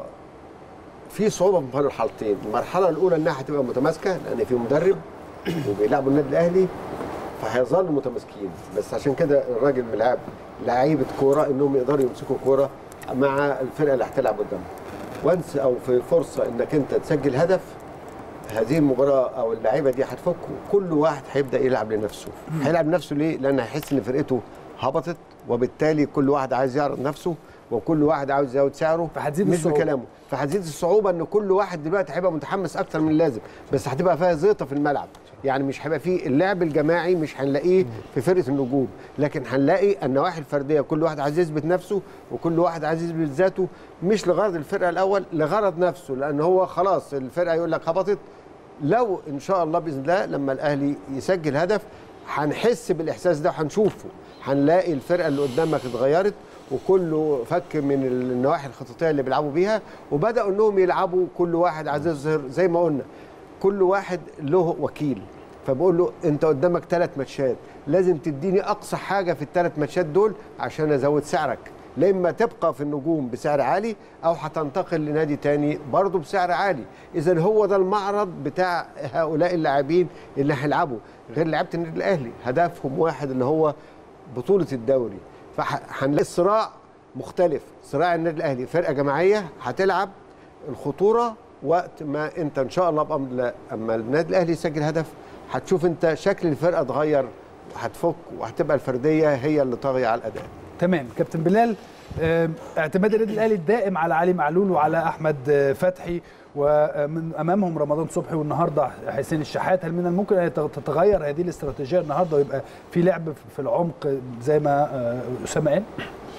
في صعوبه في الحالتين المرحله الاولى انها هتبقى متماسكه لان في مدرب وبيلعبوا النادي الاهلي فهيظلوا متماسكين بس عشان كده الراجل ملعب لعيبه كوره انهم يقدروا يمسكوا كوره مع الفرقه اللي هتلعب قدامهم وانس او في فرصه انك انت تسجل هدف هذه المباراه او اللعيبه دي هتفك كل واحد هيبدا يلعب لنفسه هيلعب لنفسه ليه لان هيحس ان فرقته هبطت وبالتالي كل واحد عايز يعرض نفسه وكل واحد عاوز يزود سعره فهتزيد مش الصعوبة. بكلامه فهتزيد الصعوبه ان كل واحد دلوقتي هيبقى متحمس اكتر من اللازم بس هتبقى فيها زيطه في الملعب يعني مش هيبقى فيه اللعب الجماعي مش هنلاقيه في فرقه النجوم لكن هنلاقي النواحي الفرديه كل واحد عايز يثبت نفسه وكل واحد عايز يثبت ذاته مش لغرض الفرقه الاول لغرض نفسه لان هو خلاص الفرقه يقول لك هبطت لو ان شاء الله باذن الله لما الاهلي يسجل هدف هنحس بالاحساس ده وهنشوفه هنلاقي الفرقه اللي قدامك اتغيرت وكله فك من النواحي الخططيه اللي بيلعبوا بيها وبداوا انهم يلعبوا كل واحد عايز يظهر زي ما قلنا كل واحد له وكيل فبقول له انت قدامك ثلاث ماتشات لازم تديني اقصى حاجه في الثلاث ماتشات دول عشان ازود سعرك لا اما تبقى في النجوم بسعر عالي او هتنتقل لنادي تاني برضه بسعر عالي اذا هو ده المعرض بتاع هؤلاء اللاعبين اللي هيلعبوا غير لعيبه النادي الاهلي هدفهم واحد اللي هو بطوله الدوري فهنلاقي الصراع مختلف صراع النادي الاهلي فرقه جماعيه هتلعب الخطوره وقت ما انت ان شاء الله بأمر اما النادي الاهلي يسجل هدف هتشوف انت شكل الفرقه اتغير هتفك وهتبقى الفرديه هي اللي طاغيه على الاداء تمام كابتن بلال آه، اعتماد النادي الاهلي الدائم على علي معلول وعلى احمد آه، فتحي ومن امامهم رمضان صبحي والنهارده حسين الشحات هل من الممكن ان يت- تتغير هذه الاستراتيجيه النهارده ويبقى في لعب في العمق زي ما آه، اسامه قال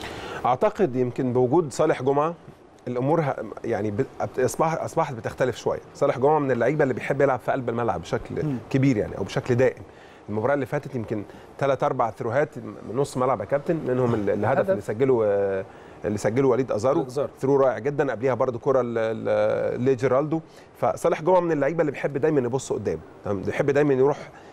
اعتقد يمكن بوجود صالح جمعه الامور ه- يعني ب- اصبح اصبحت بتختلف شويه صالح جمعه من اللعيبه اللي بيحب يلعب في قلب الملعب بشكل كبير يعني او بشكل دائم المباراه اللي فاتت يمكن ثلاث اربع ثروهات من نص ملعب يا كابتن منهم ال- الهدف هدف. اللي سجله آه، اللي سجله وليد ازارو أزارو. ثرو رائع جدا قبليها برده كره ل- ل- لجيرالدو فصالح جمعه من اللعيبه اللي بيحب دايما يبص قدام تمام؟ بيحب دايما يروح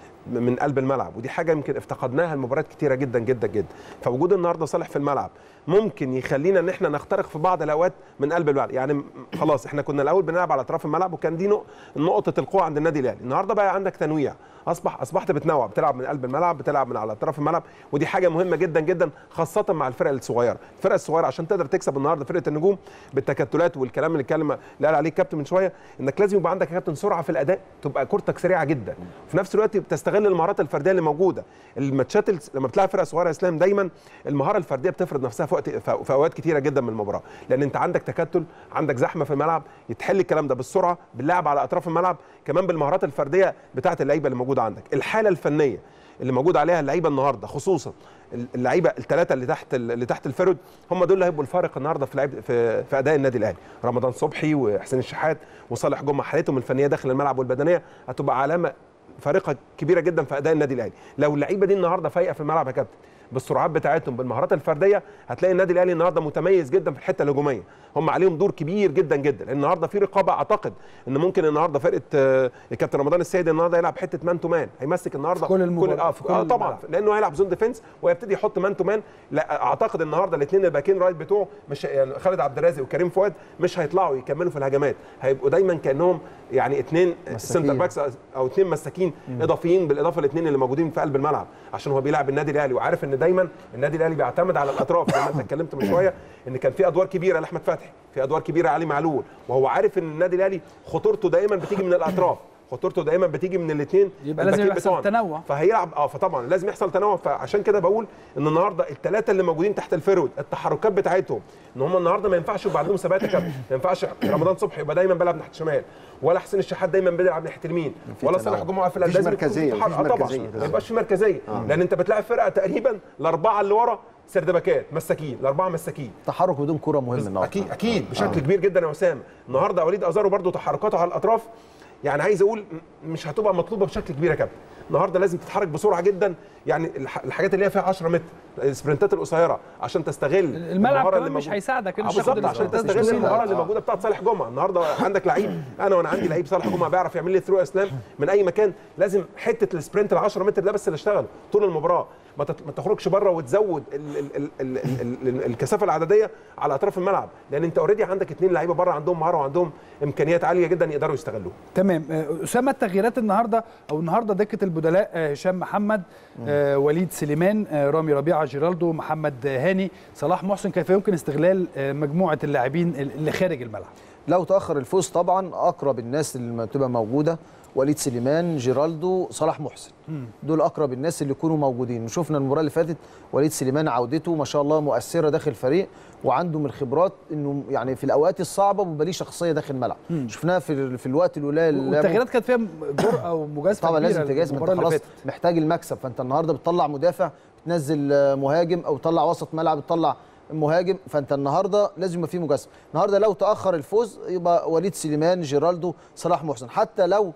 من قلب الملعب ودي حاجه يمكن افتقدناها المباريات كتيره جدا جدا جدا فوجود النهارده صالح في الملعب ممكن يخلينا ان احنا نخترق في بعض الاوقات من قلب الملعب يعني م- خلاص احنا كنا الاول بنلعب على اطراف الملعب وكان دي نق- نقطه القوه عند النادي الاهلي النهارده بقى عندك تنويع اصبح اصبحت بتنوع بتلعب من قلب الملعب بتلعب من على اطراف الملعب ودي حاجه مهمه جدا جدا خاصه مع الفرق الصغيره الفرق الصغيره عشان تقدر تكسب النهارده فرقه النجوم بالتكتلات والكلام اللي اتكلم اللي قال عليه الكابتن من شويه انك لازم يبقى عندك يا كابتن سرعه في الاداء تبقى كورتك سريعه جدا في نفس الوقت بتستغل المهارات الفرديه اللي موجوده الماتشات الس- لما بتلعب فرقه صغيره يا اسلام دايما المهاره الفرديه بتفرض نفسها في وقت في في اوقات كتيره جدا من المباراه لان انت عندك تكتل عندك زحمه في الملعب يتحل الكلام ده بالسرعه باللعب على اطراف الملعب كمان بالمهارات الفرديه بتاعه اللعيبه اللي موجوده عندك الحاله الفنيه اللي موجود عليها اللعيبه النهارده خصوصا اللعيبه الثلاثه اللي تحت اللي تحت الفرد هم دول اللي هيبقوا الفارق النهارده في لعب في, في اداء النادي الاهلي رمضان صبحي وحسين الشحات وصالح جمعه حالتهم الفنيه داخل الملعب والبدنيه هتبقى علامه فارقه كبيره جدا في اداء النادي الاهلي لو اللعيبه دي النهارده فايقه في الملعب يا كابتن بالسرعات بتاعتهم بالمهارات الفرديه هتلاقي النادي الاهلي النهارده متميز جدا في الحته الهجوميه هم عليهم دور كبير جدا جدا لان النهارده في رقابه اعتقد ان ممكن النهارده فرقه آه، الكابتن رمضان السيد النهارده يلعب حته مان تو مان هيمسك النهارده في كل المباراة- اه, في في كل آه طبعا الملعب. لانه هيلعب زون ديفنس ويبتدي يحط مان تو مان لا اعتقد النهارده الاثنين الباكين رايت بتوعه مش يعني خالد عبد الرازق وكريم فؤاد مش هيطلعوا يكملوا في الهجمات هيبقوا دايما كانهم يعني اثنين سنتر باكس او اثنين مساكين اضافيين بالاضافه الاثنين اللي موجودين في قلب الملعب عشان هو بيلعب النادي الاهلي وعارف ان دايما النادي الاهلي بيعتمد على الاطراف زي ما انت اتكلمت من شويه ان كان في ادوار كبيره لاحمد فتحي في ادوار كبيره علي معلول وهو عارف ان النادي الاهلي خطورته دايما بتيجي من الاطراف خطورته دايما بتيجي من الاثنين يبقى لازم يحصل تنوع. فهيلعب اه فطبعا لازم يحصل تنوع فعشان كده بقول ان النهارده الثلاثه اللي موجودين تحت الفرود التحركات بتاعتهم ان هم النهارده ما ينفعش يبقى عندهم ثبات يا كابتن ما ينفعش رمضان صبحي يبقى دايما بيلعب ناحيه الشمال ولا حسين الشحات دايما بيلعب ناحيه اليمين ولا صالح جمعه في مفيش لازم مركزية، يكون في مفيش تحرك. آه طبعا مركزية. ما يبقاش في مركزيه لان انت بتلاعب فرقه تقريبا الاربعه اللي ورا سردباكات مساكين الاربعه مساكين تحرك بدون كره مهم النهارده اكيد اكيد بشكل كبير جدا يا وسام النهارده وليد ازارو برده تحركاته على الاطراف يعني عايز اقول م- مش هتبقى مطلوبه بشكل كبير يا كابتن النهارده لازم تتحرك بسرعه جدا يعني الح- الحاجات اللي هي فيها 10 متر السبرنتات القصيره عشان تستغل الملعب المهارة كمان اللي مش موجودة. هيساعدك إنك آه تاخد بالظبط عشان السبرنتات تستغل الطويلة. المهاره اللي موجوده بتاعت صالح جمعه النهارده عندك لعيب انا وانا عندي لعيب صالح جمعه بيعرف يعمل لي ثرو اسلام من اي مكان لازم حته السبرنت ال 10 متر ده بس اللي اشتغله طول المباراه ما تت- ما تخرجش بره وتزود ال ال ال ال ال ال الكثافه العدديه على اطراف الملعب لان انت اوريدي عندك اثنين لعيبه بره عندهم مهاره وعندهم امكانيات عاليه جدا يقدروا يستغلوها تمام آه، اسامه التغييرات النهارده او النهارده دكه البدلاء آه، هشام محمد آه، وليد سليمان آه، رامي ربيعه جيرالدو محمد هاني صلاح محسن كيف يمكن استغلال آه، مجموعه اللاعبين اللي خارج الملعب لو تاخر الفوز طبعا اقرب الناس اللي تبقى موجوده وليد سليمان جيرالدو صلاح محسن دول اقرب الناس اللي يكونوا موجودين وشفنا المباراه اللي فاتت وليد سليمان عودته ما شاء الله مؤثره داخل الفريق وعنده من الخبرات انه يعني في الاوقات الصعبه بيبقى ليه شخصيه داخل الملعب شفناها في في الوقت الاولى اللي لعبه. والتغييرات كانت فيها جرأه ومجازفه طبعا كبيرة لازم تجهز ما المباراة انت اللي خلاص فاتت. محتاج المكسب فانت النهارده بتطلع مدافع بتنزل آه، مهاجم او تطلع وسط ملعب بتطلع مهاجم فانت النهارده لازم يبقى في مجازفه النهارده لو تاخر الفوز يبقى وليد سليمان جيرالدو صلاح محسن حتى لو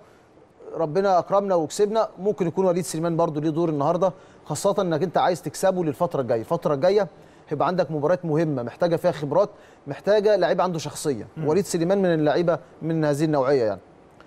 ربنا اكرمنا وكسبنا ممكن يكون وليد سليمان برضو ليه دور النهارده خاصه انك انت عايز تكسبه للفتره الجايه الفتره الجايه هيبقى عندك مباريات مهمه محتاجه فيها خبرات محتاجه لعيب عنده شخصيه وليد سليمان من اللعيبه من هذه النوعيه يعني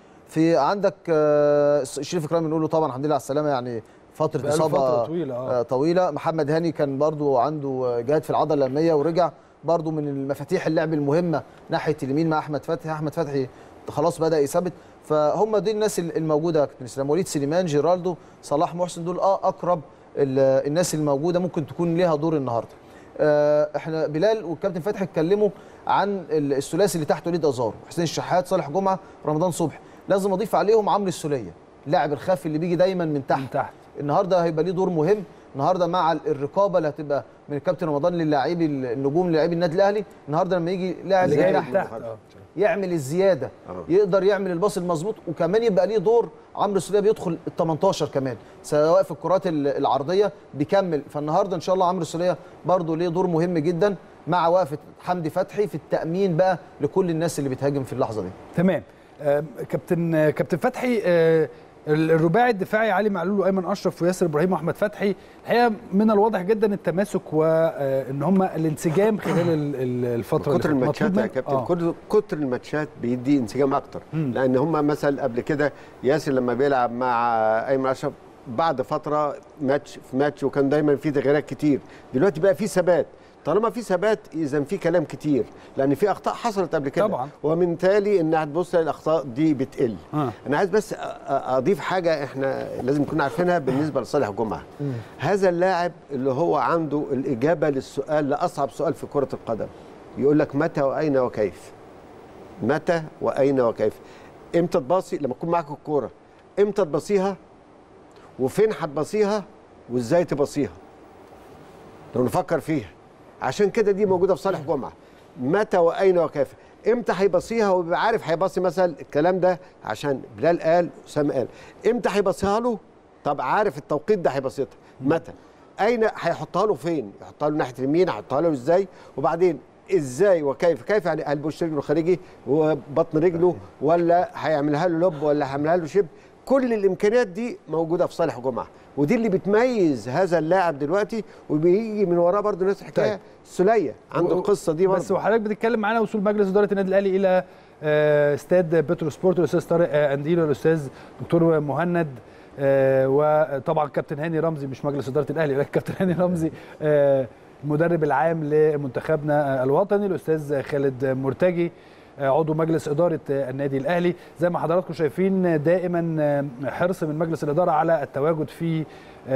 في عندك آه، شريف اكرامي نقول له طبعا الحمد لله على السلامه يعني فتره بقاله اصابه فترة طويلة، آه. آه، طويله محمد هاني كان برضو عنده جهاد في العضله الاماميه ورجع برضو من المفاتيح اللعب المهمه ناحيه اليمين مع احمد فتحي احمد فتحي خلاص بدا يثبت فهم دي الناس الموجوده يا كابتن اسلام وليد سليمان جيرالدو صلاح محسن دول اه اقرب ال- الناس الموجوده ممكن تكون ليها دور النهارده آه، احنا بلال والكابتن فتحي اتكلموا عن ال- الثلاثي اللي تحت وليد ازارو حسين الشحات صالح جمعه رمضان صبحي لازم اضيف عليهم عمرو السوليه اللاعب الخافي اللي بيجي دايما من تحت, من تحت. النهارده هيبقى ليه دور مهم النهارده مع ال- الرقابه اللي هتبقى من الكابتن رمضان للاعبي النجوم للاعبي النادي الاهلي النهارده لما يجي لاعب اللي زي جاي أحمد تحت آه. يعمل الزياده آه. يقدر يعمل الباص المظبوط وكمان يبقى ليه دور عمرو السوليه بيدخل ال 18 كمان سواء في الكرات ال- العرضيه بيكمل فالنهارده ان شاء الله عمرو السوليه برضه ليه دور مهم جدا مع وقفه حمدي فتحي في التامين بقى لكل الناس اللي بتهاجم في اللحظه دي تمام آه، كابتن آه، كابتن فتحي آه، الرباعي الدفاعي علي معلول وايمن اشرف وياسر ابراهيم واحمد فتحي الحقيقه من الواضح جدا التماسك وان هم الانسجام خلال ال- ال- الفتره كتر اللي فاتت. الماتشات مطلوب يا من- كابتن آه. كتر كتر الماتشات بيدي انسجام اكتر مم. لان هم مثلا قبل كده ياسر لما بيلعب مع ايمن اشرف بعد فتره ماتش في ماتش وكان دايما في تغييرات كتير دلوقتي بقى في ثبات طالما في ثبات اذا في كلام كتير لان في اخطاء حصلت قبل كده طبعا. ومن تالي ان هتبص الاخطاء دي بتقل آه. انا عايز بس أ- أ- اضيف حاجه احنا لازم نكون عارفينها بالنسبه لصالح جمعه هذا اللاعب اللي هو عنده الاجابه للسؤال لاصعب سؤال في كره القدم يقول لك متى واين وكيف متى واين وكيف امتى تباصي لما تكون معاك الكوره امتى تباصيها وفين هتباصيها وازاي تباصيها لو نفكر فيها عشان كده دي موجوده في صالح جمعه متى واين وكيف امتى هيباصيها ويبقى عارف هيباصي مثلا الكلام ده عشان بلال قال اسامه قال امتى هيباصيها له طب عارف التوقيت ده هيباصيها متى اين هيحطها له فين يحطها له ناحيه اليمين هيحطها له ازاي وبعدين ازاي وكيف كيف يعني هل بوش رجله خارجي وبطن رجله ولا هيعملها له لب ولا هيعملها له شب كل الامكانيات دي موجوده في صالح جمعه ودي اللي بتميز هذا اللاعب دلوقتي وبيجي من وراه برضه نفس الحكايه طيب. سليه عنده و- القصه دي بس برضه وحضرتك بتتكلم معانا وصول مجلس اداره النادي الاهلي الى آه، استاد بترو سبورت الاستاذ طارق آه، انديل والاستاذ دكتور مهند آه، وطبعا كابتن هاني رمزي مش مجلس اداره الاهلي لكن كابتن هاني رمزي آه، المدرب العام لمنتخبنا آه، الوطني الاستاذ خالد مرتجي آه، عضو مجلس اداره آه، النادي الاهلي زي ما حضراتكم شايفين آه، دائما آه، حرص من مجلس الاداره على التواجد في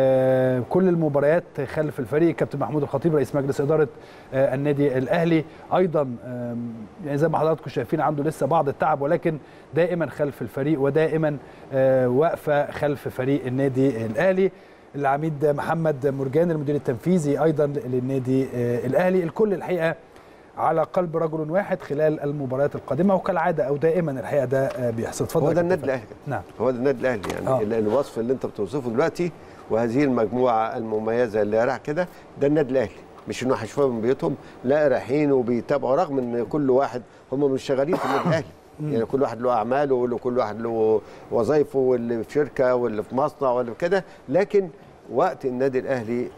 آه، كل المباريات خلف الفريق كابتن محمود الخطيب رئيس مجلس اداره آه، النادي الاهلي ايضا آم، يعني زي ما حضراتكم شايفين عنده لسه بعض التعب ولكن دائما خلف الفريق ودائما آه، واقفه خلف فريق النادي الاهلي العميد محمد مرجان المدير التنفيذي ايضا للنادي آه، الاهلي الكل الحقيقه على قلب رجل واحد خلال المباريات القادمه وكالعاده او دائما الحقيقه ده آه، بيحصل اتفضل هو يا ده كابتن النادي فتحي. الاهلي نعم هو ده النادي الاهلي يعني آه. ال- الوصف اللي انت بتوصفه دلوقتي وهذه المجموعه المميزه اللي راح كده ده النادي الاهلي مش انه هيشوفوها من بيوتهم لا رايحين وبيتابعوا رغم ان كل واحد هم مش شغالين في النادي الاهلي يعني كل واحد له اعماله وكل واحد له وظايفه واللي في شركه واللي في مصنع واللي في كده لكن وقت النادي الاهلي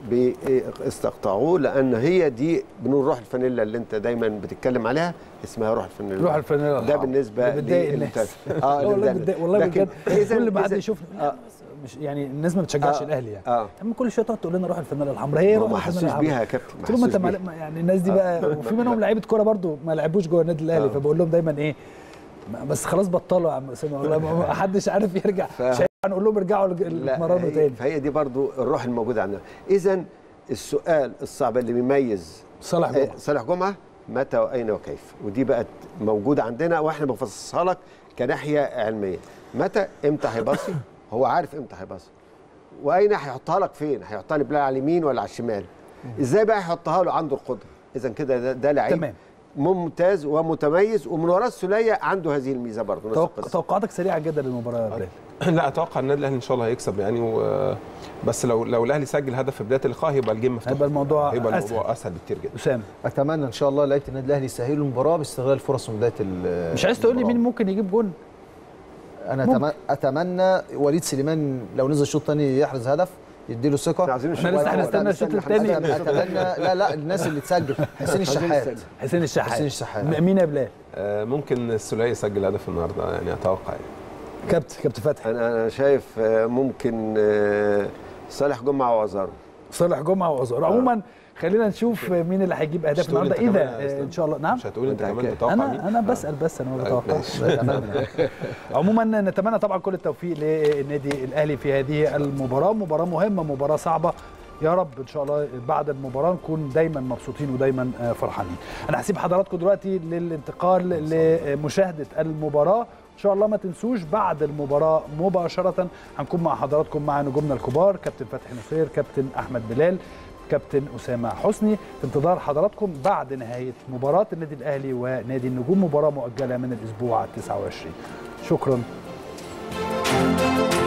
بيستقطعوه لان هي دي بنقول روح الفانيلا اللي انت دايما بتتكلم عليها اسمها روح الفانيلا روح الفانيلا ده الحمراء. بالنسبه اللي بتضايق لل- الناس اه والله للدرجة. بتضايق والله لكن بجد إذا- كل ما حد إذا- يشوفني آه. مش يعني الناس ما بتشجعش آه. الاهلي يعني اه اما كل شويه تقعد تقول لنا روح الفانيلا الحمراء هي ما روح ما الفانيلا حسوش الحمراء بيها يا كابتن ما قلت لهم انت حسوش ما بيها. ما- يعني الناس دي بقى وفي منهم لعيبه كوره برضو ما لعبوش جوه النادي الاهلي آه. فبقول لهم دايما ايه ما- بس خلاص بطلوا يا عم اسامه والله ما ما حدش عارف يرجع ف- مش هينفع نقول لهم ارجعوا لا اتمرنوا هي- تاني فهي دي برضو الروح الموجوده عندنا اذا السؤال الصعب اللي بيميز صالح آه، جمعه صالح جمعه متى واين وكيف ودي بقت موجوده عندنا واحنا بنفصصها لك كناحيه علميه متى امتى هيباصي هو عارف امتى هيباصي واين هيحطها لك فين هيحطها لي بلا على اليمين ولا على الشمال ازاي بقى هيحطها له عنده القدره اذا كده ده, ده لعيب تمام. ممتاز ومتميز ومن وراه السوليه عنده هذه الميزه برضه نفس توق- القصة. توقعاتك سريعه جدا للمباراه يا بلال لا اتوقع النادي الاهلي ان شاء الله هيكسب يعني و... بس لو لو الاهلي سجل هدف في بدايه اللقاء هيبقى الجيم مفتوح هيبقى الموضوع هيبقى أسهل. الموضوع اسهل بكتير جدا اسامه اتمنى ان شاء الله لعيبه النادي الاهلي يسهلوا المباراه باستغلال الفرص من بدايه ال- مش عايز تقول لي المباراة. مين ممكن يجيب جون انا ممكن. أتم- اتمنى وليد سليمان لو نزل شوط ثاني يحرز هدف يديله ثقه احنا عايزين احنا نشوف لسه واحد- هنستنى الشوط هنستنى- التاني. هنستنى الشوط التاني. اتمنى لا لا الناس اللي تسجل حسين الشحات حسين الشحات حسين الشحات. م- مين يا بلال آه، ممكن السوليه يسجل هدف النهارده يعني اتوقع يعني كابتن كابتن فتحي انا انا شايف آه، ممكن آه، صالح جمعه وازارو صالح جمعه وازار عموما خلينا نشوف مين اللي هيجيب اهداف مش هتقول النهارده أنت اذا كمان يا آه، ان إسلام؟ شاء الله نعم مش هتقول انت أنت كمان أكيد. تتوقع مين انا انا بسال بس انا ما طيب، بتوقعش ماشي. عموما نتمنى طبعا كل التوفيق للنادي الاهلي في هذه المباراه مباراه مهمه مباراه صعبه يا رب ان شاء الله بعد المباراه نكون دايما مبسوطين ودايما آه، فرحانين انا هسيب حضراتكم دلوقتي للانتقال لمشاهده المباراه ان شاء الله ما تنسوش بعد المباراه مباشره هنكون مع حضراتكم مع نجومنا الكبار كابتن فتحي نصير كابتن احمد بلال كابتن اسامه حسني في انتظار حضراتكم بعد نهايه مباراه النادي الاهلي ونادي النجوم مباراه مؤجله من الاسبوع 29 شكرا